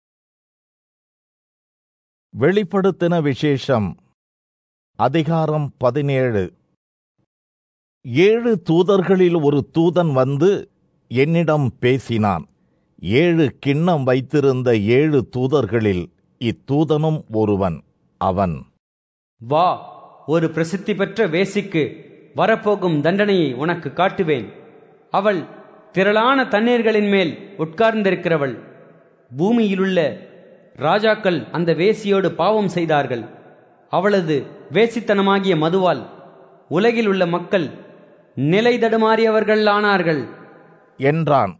வெளிப்படுத்தின விசேஷம் அதிகாரம் பதினேழு ஏழு தூதர்களில் ஒரு தூதன் வந்து என்னிடம் பேசினான் ஏழு கிண்ணம் வைத்திருந்த ஏழு தூதர்களில் இத்தூதனும் ஒருவன் அவன் வா ஒரு பிரசித்தி பெற்ற வேசிக்கு வரப்போகும் தண்டனையை உனக்கு காட்டுவேன் அவள் திரளான தண்ணீர்களின் மேல் உட்கார்ந்திருக்கிறவள் பூமியிலுள்ள ராஜாக்கள் அந்த வேசியோடு பாவம் செய்தார்கள் அவளது வேசித்தனமாகிய மதுவால் உலகில் உள்ள மக்கள் நிலை தடுமாறியவர்கள் ஆனார்கள் என்றான்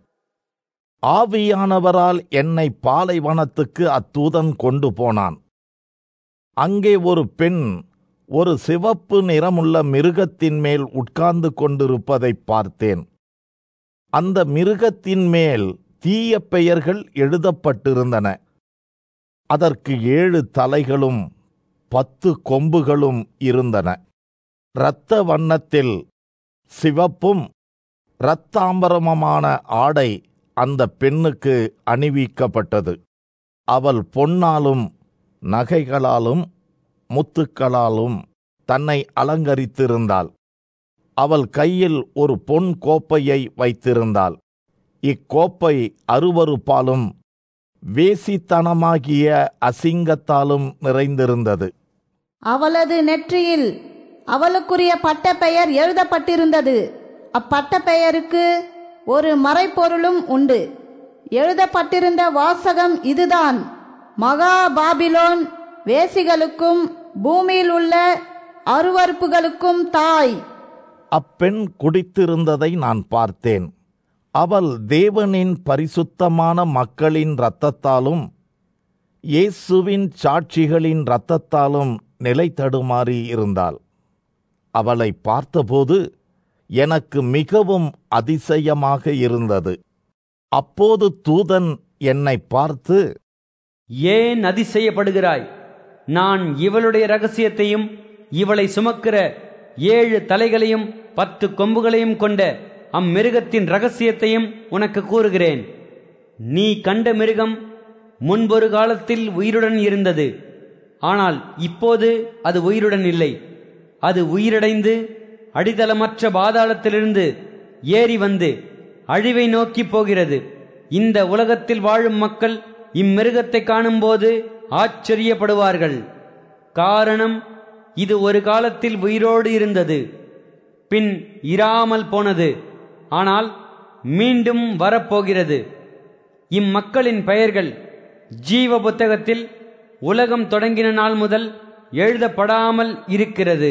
ஆவியானவரால் என்னை பாலைவனத்துக்கு அத்தூதன் கொண்டு போனான் அங்கே ஒரு பெண் ஒரு சிவப்பு நிறமுள்ள மிருகத்தின் மேல் உட்கார்ந்து கொண்டிருப்பதைப் பார்த்தேன் அந்த மிருகத்தின் மேல் தீய பெயர்கள் எழுதப்பட்டிருந்தன அதற்கு ஏழு தலைகளும் பத்து கொம்புகளும் இருந்தன இரத்த வண்ணத்தில் சிவப்பும் இரத்தாம்பரமுமான ஆடை அந்த பெண்ணுக்கு அணிவிக்கப்பட்டது அவள் பொன்னாலும் நகைகளாலும் முத்துக்களாலும் தன்னை அலங்கரித்திருந்தாள் அவள் கையில் ஒரு பொன் கோப்பையை வைத்திருந்தாள் இக்கோப்பை அருவருப்பாலும் வேசித்தனமாகிய அசிங்கத்தாலும் நிறைந்திருந்தது அவளது நெற்றியில் அவளுக்குரிய பட்டப்பெயர் எழுதப்பட்டிருந்தது அப்பட்டப்பெயருக்கு ஒரு மறைப்பொருளும் உண்டு எழுதப்பட்டிருந்த வாசகம் இதுதான் மகா பாபிலோன் வேசிகளுக்கும் பூமியில் உள்ள அருவறுப்புகளுக்கும் தாய் அப்பெண் குடித்திருந்ததை நான் பார்த்தேன் அவள் தேவனின் பரிசுத்தமான மக்களின் இரத்தத்தாலும் இயேசுவின் சாட்சிகளின் இரத்தத்தாலும் நிலை தடுமாறி இருந்தாள் அவளை பார்த்தபோது எனக்கு மிகவும் அதிசயமாக இருந்தது அப்போது தூதன் என்னை பார்த்து ஏன் அதிசயப்படுகிறாய் நான் இவளுடைய ரகசியத்தையும் இவளை சுமக்கிற ஏழு தலைகளையும் பத்து கொம்புகளையும் கொண்ட அம்மிருகத்தின் ரகசியத்தையும் உனக்கு கூறுகிறேன் நீ கண்ட மிருகம் முன்பொரு காலத்தில் உயிருடன் இருந்தது ஆனால் இப்போது அது உயிருடன் இல்லை அது உயிரடைந்து அடித்தளமற்ற பாதாளத்திலிருந்து ஏறி வந்து அழிவை நோக்கி போகிறது இந்த உலகத்தில் வாழும் மக்கள் இம்மிருகத்தை காணும்போது ஆச்சரியப்படுவார்கள் காரணம் இது ஒரு காலத்தில் உயிரோடு இருந்தது பின் இராமல் போனது ஆனால் மீண்டும் வரப்போகிறது இம்மக்களின் பெயர்கள் ஜீவ புத்தகத்தில் உலகம் தொடங்கின நாள் முதல் எழுதப்படாமல் இருக்கிறது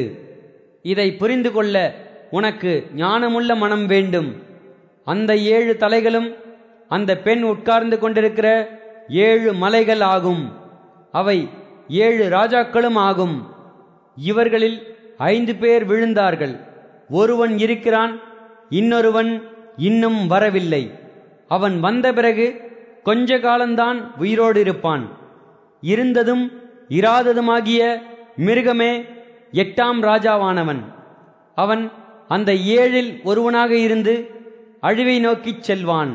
இதை புரிந்து கொள்ள உனக்கு ஞானமுள்ள மனம் வேண்டும் அந்த ஏழு தலைகளும் அந்த பெண் உட்கார்ந்து கொண்டிருக்கிற ஏழு மலைகள் ஆகும் அவை ஏழு ராஜாக்களும் ஆகும் இவர்களில் ஐந்து பேர் விழுந்தார்கள் ஒருவன் இருக்கிறான் இன்னொருவன் இன்னும் வரவில்லை அவன் வந்த பிறகு கொஞ்ச காலம்தான் உயிரோடு இருப்பான் இருந்ததும் இராததுமாகிய மிருகமே எட்டாம் ராஜாவானவன் அவன் அந்த ஏழில் ஒருவனாக இருந்து அழிவை நோக்கிச் செல்வான்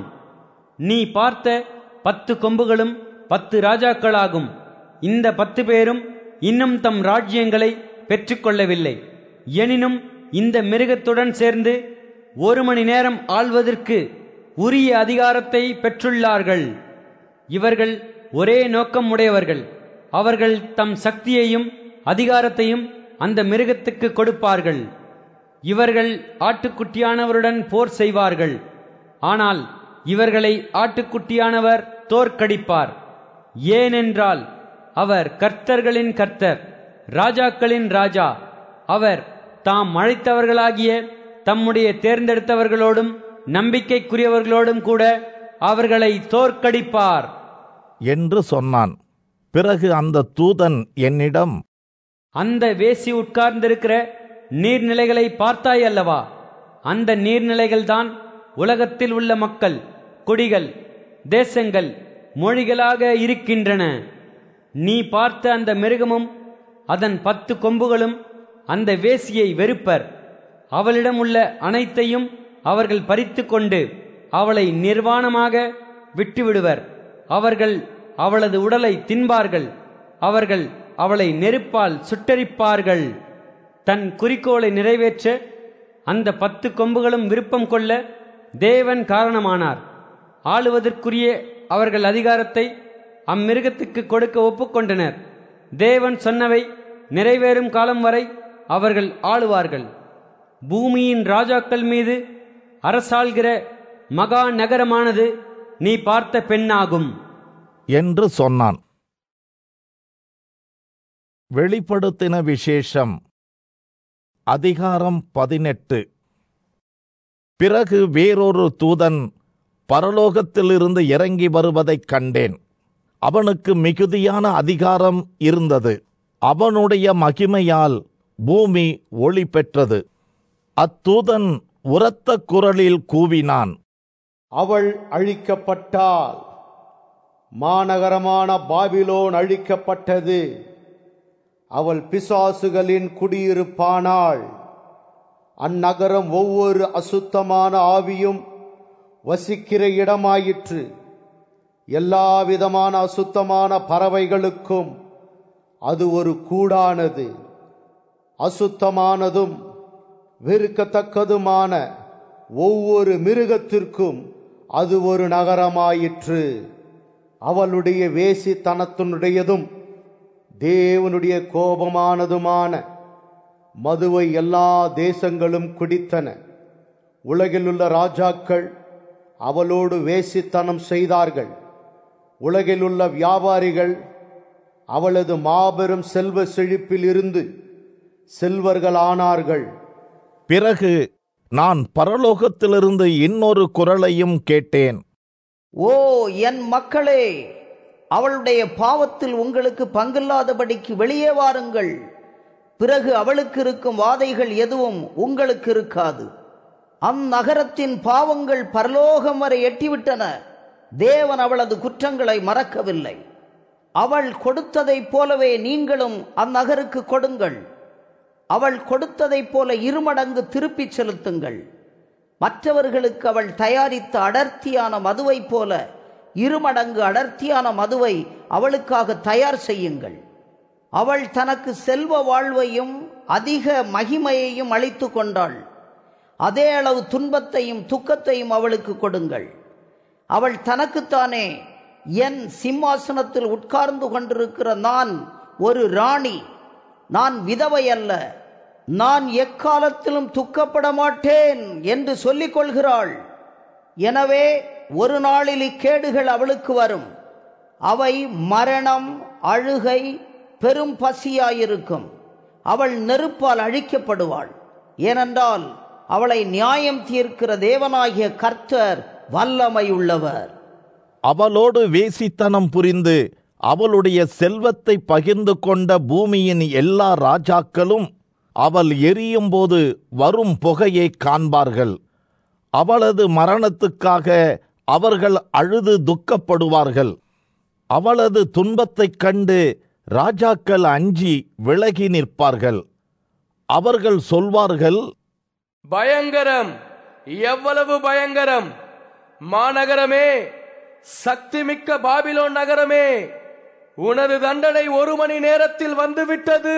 நீ பார்த்த பத்து கொம்புகளும் பத்து ராஜாக்களாகும் இந்த பத்து பேரும் இன்னும் தம் ராஜ்யங்களை பெற்றுக்கொள்ளவில்லை எனினும் இந்த மிருகத்துடன் சேர்ந்து ஒரு மணி நேரம் ஆள்வதற்கு உரிய அதிகாரத்தை பெற்றுள்ளார்கள் இவர்கள் ஒரே நோக்கம் உடையவர்கள் அவர்கள் தம் சக்தியையும் அதிகாரத்தையும் அந்த மிருகத்துக்கு கொடுப்பார்கள் இவர்கள் ஆட்டுக்குட்டியானவருடன் போர் செய்வார்கள் ஆனால் இவர்களை ஆட்டுக்குட்டியானவர் தோற்கடிப்பார் ஏனென்றால் அவர் கர்த்தர்களின் கர்த்தர் ராஜாக்களின் ராஜா அவர் தாம் அழைத்தவர்களாகிய தம்முடைய தேர்ந்தெடுத்தவர்களோடும் நம்பிக்கைக்குரியவர்களோடும் கூட அவர்களை தோற்கடிப்பார் என்று சொன்னான் பிறகு அந்த தூதன் என்னிடம் அந்த வேசி உட்கார்ந்திருக்கிற நீர்நிலைகளை பார்த்தாய் அல்லவா அந்த நீர்நிலைகள்தான் உலகத்தில் உள்ள மக்கள் குடிகள் தேசங்கள் மொழிகளாக இருக்கின்றன நீ பார்த்த அந்த மிருகமும் அதன் பத்து கொம்புகளும் அந்த வேசியை வெறுப்பர் அவளிடம் உள்ள அனைத்தையும் அவர்கள் பறித்து கொண்டு அவளை நிர்வாணமாக விட்டுவிடுவர் அவர்கள் அவளது உடலை தின்பார்கள் அவர்கள் அவளை நெருப்பால் சுட்டரிப்பார்கள் தன் குறிக்கோளை நிறைவேற்ற அந்த பத்து கொம்புகளும் விருப்பம் கொள்ள தேவன் காரணமானார் ஆளுவதற்குரிய அவர்கள் அதிகாரத்தை அம்மிருகத்துக்கு கொடுக்க ஒப்புக்கொண்டனர் தேவன் சொன்னவை நிறைவேறும் காலம் வரை அவர்கள் ஆளுவார்கள் பூமியின் ராஜாக்கள் மீது அரசாள்கிற மகா நகரமானது நீ பார்த்த பெண்ணாகும் என்று சொன்னான் வெளிப்படுத்தின விசேஷம் அதிகாரம் பதினெட்டு பிறகு வேறொரு தூதன் பரலோகத்திலிருந்து இறங்கி வருவதைக் கண்டேன் அவனுக்கு மிகுதியான அதிகாரம் இருந்தது அவனுடைய மகிமையால் பூமி ஒளி பெற்றது அத்தூதன் உரத்த குரலில் கூவினான் அவள் அழிக்கப்பட்டாள் மாநகரமான பாபிலோன் அழிக்கப்பட்டது அவள் பிசாசுகளின் குடியிருப்பானாள் அந்நகரம் ஒவ்வொரு அசுத்தமான ஆவியும் வசிக்கிற இடமாயிற்று எல்லா விதமான அசுத்தமான பறவைகளுக்கும் அது ஒரு கூடானது அசுத்தமானதும் வெறுக்கத்தக்கதுமான ஒவ்வொரு மிருகத்திற்கும் அது ஒரு நகரமாயிற்று அவளுடைய வேசித்தனத்தினுடையதும் தேவனுடைய கோபமானதுமான மதுவை எல்லா தேசங்களும் குடித்தன உலகிலுள்ள ராஜாக்கள் அவளோடு வேசித்தனம் செய்தார்கள் உலகிலுள்ள வியாபாரிகள் அவளது மாபெரும் செல்வ செழிப்பில் இருந்து செல்வர்களானார்கள் பிறகு நான் பரலோகத்திலிருந்து இன்னொரு குரலையும் கேட்டேன் ஓ என் மக்களே அவளுடைய பாவத்தில் உங்களுக்கு பங்கில்லாதபடிக்கு வெளியே வாருங்கள் பிறகு அவளுக்கு இருக்கும் வாதைகள் எதுவும் உங்களுக்கு இருக்காது அந்நகரத்தின் பாவங்கள் பரலோகம் வரை எட்டிவிட்டன தேவன் அவளது குற்றங்களை மறக்கவில்லை அவள் கொடுத்ததைப் போலவே நீங்களும் அந்நகருக்கு கொடுங்கள் அவள் கொடுத்ததைப் போல இருமடங்கு திருப்பிச் செலுத்துங்கள் மற்றவர்களுக்கு அவள் தயாரித்த அடர்த்தியான மதுவைப் போல இருமடங்கு அடர்த்தியான மதுவை அவளுக்காக தயார் செய்யுங்கள் அவள் தனக்கு செல்வ வாழ்வையும் அதிக மகிமையையும் அளித்து கொண்டாள் அதே அளவு துன்பத்தையும் துக்கத்தையும் அவளுக்கு கொடுங்கள் அவள் தனக்குத்தானே என் சிம்மாசனத்தில் உட்கார்ந்து கொண்டிருக்கிற நான் ஒரு ராணி நான் விதவை அல்ல நான் எக்காலத்திலும் துக்கப்பட மாட்டேன் என்று சொல்லிக் கொள்கிறாள் எனவே ஒரு நாளில் இக்கேடுகள் அவளுக்கு வரும் அவை மரணம் அழுகை பெரும் பசியாயிருக்கும் அவள் நெருப்பால் அழிக்கப்படுவாள் ஏனென்றால் அவளை நியாயம் தீர்க்கிற தேவனாகிய கர்த்தர் வல்லமையுள்ளவர் அவளோடு வேசித்தனம் புரிந்து அவளுடைய செல்வத்தை பகிர்ந்து கொண்ட பூமியின் எல்லா ராஜாக்களும் அவள் எரியும்போது வரும் புகையை காண்பார்கள் அவளது மரணத்துக்காக அவர்கள் அழுது துக்கப்படுவார்கள் அவளது துன்பத்தைக் கண்டு ராஜாக்கள் அஞ்சி விலகி நிற்பார்கள் அவர்கள் சொல்வார்கள் பயங்கரம் எவ்வளவு பயங்கரம் மாநகரமே சக்திமிக்க பாபிலோன் நகரமே உனது தண்டனை ஒரு மணி நேரத்தில் வந்துவிட்டது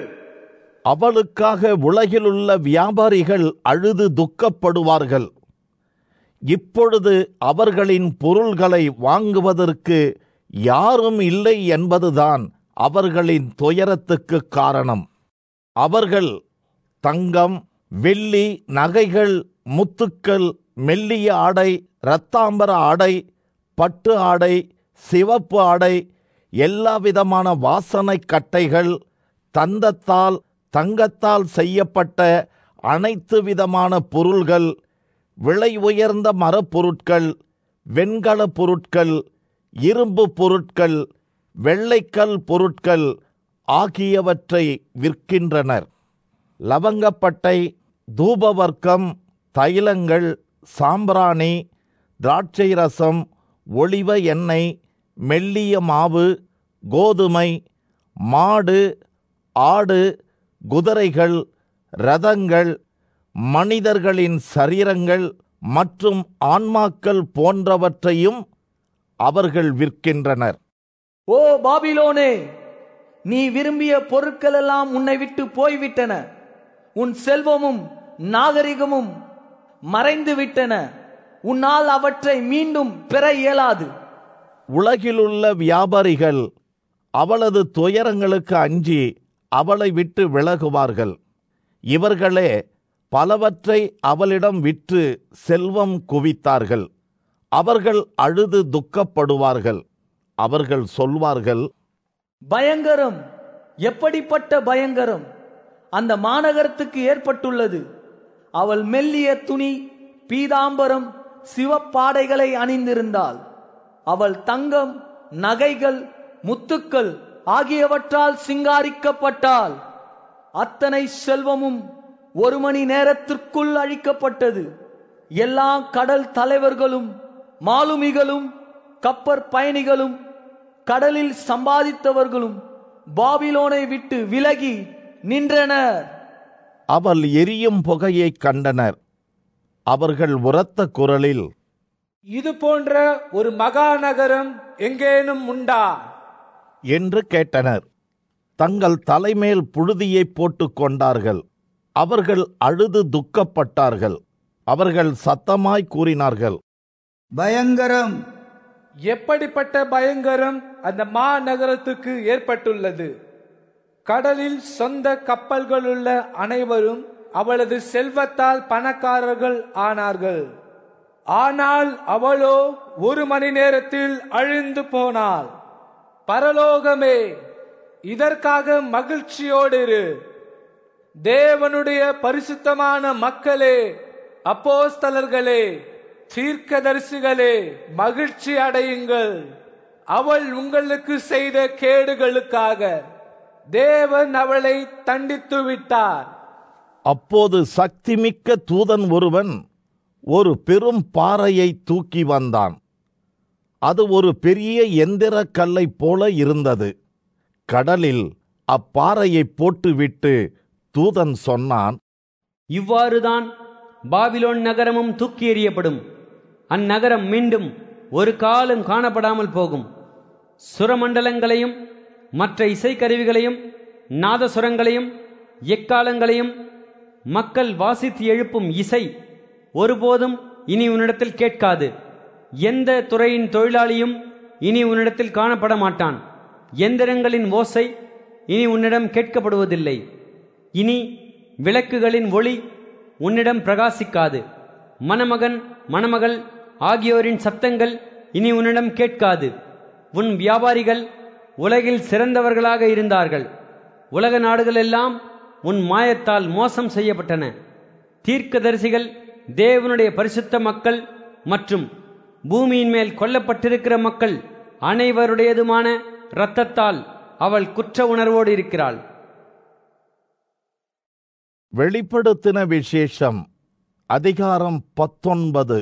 அவளுக்காக உலகிலுள்ள வியாபாரிகள் அழுது துக்கப்படுவார்கள் இப்பொழுது அவர்களின் பொருள்களை வாங்குவதற்கு யாரும் இல்லை என்பதுதான் அவர்களின் துயரத்துக்கு காரணம் அவர்கள் தங்கம் வெள்ளி நகைகள் முத்துக்கள் மெல்லிய ஆடை இரத்தாம்பர ஆடை பட்டு ஆடை சிவப்பு ஆடை எல்லா விதமான வாசனை கட்டைகள் தந்தத்தால் தங்கத்தால் செய்யப்பட்ட அனைத்து விதமான பொருள்கள் விலை உயர்ந்த மரப்பொருட்கள் வெண்கல பொருட்கள் இரும்பு பொருட்கள் வெள்ளைக்கல் பொருட்கள் ஆகியவற்றை விற்கின்றனர் லவங்கப்பட்டை தூபவர்க்கம் தைலங்கள் சாம்பிராணி திராட்சை ரசம் ஒளிவ எண்ணெய் மெல்லிய மாவு கோதுமை மாடு ஆடு குதிரைகள் ரதங்கள் மனிதர்களின் சரீரங்கள் மற்றும் ஆன்மாக்கள் போன்றவற்றையும் அவர்கள் விற்கின்றனர் ஓ பாபிலோனே நீ விரும்பிய பொருட்கள் எல்லாம் உன்னை விட்டு போய்விட்டன உன் செல்வமும் நாகரிகமும் மறைந்து விட்டன உன்னால் அவற்றை மீண்டும் பெற இயலாது உலகிலுள்ள வியாபாரிகள் அவளது துயரங்களுக்கு அஞ்சி அவளை விட்டு விலகுவார்கள் இவர்களே பலவற்றை அவளிடம் விற்று செல்வம் குவித்தார்கள் அவர்கள் அழுது துக்கப்படுவார்கள் அவர்கள் சொல்வார்கள் பயங்கரம் எப்படிப்பட்ட பயங்கரம் அந்த மாநகரத்துக்கு ஏற்பட்டுள்ளது அவள் மெல்லிய துணி பீதாம்பரம் சிவப்பாடைகளை அணிந்திருந்தாள் அவள் தங்கம் நகைகள் முத்துக்கள் ஆகியவற்றால் சிங்காரிக்கப்பட்டாள் அத்தனை செல்வமும் ஒரு மணி நேரத்திற்குள் அழிக்கப்பட்டது எல்லா கடல் தலைவர்களும் மாலுமிகளும் கப்பற் பயணிகளும் கடலில் சம்பாதித்தவர்களும் பாபிலோனை விட்டு விலகி நின்றனர் அவள் எரியும் புகையைக் கண்டனர் அவர்கள் உரத்த குரலில் இது போன்ற ஒரு மகாநகரம் எங்கேனும் உண்டா என்று கேட்டனர் தங்கள் தலைமேல் புழுதியை போட்டுக் கொண்டார்கள் அவர்கள் அழுது துக்கப்பட்டார்கள் அவர்கள் சத்தமாய் கூறினார்கள் பயங்கரம் எப்படிப்பட்ட பயங்கரம் அந்த மாநகரத்துக்கு ஏற்பட்டுள்ளது கடலில் சொந்த கப்பல்களுள்ள அனைவரும் அவளது செல்வத்தால் பணக்காரர்கள் ஆனார்கள் ஆனால் அவளோ ஒரு மணி நேரத்தில் அழிந்து போனாள் பரலோகமே இதற்காக மகிழ்ச்சியோடு இரு தேவனுடைய பரிசுத்தமான மக்களே அப்போஸ்தலர்களே தீர்க்கதரிசிகளே மகிழ்ச்சி அடையுங்கள் அவள் உங்களுக்கு செய்த கேடுகளுக்காக தேவன் அவளை தண்டித்து விட்டார் அப்போது சக்திமிக்க தூதன் ஒருவன் ஒரு பெரும் பாறையை தூக்கி வந்தான் அது ஒரு பெரிய எந்திரக் கல்லைப் போல இருந்தது கடலில் அப்பாறையை போட்டுவிட்டு தூதன் சொன்னான் இவ்வாறுதான் பாபிலோன் நகரமும் தூக்கி எறியப்படும் அந்நகரம் மீண்டும் ஒரு காலம் காணப்படாமல் போகும் சுரமண்டலங்களையும் மற்ற இசைக்கருவிகளையும் நாதசுரங்களையும் எக்காலங்களையும் மக்கள் வாசித்து எழுப்பும் இசை ஒருபோதும் இனி உன்னிடத்தில் கேட்காது எந்த துறையின் தொழிலாளியும் இனி உன்னிடத்தில் காணப்பட மாட்டான் எந்திரங்களின் ஓசை இனி உன்னிடம் கேட்கப்படுவதில்லை இனி விளக்குகளின் ஒளி உன்னிடம் பிரகாசிக்காது மணமகன் மணமகள் ஆகியோரின் சத்தங்கள் இனி உன்னிடம் கேட்காது உன் வியாபாரிகள் உலகில் சிறந்தவர்களாக இருந்தார்கள் உலக நாடுகளெல்லாம் உன் மாயத்தால் மோசம் செய்யப்பட்டன தீர்க்கதரிசிகள் தேவனுடைய பரிசுத்த மக்கள் மற்றும் பூமியின் மேல் கொல்லப்பட்டிருக்கிற மக்கள் அனைவருடையதுமான இரத்தத்தால் அவள் குற்ற உணர்வோடு இருக்கிறாள் வெளிப்படுத்தின விசேஷம் அதிகாரம் பத்தொன்பது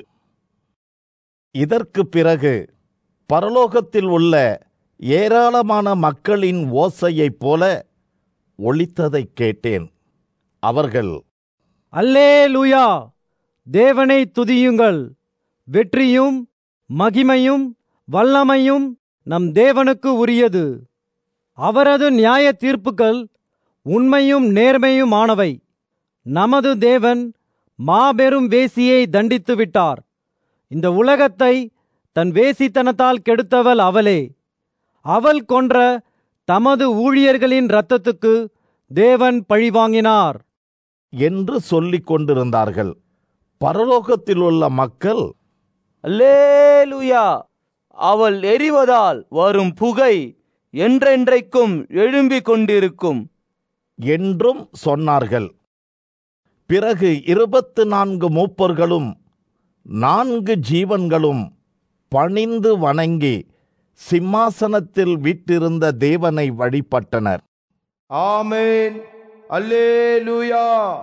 இதற்கு பிறகு பரலோகத்தில் உள்ள ஏராளமான மக்களின் ஓசையைப் போல ஒலித்ததைக் கேட்டேன் அவர்கள் அல்லேலூயா தேவனை துதியுங்கள் வெற்றியும் மகிமையும் வல்லமையும் நம் தேவனுக்கு உரியது அவரது நியாய தீர்ப்புகள் உண்மையும் நேர்மையுமானவை நமது தேவன் மாபெரும் வேசியை தண்டித்து விட்டார் இந்த உலகத்தை தன் வேசித்தனத்தால் கெடுத்தவள் அவளே அவள் கொன்ற தமது ஊழியர்களின் இரத்தத்துக்கு தேவன் பழிவாங்கினார் என்று சொல்லிக் கொண்டிருந்தார்கள் பரலோகத்தில் உள்ள மக்கள் அல்லேலுயா அவள் எரிவதால் வரும் புகை என்றென்றைக்கும் எழும்பிக் கொண்டிருக்கும் என்றும் சொன்னார்கள் பிறகு இருபத்து நான்கு மூப்பர்களும் நான்கு ஜீவன்களும் பணிந்து வணங்கி சிம்மாசனத்தில் விட்டிருந்த தேவனை வழிபட்டனர் ஆமேன் அல்லேலூயா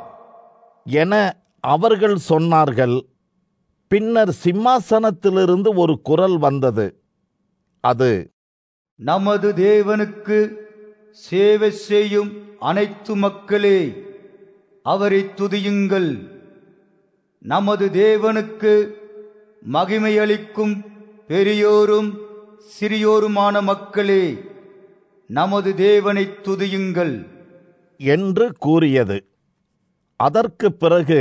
என அவர்கள் சொன்னார்கள் பின்னர் சிம்மாசனத்திலிருந்து ஒரு குரல் வந்தது அது நமது தேவனுக்கு சேவை செய்யும் அனைத்து மக்களே அவரை துதியுங்கள் நமது தேவனுக்கு மகிமையளிக்கும் பெரியோரும் சிறியோருமான மக்களே நமது தேவனை துதியுங்கள் என்று கூறியது அதற்கு பிறகு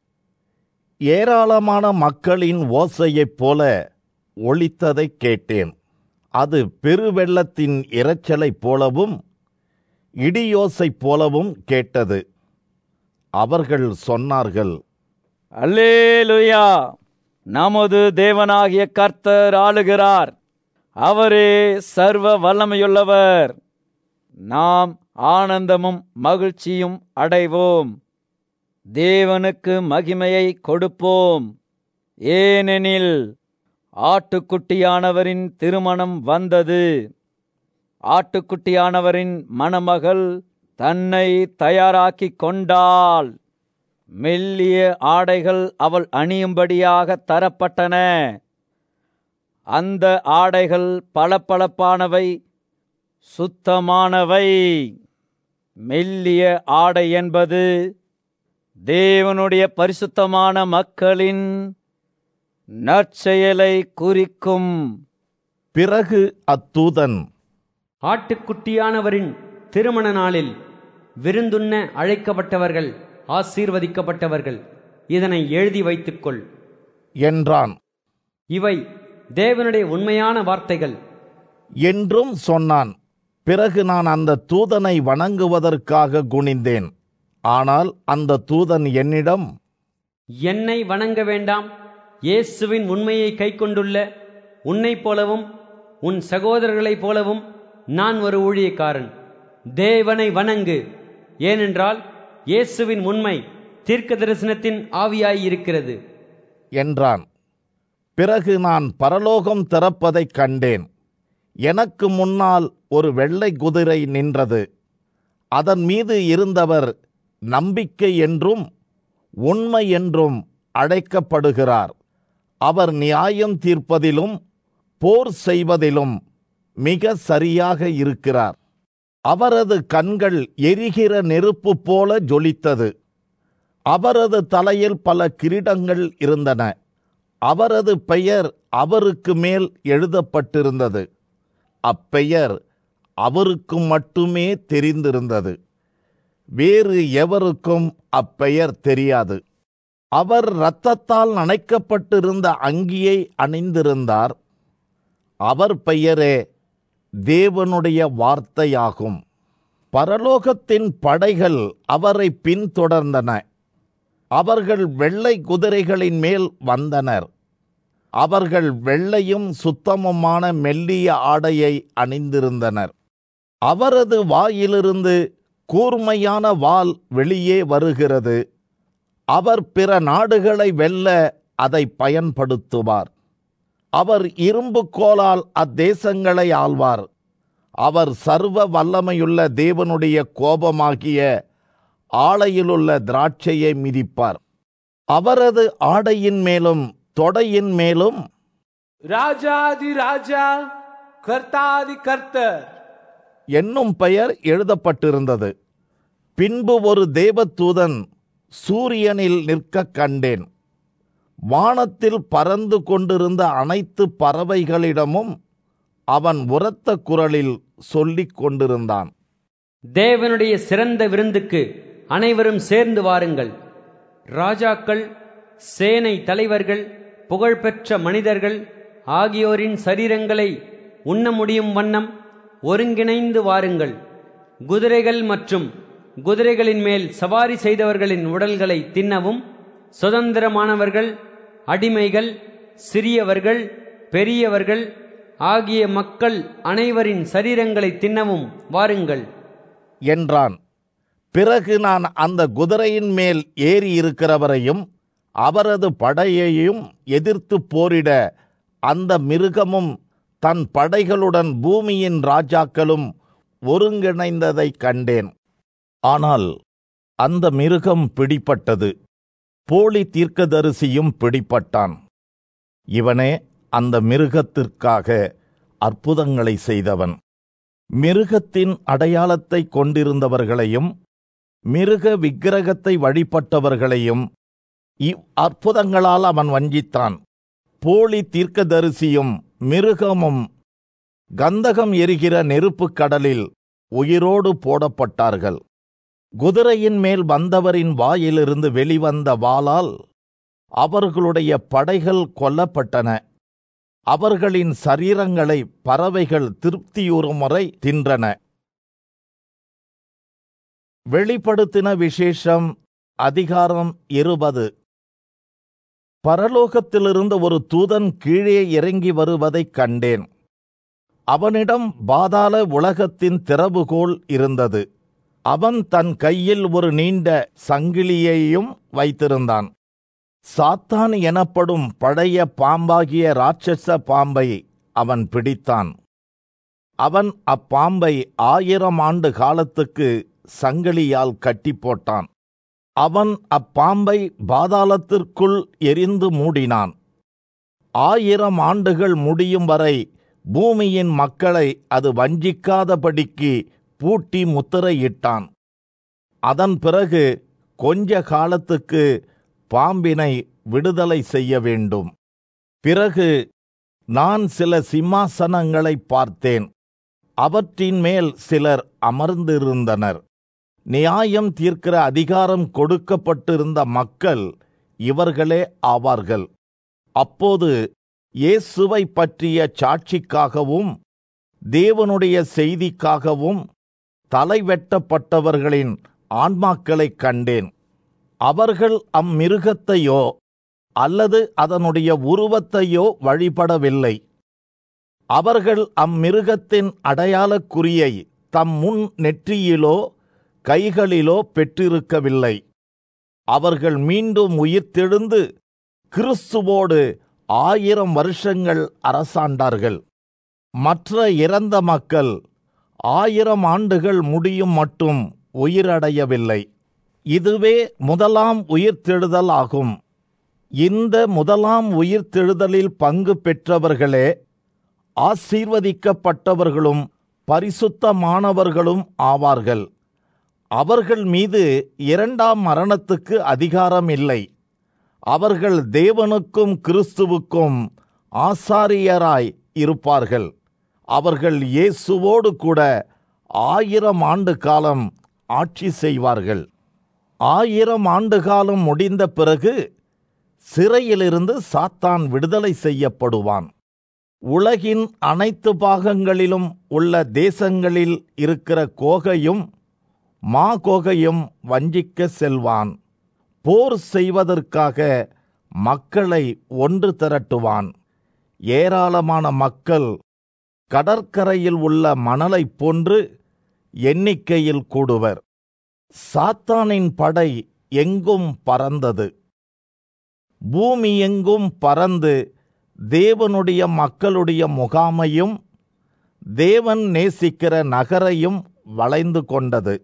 ஏராளமான மக்களின் ஓசையைப் போல ஒலித்ததைக் கேட்டேன் அது பெருவெள்ளத்தின் இரைச்சலைப் போலவும் இடியோசை போலவும் கேட்டது அவர்கள் சொன்னார்கள் அல்லேலுயா நமது தேவனாகிய கர்த்தர் ஆளுகிறார் அவரே சர்வ வல்லமையுள்ளவர் நாம் ஆனந்தமும் மகிழ்ச்சியும் அடைவோம் தேவனுக்கு மகிமையை கொடுப்போம் ஏனெனில் ஆட்டுக்குட்டியானவரின் திருமணம் வந்தது ஆட்டுக்குட்டியானவரின் மணமகள் தன்னை தயாராக்கிக் கொண்டாள் மெல்லிய ஆடைகள் அவள் அணியும்படியாக தரப்பட்டன அந்த ஆடைகள் பளபளப்பானவை சுத்தமானவை மெல்லிய ஆடை என்பது தேவனுடைய பரிசுத்தமான மக்களின் நற்செயலை குறிக்கும் பிறகு அத்தூதன் ஆட்டுக்குட்டியானவரின் திருமண நாளில் விருந்துண்ண அழைக்கப்பட்டவர்கள் ஆசீர்வதிக்கப்பட்டவர்கள் இதனை எழுதி வைத்துக்கொள் என்றான் இவை தேவனுடைய உண்மையான வார்த்தைகள் என்றும் சொன்னான் பிறகு நான் அந்த தூதனை வணங்குவதற்காக குனிந்தேன் ஆனால் அந்த தூதன் என்னிடம் என்னை வணங்க வேண்டாம் இயேசுவின் உண்மையை கைக்கொண்டுள்ள உன்னைப் போலவும் உன் சகோதரர்களைப் போலவும் நான் ஒரு ஊழியக்காரன் தேவனை வணங்கு ஏனென்றால் இயேசுவின் உண்மை தீர்க்க தரிசனத்தின் ஆவியாயிருக்கிறது என்றான் பிறகு நான் பரலோகம் திறப்பதைக் கண்டேன் எனக்கு முன்னால் ஒரு வெள்ளை குதிரை நின்றது அதன் மீது இருந்தவர் நம்பிக்கை என்றும் உண்மை என்றும் அழைக்கப்படுகிறார் அவர் நியாயம் தீர்ப்பதிலும் போர் செய்வதிலும் மிக சரியாக இருக்கிறார் அவரது கண்கள் எரிகிற நெருப்பு போல ஜொலித்தது அவரது தலையில் பல கிரீடங்கள் இருந்தன அவரது பெயர் அவருக்கு மேல் எழுதப்பட்டிருந்தது அப்பெயர் அவருக்கு மட்டுமே தெரிந்திருந்தது வேறு எவருக்கும் அப்பெயர் தெரியாது அவர் இரத்தத்தால் நனைக்கப்பட்டிருந்த அங்கியை அணிந்திருந்தார் அவர் பெயரே தேவனுடைய வார்த்தையாகும் பரலோகத்தின் படைகள் அவரை பின்தொடர்ந்தன அவர்கள் வெள்ளை குதிரைகளின் மேல் வந்தனர் அவர்கள் வெள்ளையும் சுத்தமுமான மெல்லிய ஆடையை அணிந்திருந்தனர் அவரது வாயிலிருந்து கூர்மையான வாள் வெளியே வருகிறது அவர் பிற நாடுகளை வெல்ல அதை பயன்படுத்துவார் அவர் இரும்பு கோலால் அத்தேசங்களை ஆள்வார் அவர் சர்வ வல்லமையுள்ள தேவனுடைய கோபமாகிய ஆலையிலுள்ள திராட்சையை மிதிப்பார் அவரது ஆடையின் மேலும் தொடையின் மேலும் ராஜாதி ராஜா கர்த்தாதி கர்த்தர் என்னும் பெயர் எழுதப்பட்டிருந்தது பின்பு ஒரு தேவதூதன் சூரியனில் நிற்க கண்டேன் வானத்தில் பறந்து கொண்டிருந்த அனைத்து பறவைகளிடமும் அவன் உரத்த குரலில் சொல்லிக் கொண்டிருந்தான் தேவனுடைய சிறந்த விருந்துக்கு அனைவரும் சேர்ந்து வாருங்கள் ராஜாக்கள் சேனை தலைவர்கள் புகழ்பெற்ற மனிதர்கள் ஆகியோரின் சரீரங்களை உண்ண முடியும் வண்ணம் ஒருங்கிணைந்து வாருங்கள் குதிரைகள் மற்றும் குதிரைகளின் மேல் சவாரி செய்தவர்களின் உடல்களை தின்னவும் சுதந்திரமானவர்கள் அடிமைகள் சிறியவர்கள் பெரியவர்கள் ஆகிய மக்கள் அனைவரின் சரீரங்களை தின்னவும் வாருங்கள் என்றான் பிறகு நான் அந்த குதிரையின் மேல் ஏறி இருக்கிறவரையும் அவரது படையையும் எதிர்த்து போரிட அந்த மிருகமும் தன் படைகளுடன் பூமியின் ராஜாக்களும் ஒருங்கிணைந்ததை கண்டேன் ஆனால் அந்த மிருகம் பிடிப்பட்டது போலி தீர்க்கதரிசியும் பிடிப்பட்டான் இவனே அந்த மிருகத்திற்காக அற்புதங்களை செய்தவன் மிருகத்தின் அடையாளத்தை கொண்டிருந்தவர்களையும் மிருக விக்கிரகத்தை வழிபட்டவர்களையும் இவ் அற்புதங்களால் அவன் வஞ்சித்தான் போலி தீர்க்கதரிசியும் மிருகமும் கந்தகம் எரிகிற நெருப்புக் கடலில் உயிரோடு போடப்பட்டார்கள் குதிரையின் மேல் வந்தவரின் வாயிலிருந்து வெளிவந்த வாளால் அவர்களுடைய படைகள் கொல்லப்பட்டன அவர்களின் சரீரங்களை பறவைகள் திருப்தியுறும் முறை தின்றன வெளிப்படுத்தின விசேஷம் அதிகாரம் இருபது பரலோகத்திலிருந்து ஒரு தூதன் கீழே இறங்கி வருவதைக் கண்டேன் அவனிடம் பாதாள உலகத்தின் திறவுகோல் இருந்தது அவன் தன் கையில் ஒரு நீண்ட சங்கிலியையும் வைத்திருந்தான் சாத்தான் எனப்படும் பழைய பாம்பாகிய ராட்சச பாம்பை அவன் பிடித்தான் அவன் அப்பாம்பை ஆயிரம் ஆண்டு காலத்துக்கு சங்கிலியால் கட்டி போட்டான் அவன் அப்பாம்பை பாதாளத்திற்குள் எரிந்து மூடினான் ஆயிரம் ஆண்டுகள் முடியும் வரை பூமியின் மக்களை அது வஞ்சிக்காதபடிக்கு பூட்டி முத்திரையிட்டான் அதன் பிறகு கொஞ்ச காலத்துக்கு பாம்பினை விடுதலை செய்ய வேண்டும் பிறகு நான் சில சிம்மாசனங்களை பார்த்தேன் அவற்றின் மேல் சிலர் அமர்ந்திருந்தனர் நியாயம் தீர்க்கிற அதிகாரம் கொடுக்கப்பட்டிருந்த மக்கள் இவர்களே ஆவார்கள் அப்போது இயேசுவை பற்றிய சாட்சிக்காகவும் தேவனுடைய செய்திக்காகவும் தலைவெட்டப்பட்டவர்களின் ஆன்மாக்களைக் கண்டேன் அவர்கள் அம்மிருகத்தையோ அல்லது அதனுடைய உருவத்தையோ வழிபடவில்லை அவர்கள் அம்மிருகத்தின் அடையாளக் குறியை தம் முன் நெற்றியிலோ கைகளிலோ பெற்றிருக்கவில்லை அவர்கள் மீண்டும் உயிர்த்தெழுந்து கிறிஸ்துவோடு ஆயிரம் வருஷங்கள் அரசாண்டார்கள் மற்ற இறந்த மக்கள் ஆயிரம் ஆண்டுகள் முடியும் மட்டும் உயிரடையவில்லை இதுவே முதலாம் உயிர்த்தெழுதல் ஆகும் இந்த முதலாம் உயிர்த்தெழுதலில் பங்கு பெற்றவர்களே ஆசீர்வதிக்கப்பட்டவர்களும் பரிசுத்தமானவர்களும் ஆவார்கள் அவர்கள் மீது இரண்டாம் மரணத்துக்கு அதிகாரம் இல்லை அவர்கள் தேவனுக்கும் கிறிஸ்துவுக்கும் ஆசாரியராய் இருப்பார்கள் அவர்கள் இயேசுவோடு கூட ஆயிரம் ஆண்டு காலம் ஆட்சி செய்வார்கள் ஆயிரம் ஆண்டு காலம் முடிந்த பிறகு சிறையிலிருந்து சாத்தான் விடுதலை செய்யப்படுவான் உலகின் அனைத்து பாகங்களிலும் உள்ள தேசங்களில் இருக்கிற கோகையும் மாகோகையும் வஞ்சிக்க செல்வான் போர் செய்வதற்காக மக்களை ஒன்று திரட்டுவான் ஏராளமான மக்கள் கடற்கரையில் உள்ள மணலைப் போன்று எண்ணிக்கையில் கூடுவர் சாத்தானின் படை எங்கும் பறந்தது பூமி எங்கும் பறந்து தேவனுடைய மக்களுடைய முகாமையும் தேவன் நேசிக்கிற நகரையும் வளைந்து கொண்டது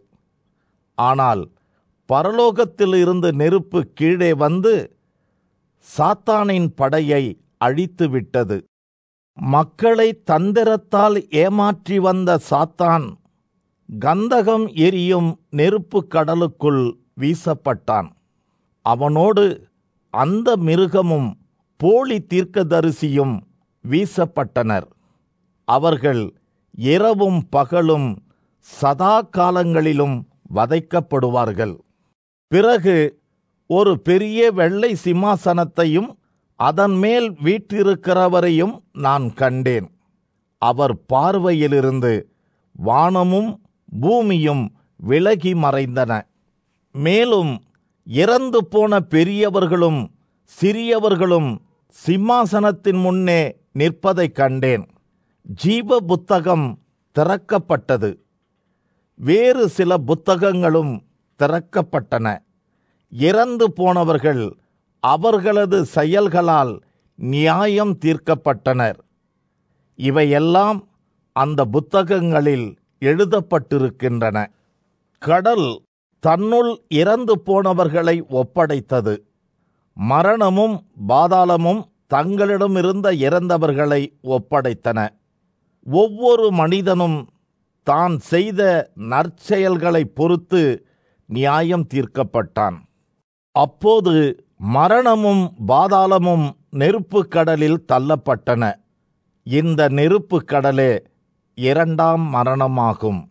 ஆனால் பரலோகத்தில் இருந்து நெருப்பு கீழே வந்து சாத்தானின் படையை அழித்து விட்டது மக்களை தந்திரத்தால் ஏமாற்றி வந்த சாத்தான் கந்தகம் எரியும் நெருப்பு கடலுக்குள் வீசப்பட்டான் அவனோடு அந்த மிருகமும் போலி தீர்க்கதரிசியும் வீசப்பட்டனர் அவர்கள் இரவும் பகலும் சதா காலங்களிலும் வதைக்கப்படுவார்கள் பிறகு ஒரு பெரிய வெள்ளை சிம்மாசனத்தையும் அதன் மேல் வீற்றிருக்கிறவரையும் நான் கண்டேன் அவர் பார்வையிலிருந்து வானமும் பூமியும் விலகி மறைந்தன மேலும் இறந்து போன பெரியவர்களும் சிறியவர்களும் சிம்மாசனத்தின் முன்னே நிற்பதைக் கண்டேன் ஜீவ புத்தகம் திறக்கப்பட்டது வேறு சில புத்தகங்களும் திறக்கப்பட்டன இறந்து போனவர்கள் அவர்களது செயல்களால் நியாயம் தீர்க்கப்பட்டனர் இவையெல்லாம் அந்த புத்தகங்களில் எழுதப்பட்டிருக்கின்றன கடல் தன்னுள் இறந்து போனவர்களை ஒப்படைத்தது மரணமும் பாதாளமும் தங்களிடமிருந்த இறந்தவர்களை ஒப்படைத்தன ஒவ்வொரு மனிதனும் தான் செய்த நற்செயல்களை பொறுத்து நியாயம் தீர்க்கப்பட்டான் அப்போது மரணமும் பாதாளமும் நெருப்பு கடலில் தள்ளப்பட்டன இந்த நெருப்பு கடலே இரண்டாம் மரணமாகும்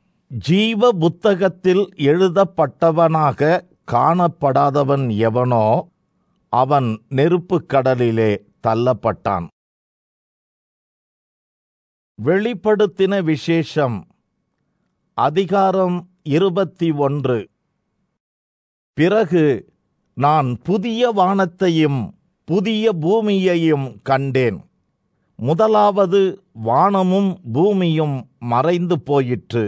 ஜீவ புத்தகத்தில் எழுதப்பட்டவனாக காணப்படாதவன் எவனோ அவன் நெருப்பு கடலிலே தள்ளப்பட்டான் வெளிப்படுத்தின விசேஷம் அதிகாரம் இருபத்தி ஒன்று பிறகு நான் புதிய வானத்தையும் புதிய பூமியையும் கண்டேன் முதலாவது வானமும் பூமியும் மறைந்து போயிற்று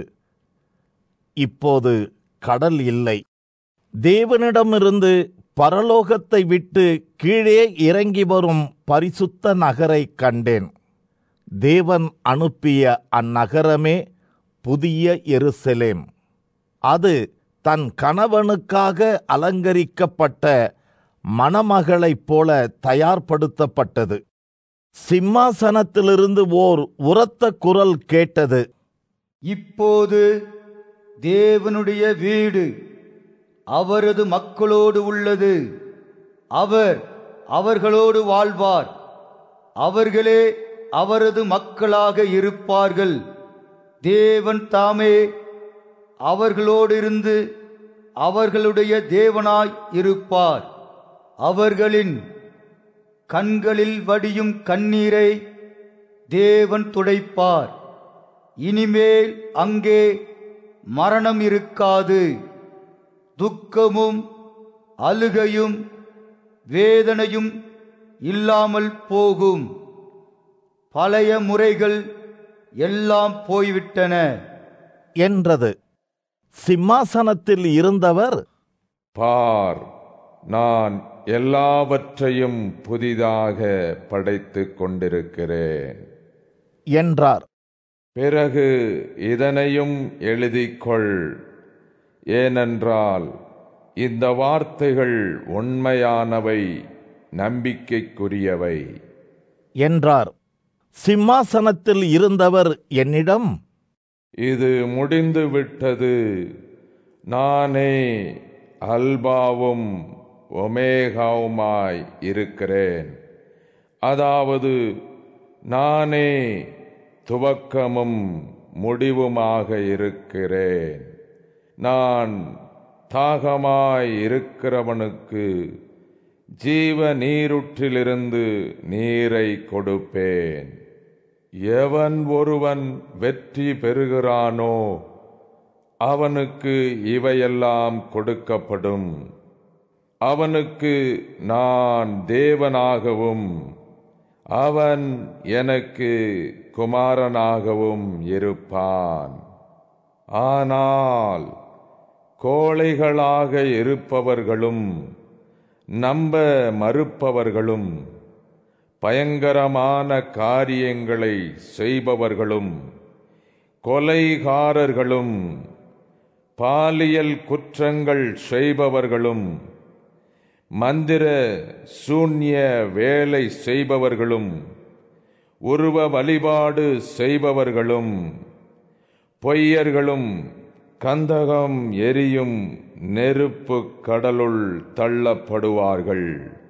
இப்போது கடல் இல்லை தேவனிடமிருந்து பரலோகத்தை விட்டு கீழே இறங்கி வரும் பரிசுத்த நகரை கண்டேன் தேவன் அனுப்பிய அந்நகரமே புதிய எருசலேம் அது தன் கணவனுக்காக அலங்கரிக்கப்பட்ட மணமகளைப் போல தயார்படுத்தப்பட்டது சிம்மாசனத்திலிருந்து ஓர் உரத்த குரல் கேட்டது இப்போது தேவனுடைய வீடு அவரது மக்களோடு உள்ளது அவர் அவர்களோடு வாழ்வார் அவர்களே அவரது மக்களாக இருப்பார்கள் தேவன் தாமே அவர்களோடு இருந்து அவர்களுடைய தேவனாய் இருப்பார் அவர்களின் கண்களில் வடியும் கண்ணீரை தேவன் துடைப்பார் இனிமேல் அங்கே மரணம் இருக்காது துக்கமும் அழுகையும் வேதனையும் இல்லாமல் போகும் பழைய முறைகள் எல்லாம் போய்விட்டன என்றது சிம்மாசனத்தில் இருந்தவர் பார் நான் எல்லாவற்றையும் புதிதாக படைத்துக் கொண்டிருக்கிறேன் என்றார் பிறகு இதனையும் எழுதிக்கொள் ஏனென்றால் இந்த வார்த்தைகள் உண்மையானவை நம்பிக்கைக்குரியவை என்றார் சிம்மாசனத்தில் இருந்தவர் என்னிடம் இது முடிந்து விட்டது நானே அல்பாவும் ஒமேகாவுமாய் இருக்கிறேன் அதாவது நானே துவக்கமும் முடிவுமாக இருக்கிறேன் நான் தாகமாய் இருக்கிறவனுக்கு ஜீவ நீருற்றிலிருந்து நீரை கொடுப்பேன் எவன் ஒருவன் வெற்றி பெறுகிறானோ அவனுக்கு இவையெல்லாம் கொடுக்கப்படும் அவனுக்கு நான் தேவனாகவும் அவன் எனக்கு குமாரனாகவும் இருப்பான் ஆனால் கோழைகளாக இருப்பவர்களும் நம்ப மறுப்பவர்களும் பயங்கரமான காரியங்களை செய்பவர்களும் கொலைகாரர்களும் பாலியல் குற்றங்கள் செய்பவர்களும் மந்திர சூன்ய வேலை செய்பவர்களும் உருவ வழிபாடு செய்பவர்களும் பொய்யர்களும் கந்தகம் எரியும் நெருப்பு கடலுள் தள்ளப்படுவார்கள்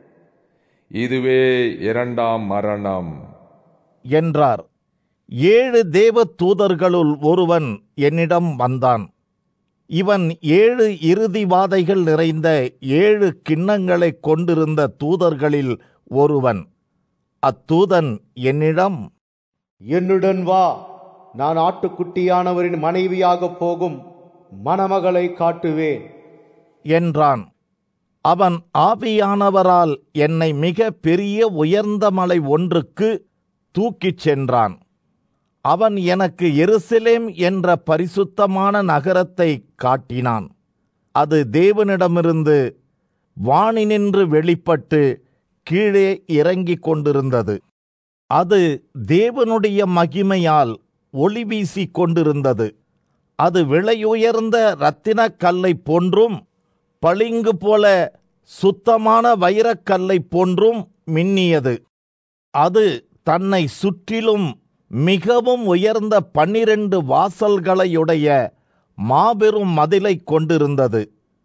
இதுவே இரண்டாம் மரணம் என்றார் ஏழு தேவ தூதர்களுள் ஒருவன் என்னிடம் வந்தான் இவன் ஏழு இறுதிவாதைகள் நிறைந்த ஏழு கிண்ணங்களைக் கொண்டிருந்த தூதர்களில் ஒருவன் அத்தூதன் என்னிடம் என்னுடன் வா நான் ஆட்டுக்குட்டியானவரின் மனைவியாக போகும் மணமகளை காட்டுவேன் என்றான் அவன் ஆவியானவரால் என்னை மிக பெரிய உயர்ந்த மலை ஒன்றுக்கு தூக்கிச் சென்றான் அவன் எனக்கு எருசலேம் என்ற பரிசுத்தமான நகரத்தை காட்டினான் அது தேவனிடமிருந்து வானினின்று வெளிப்பட்டு கீழே இறங்கிக் கொண்டிருந்தது அது தேவனுடைய மகிமையால் ஒளி வீசிக் கொண்டிருந்தது அது விலையுயர்ந்த இரத்தினக் கல்லை போன்றும் பளிங்கு போல சுத்தமான வைரக்கல்லை போன்றும் மின்னியது அது தன்னை சுற்றிலும் மிகவும் உயர்ந்த பன்னிரண்டு வாசல்களையுடைய மாபெரும் மதிலை கொண்டிருந்தது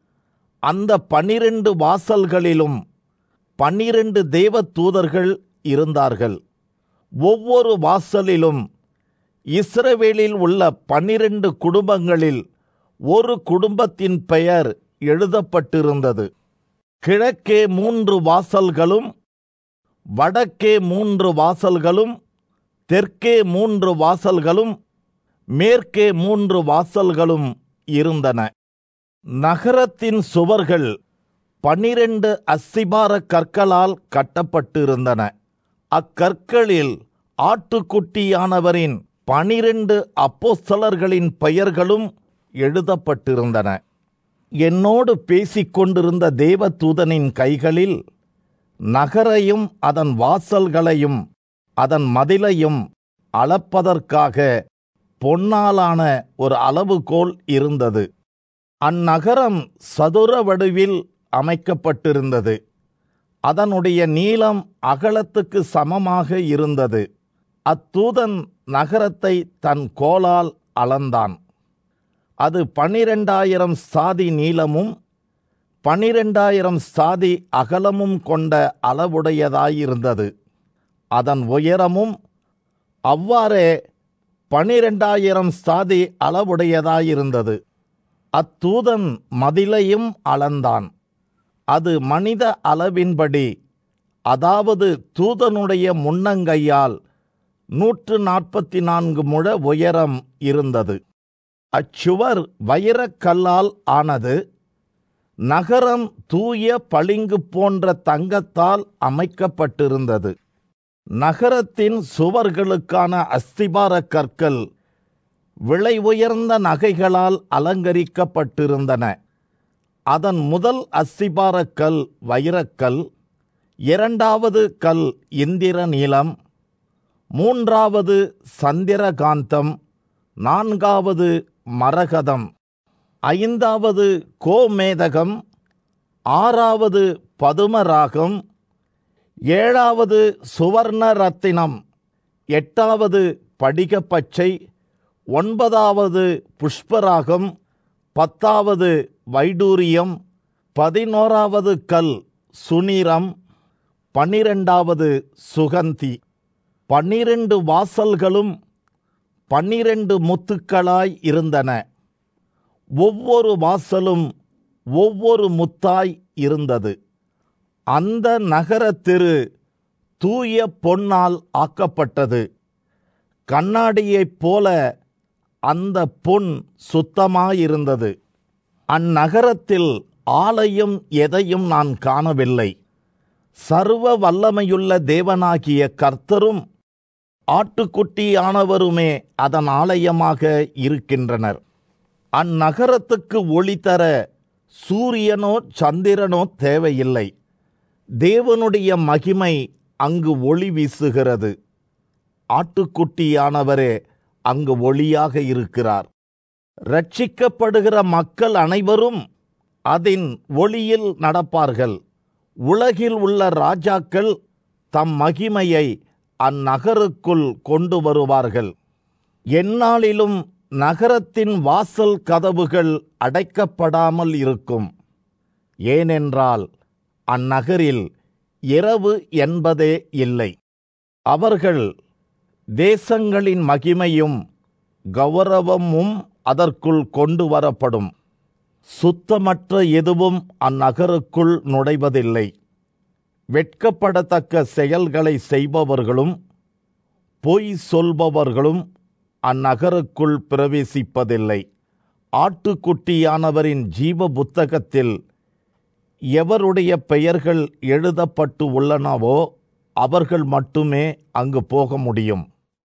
அந்த பன்னிரண்டு வாசல்களிலும் பன்னிரண்டு தேவ தூதர்கள் இருந்தார்கள் ஒவ்வொரு வாசலிலும் இஸ்ரவேலில் உள்ள பன்னிரண்டு குடும்பங்களில் ஒரு குடும்பத்தின் பெயர் எழுதப்பட்டிருந்தது கிழக்கே மூன்று வாசல்களும் வடக்கே மூன்று வாசல்களும் தெற்கே மூன்று வாசல்களும் மேற்கே மூன்று வாசல்களும் இருந்தன நகரத்தின் சுவர்கள் பனிரெண்டு அஸ்திபார கற்களால் கட்டப்பட்டிருந்தன அக்கற்களில் ஆட்டுக்குட்டியானவரின் பனிரெண்டு அப்போஸ்தலர்களின் பெயர்களும் எழுதப்பட்டிருந்தன என்னோடு பேசிக் கொண்டிருந்த தேவதூதனின் கைகளில் நகரையும் அதன் வாசல்களையும் அதன் மதிலையும் அளப்பதற்காக பொன்னாலான ஒரு அளவுகோல் இருந்தது அந்நகரம் சதுர வடிவில் அமைக்கப்பட்டிருந்தது அதனுடைய நீளம் அகலத்துக்கு சமமாக இருந்தது அத்தூதன் நகரத்தை தன் கோலால் அளந்தான் அது பனிரெண்டாயிரம் சாதி நீளமும் பனிரெண்டாயிரம் சாதி அகலமும் கொண்ட அளவுடையதாயிருந்தது அதன் உயரமும் அவ்வாறே பனிரெண்டாயிரம் சாதி அளவுடையதாயிருந்தது அத்தூதன் மதிலையும் அளந்தான் அது மனித அளவின்படி அதாவது தூதனுடைய முன்னங்கையால் நூற்று நாற்பத்தி நான்கு முழ உயரம் இருந்தது அச்சுவர் வைரக்கல்லால் ஆனது நகரம் தூய பளிங்கு போன்ற தங்கத்தால் அமைக்கப்பட்டிருந்தது நகரத்தின் சுவர்களுக்கான அஸ்திபார கற்கள் விலை உயர்ந்த நகைகளால் அலங்கரிக்கப்பட்டிருந்தன அதன் முதல் அஸ்திபார கல் வைரக்கல் இரண்டாவது கல் இந்திர நீலம் மூன்றாவது சந்திரகாந்தம் நான்காவது மரகதம் ஐந்தாவது கோமேதகம் ஆறாவது பதுமராகம் ஏழாவது சுவர்ண ரத்தினம் எட்டாவது படிகப்பச்சை ஒன்பதாவது புஷ்பராகம் பத்தாவது வைடூரியம் பதினோராவது கல் சுனிரம் பன்னிரெண்டாவது சுகந்தி பன்னிரண்டு வாசல்களும் பன்னிரண்டு முத்துக்களாய் இருந்தன ஒவ்வொரு வாசலும் ஒவ்வொரு முத்தாய் இருந்தது அந்த நகர தெரு தூய பொன்னால் ஆக்கப்பட்டது கண்ணாடியைப் போல அந்த பொன் சுத்தமாயிருந்தது அந்நகரத்தில் ஆலயம் எதையும் நான் காணவில்லை சர்வ வல்லமையுள்ள தேவனாகிய கர்த்தரும் ஆட்டுக்குட்டியானவருமே அதன் ஆலயமாக இருக்கின்றனர் அந்நகரத்துக்கு ஒளி தர சூரியனோ சந்திரனோ தேவையில்லை தேவனுடைய மகிமை அங்கு ஒளி வீசுகிறது ஆட்டுக்குட்டியானவரே அங்கு ஒளியாக இருக்கிறார் ரட்சிக்கப்படுகிற மக்கள் அனைவரும் அதன் ஒளியில் நடப்பார்கள் உலகில் உள்ள ராஜாக்கள் தம் மகிமையை அந்நகருக்குள் கொண்டு வருவார்கள் எந்நாளிலும் நகரத்தின் வாசல் கதவுகள் அடைக்கப்படாமல் இருக்கும் ஏனென்றால் அந்நகரில் இரவு என்பதே இல்லை அவர்கள் தேசங்களின் மகிமையும் கௌரவமும் அதற்குள் கொண்டு வரப்படும் சுத்தமற்ற எதுவும் அந்நகருக்குள் நுழைவதில்லை வெட்கப்படத்தக்க செயல்களை செய்பவர்களும் பொய் சொல்பவர்களும் அந்நகருக்குள் பிரவேசிப்பதில்லை ஆட்டுக்குட்டியானவரின் ஜீவ புத்தகத்தில் எவருடைய பெயர்கள் எழுதப்பட்டு உள்ளனவோ அவர்கள் மட்டுமே அங்கு போக முடியும்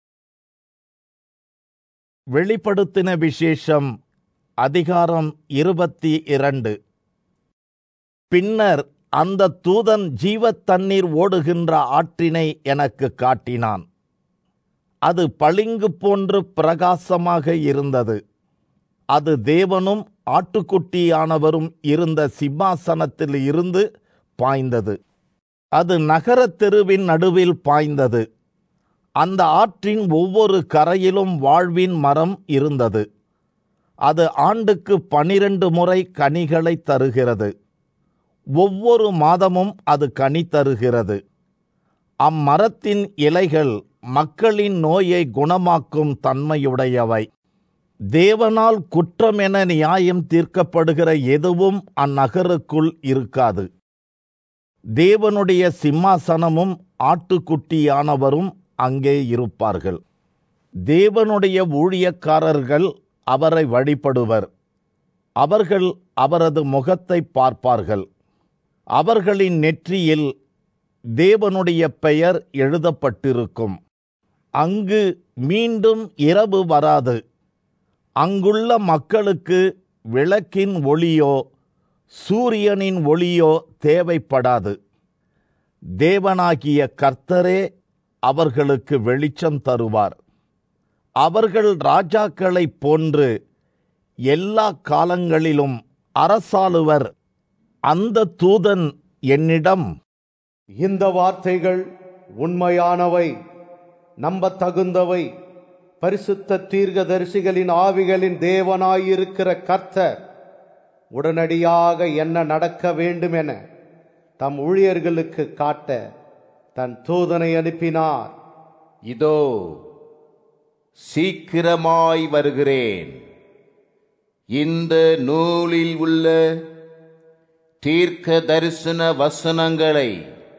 வெளிப்படுத்தின விசேஷம் அதிகாரம் இருபத்தி இரண்டு பின்னர் அந்த தூதன் ஜீவத் தண்ணீர் ஓடுகின்ற ஆற்றினை எனக்கு காட்டினான் அது பளிங்கு போன்று பிரகாசமாக இருந்தது அது தேவனும் ஆட்டுக்குட்டியானவரும் இருந்த சிம்மாசனத்தில் இருந்து பாய்ந்தது அது நகரத் தெருவின் நடுவில் பாய்ந்தது அந்த ஆற்றின் ஒவ்வொரு கரையிலும் வாழ்வின் மரம் இருந்தது அது ஆண்டுக்கு பனிரெண்டு முறை கனிகளை தருகிறது ஒவ்வொரு மாதமும் அது கனி தருகிறது அம்மரத்தின் இலைகள் மக்களின் நோயை குணமாக்கும் தன்மையுடையவை தேவனால் குற்றம் என நியாயம் தீர்க்கப்படுகிற எதுவும் அந்நகருக்குள் இருக்காது தேவனுடைய சிம்மாசனமும் ஆட்டுக்குட்டியானவரும் அங்கே இருப்பார்கள் தேவனுடைய ஊழியக்காரர்கள் அவரை வழிபடுவர் அவர்கள் அவரது முகத்தை பார்ப்பார்கள் அவர்களின் நெற்றியில் தேவனுடைய பெயர் எழுதப்பட்டிருக்கும் அங்கு மீண்டும் இரவு வராது அங்குள்ள மக்களுக்கு விளக்கின் ஒளியோ சூரியனின் ஒளியோ தேவைப்படாது தேவனாகிய கர்த்தரே அவர்களுக்கு வெளிச்சம் தருவார் அவர்கள் ராஜாக்களைப் போன்று எல்லா காலங்களிலும் அரசாளுவர் அந்த தூதன் என்னிடம் இந்த வார்த்தைகள் உண்மையானவை நம்பத்தகுந்தவை பரிசுத்த தீர்க்கதரிசிகளின் ஆவிகளின் தேவனாயிருக்கிற கர்த்தர் உடனடியாக என்ன நடக்க வேண்டும் என தம் ஊழியர்களுக்கு காட்ட தன் தூதனை அனுப்பினார் இதோ சீக்கிரமாய் வருகிறேன் இந்த நூலில் உள்ள தீர்க்க தரிசன வசனங்களை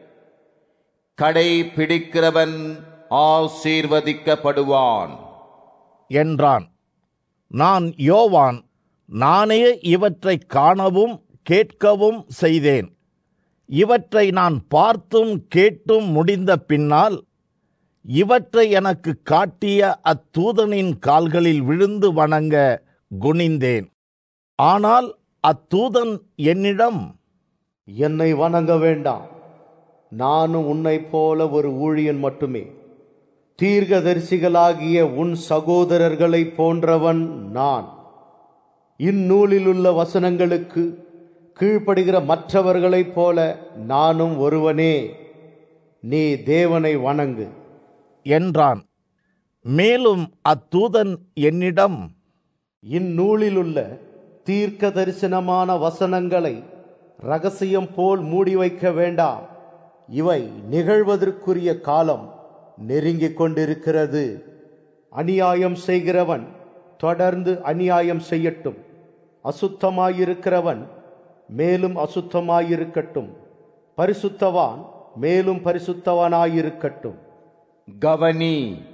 கடைபிடிக்கிறவன் ஆசீர்வதிக்கப்படுவான் என்றான் நான் யோவான் நானே இவற்றை காணவும் கேட்கவும் செய்தேன் இவற்றை நான் பார்த்தும் கேட்டும் முடிந்த பின்னால் இவற்றை எனக்கு காட்டிய அத்தூதனின் கால்களில் விழுந்து வணங்க குனிந்தேன் ஆனால் அத்தூதன் என்னிடம் என்னை வணங்க வேண்டாம் நானும் உன்னைப் போல ஒரு ஊழியன் மட்டுமே தீர்க்கதரிசிகளாகிய உன் சகோதரர்களைப் போன்றவன் நான் இந்நூலில் உள்ள வசனங்களுக்கு கீழ்ப்படுகிற மற்றவர்களைப் போல நானும் ஒருவனே நீ தேவனை வணங்கு என்றான் மேலும் அத்தூதன் என்னிடம் இந்நூலில் உள்ள தீர்க்க தரிசனமான வசனங்களை ரகசியம் போல் மூடி வைக்க வேண்டாம் இவை நிகழ்வதற்குரிய காலம் நெருங்கிக் கொண்டிருக்கிறது அநியாயம் செய்கிறவன் தொடர்ந்து அநியாயம் செய்யட்டும் அசுத்தமாயிருக்கிறவன் மேலும் அசுத்தமாயிருக்கட்டும் பரிசுத்தவான் மேலும் பரிசுத்தவனாயிருக்கட்டும் கவனி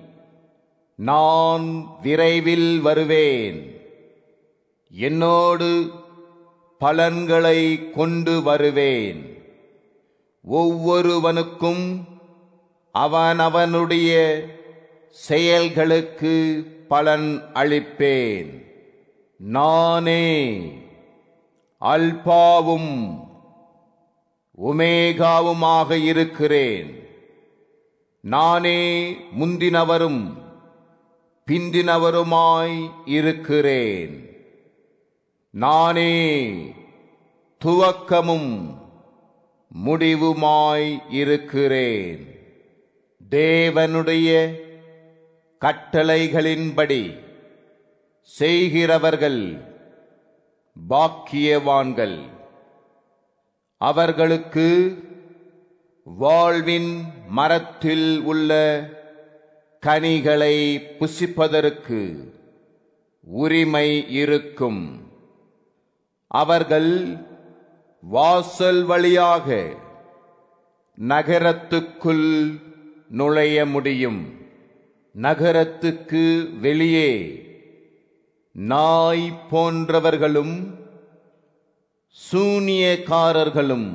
நான் விரைவில் வருவேன் என்னோடு பலன்களை கொண்டு வருவேன் ஒவ்வொருவனுக்கும் அவனவனுடைய செயல்களுக்கு பலன் அளிப்பேன் நானே அல்பாவும் உமேகாவுமாக இருக்கிறேன் நானே முந்தினவரும் பிந்தினவருமாய் இருக்கிறேன் நானே துவக்கமும் முடிவுமாய் இருக்கிறேன் தேவனுடைய கட்டளைகளின்படி செய்கிறவர்கள் பாக்கியவான்கள் அவர்களுக்கு வாழ்வின் மரத்தில் உள்ள கனிகளை புசிப்பதற்கு உரிமை இருக்கும் அவர்கள் வாசல் வழியாக நகரத்துக்குள் நுழைய முடியும் நகரத்துக்கு வெளியே நாய் போன்றவர்களும் சூனியக்காரர்களும்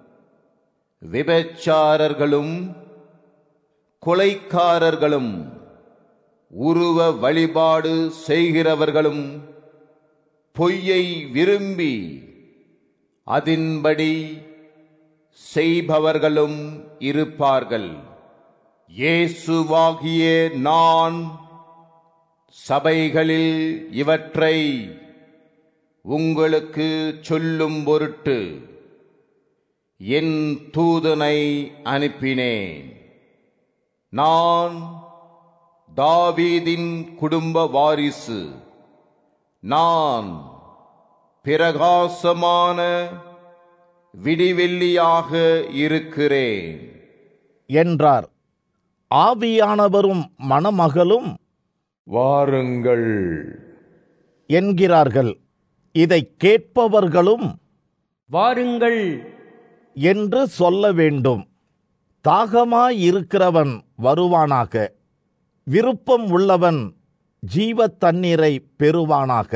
விபச்சாரர்களும் கொலைக்காரர்களும் உருவ வழிபாடு செய்கிறவர்களும் பொய்யை விரும்பி அதின்படி செய்பவர்களும் இருப்பார்கள் இயேசுவாகிய நான் சபைகளில் இவற்றை உங்களுக்கு சொல்லும் பொருட்டு என் தூதனை அனுப்பினேன் நான் தாவீதின் குடும்ப வாரிசு நான் பிரகாசமான விடிவெள்ளியாக இருக்கிறேன் என்றார் ஆவியானவரும் மணமகளும் வாருங்கள் என்கிறார்கள் இதை கேட்பவர்களும் வாருங்கள் என்று சொல்ல வேண்டும் தாகமாயிருக்கிறவன் வருவானாக விருப்பம் உள்ளவன் ஜீவ தண்ணீரை பெறுவானாக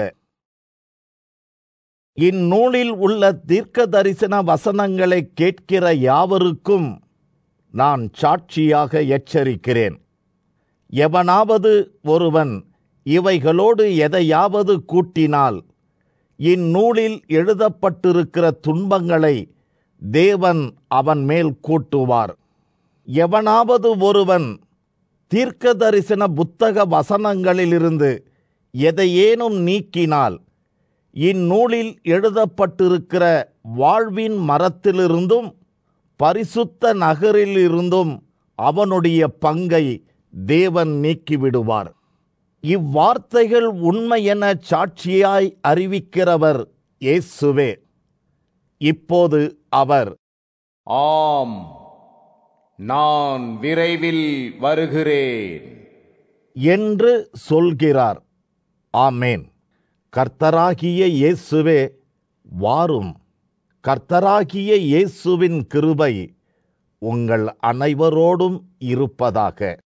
இந்நூலில் உள்ள தீர்க்க தரிசன வசனங்களை கேட்கிற யாவருக்கும் நான் சாட்சியாக எச்சரிக்கிறேன் எவனாவது ஒருவன் இவைகளோடு எதையாவது கூட்டினால் இந்நூலில் எழுதப்பட்டிருக்கிற துன்பங்களை தேவன் அவன் மேல் கூட்டுவார் எவனாவது ஒருவன் தீர்க்க தரிசன புத்தக வசனங்களிலிருந்து எதையேனும் நீக்கினால் இந்நூலில் எழுதப்பட்டிருக்கிற வாழ்வின் மரத்திலிருந்தும் பரிசுத்த நகரிலிருந்தும் அவனுடைய பங்கை தேவன் நீக்கிவிடுவார் இவ்வார்த்தைகள் உண்மை என சாட்சியாய் அறிவிக்கிறவர் இயேசுவே இப்போது அவர் ஆம் நான் விரைவில் வருகிறேன் என்று சொல்கிறார் ஆமேன் கர்த்தராகிய இயேசுவே வாரும் கர்த்தராகிய இயேசுவின் கிருபை உங்கள் அனைவரோடும் இருப்பதாக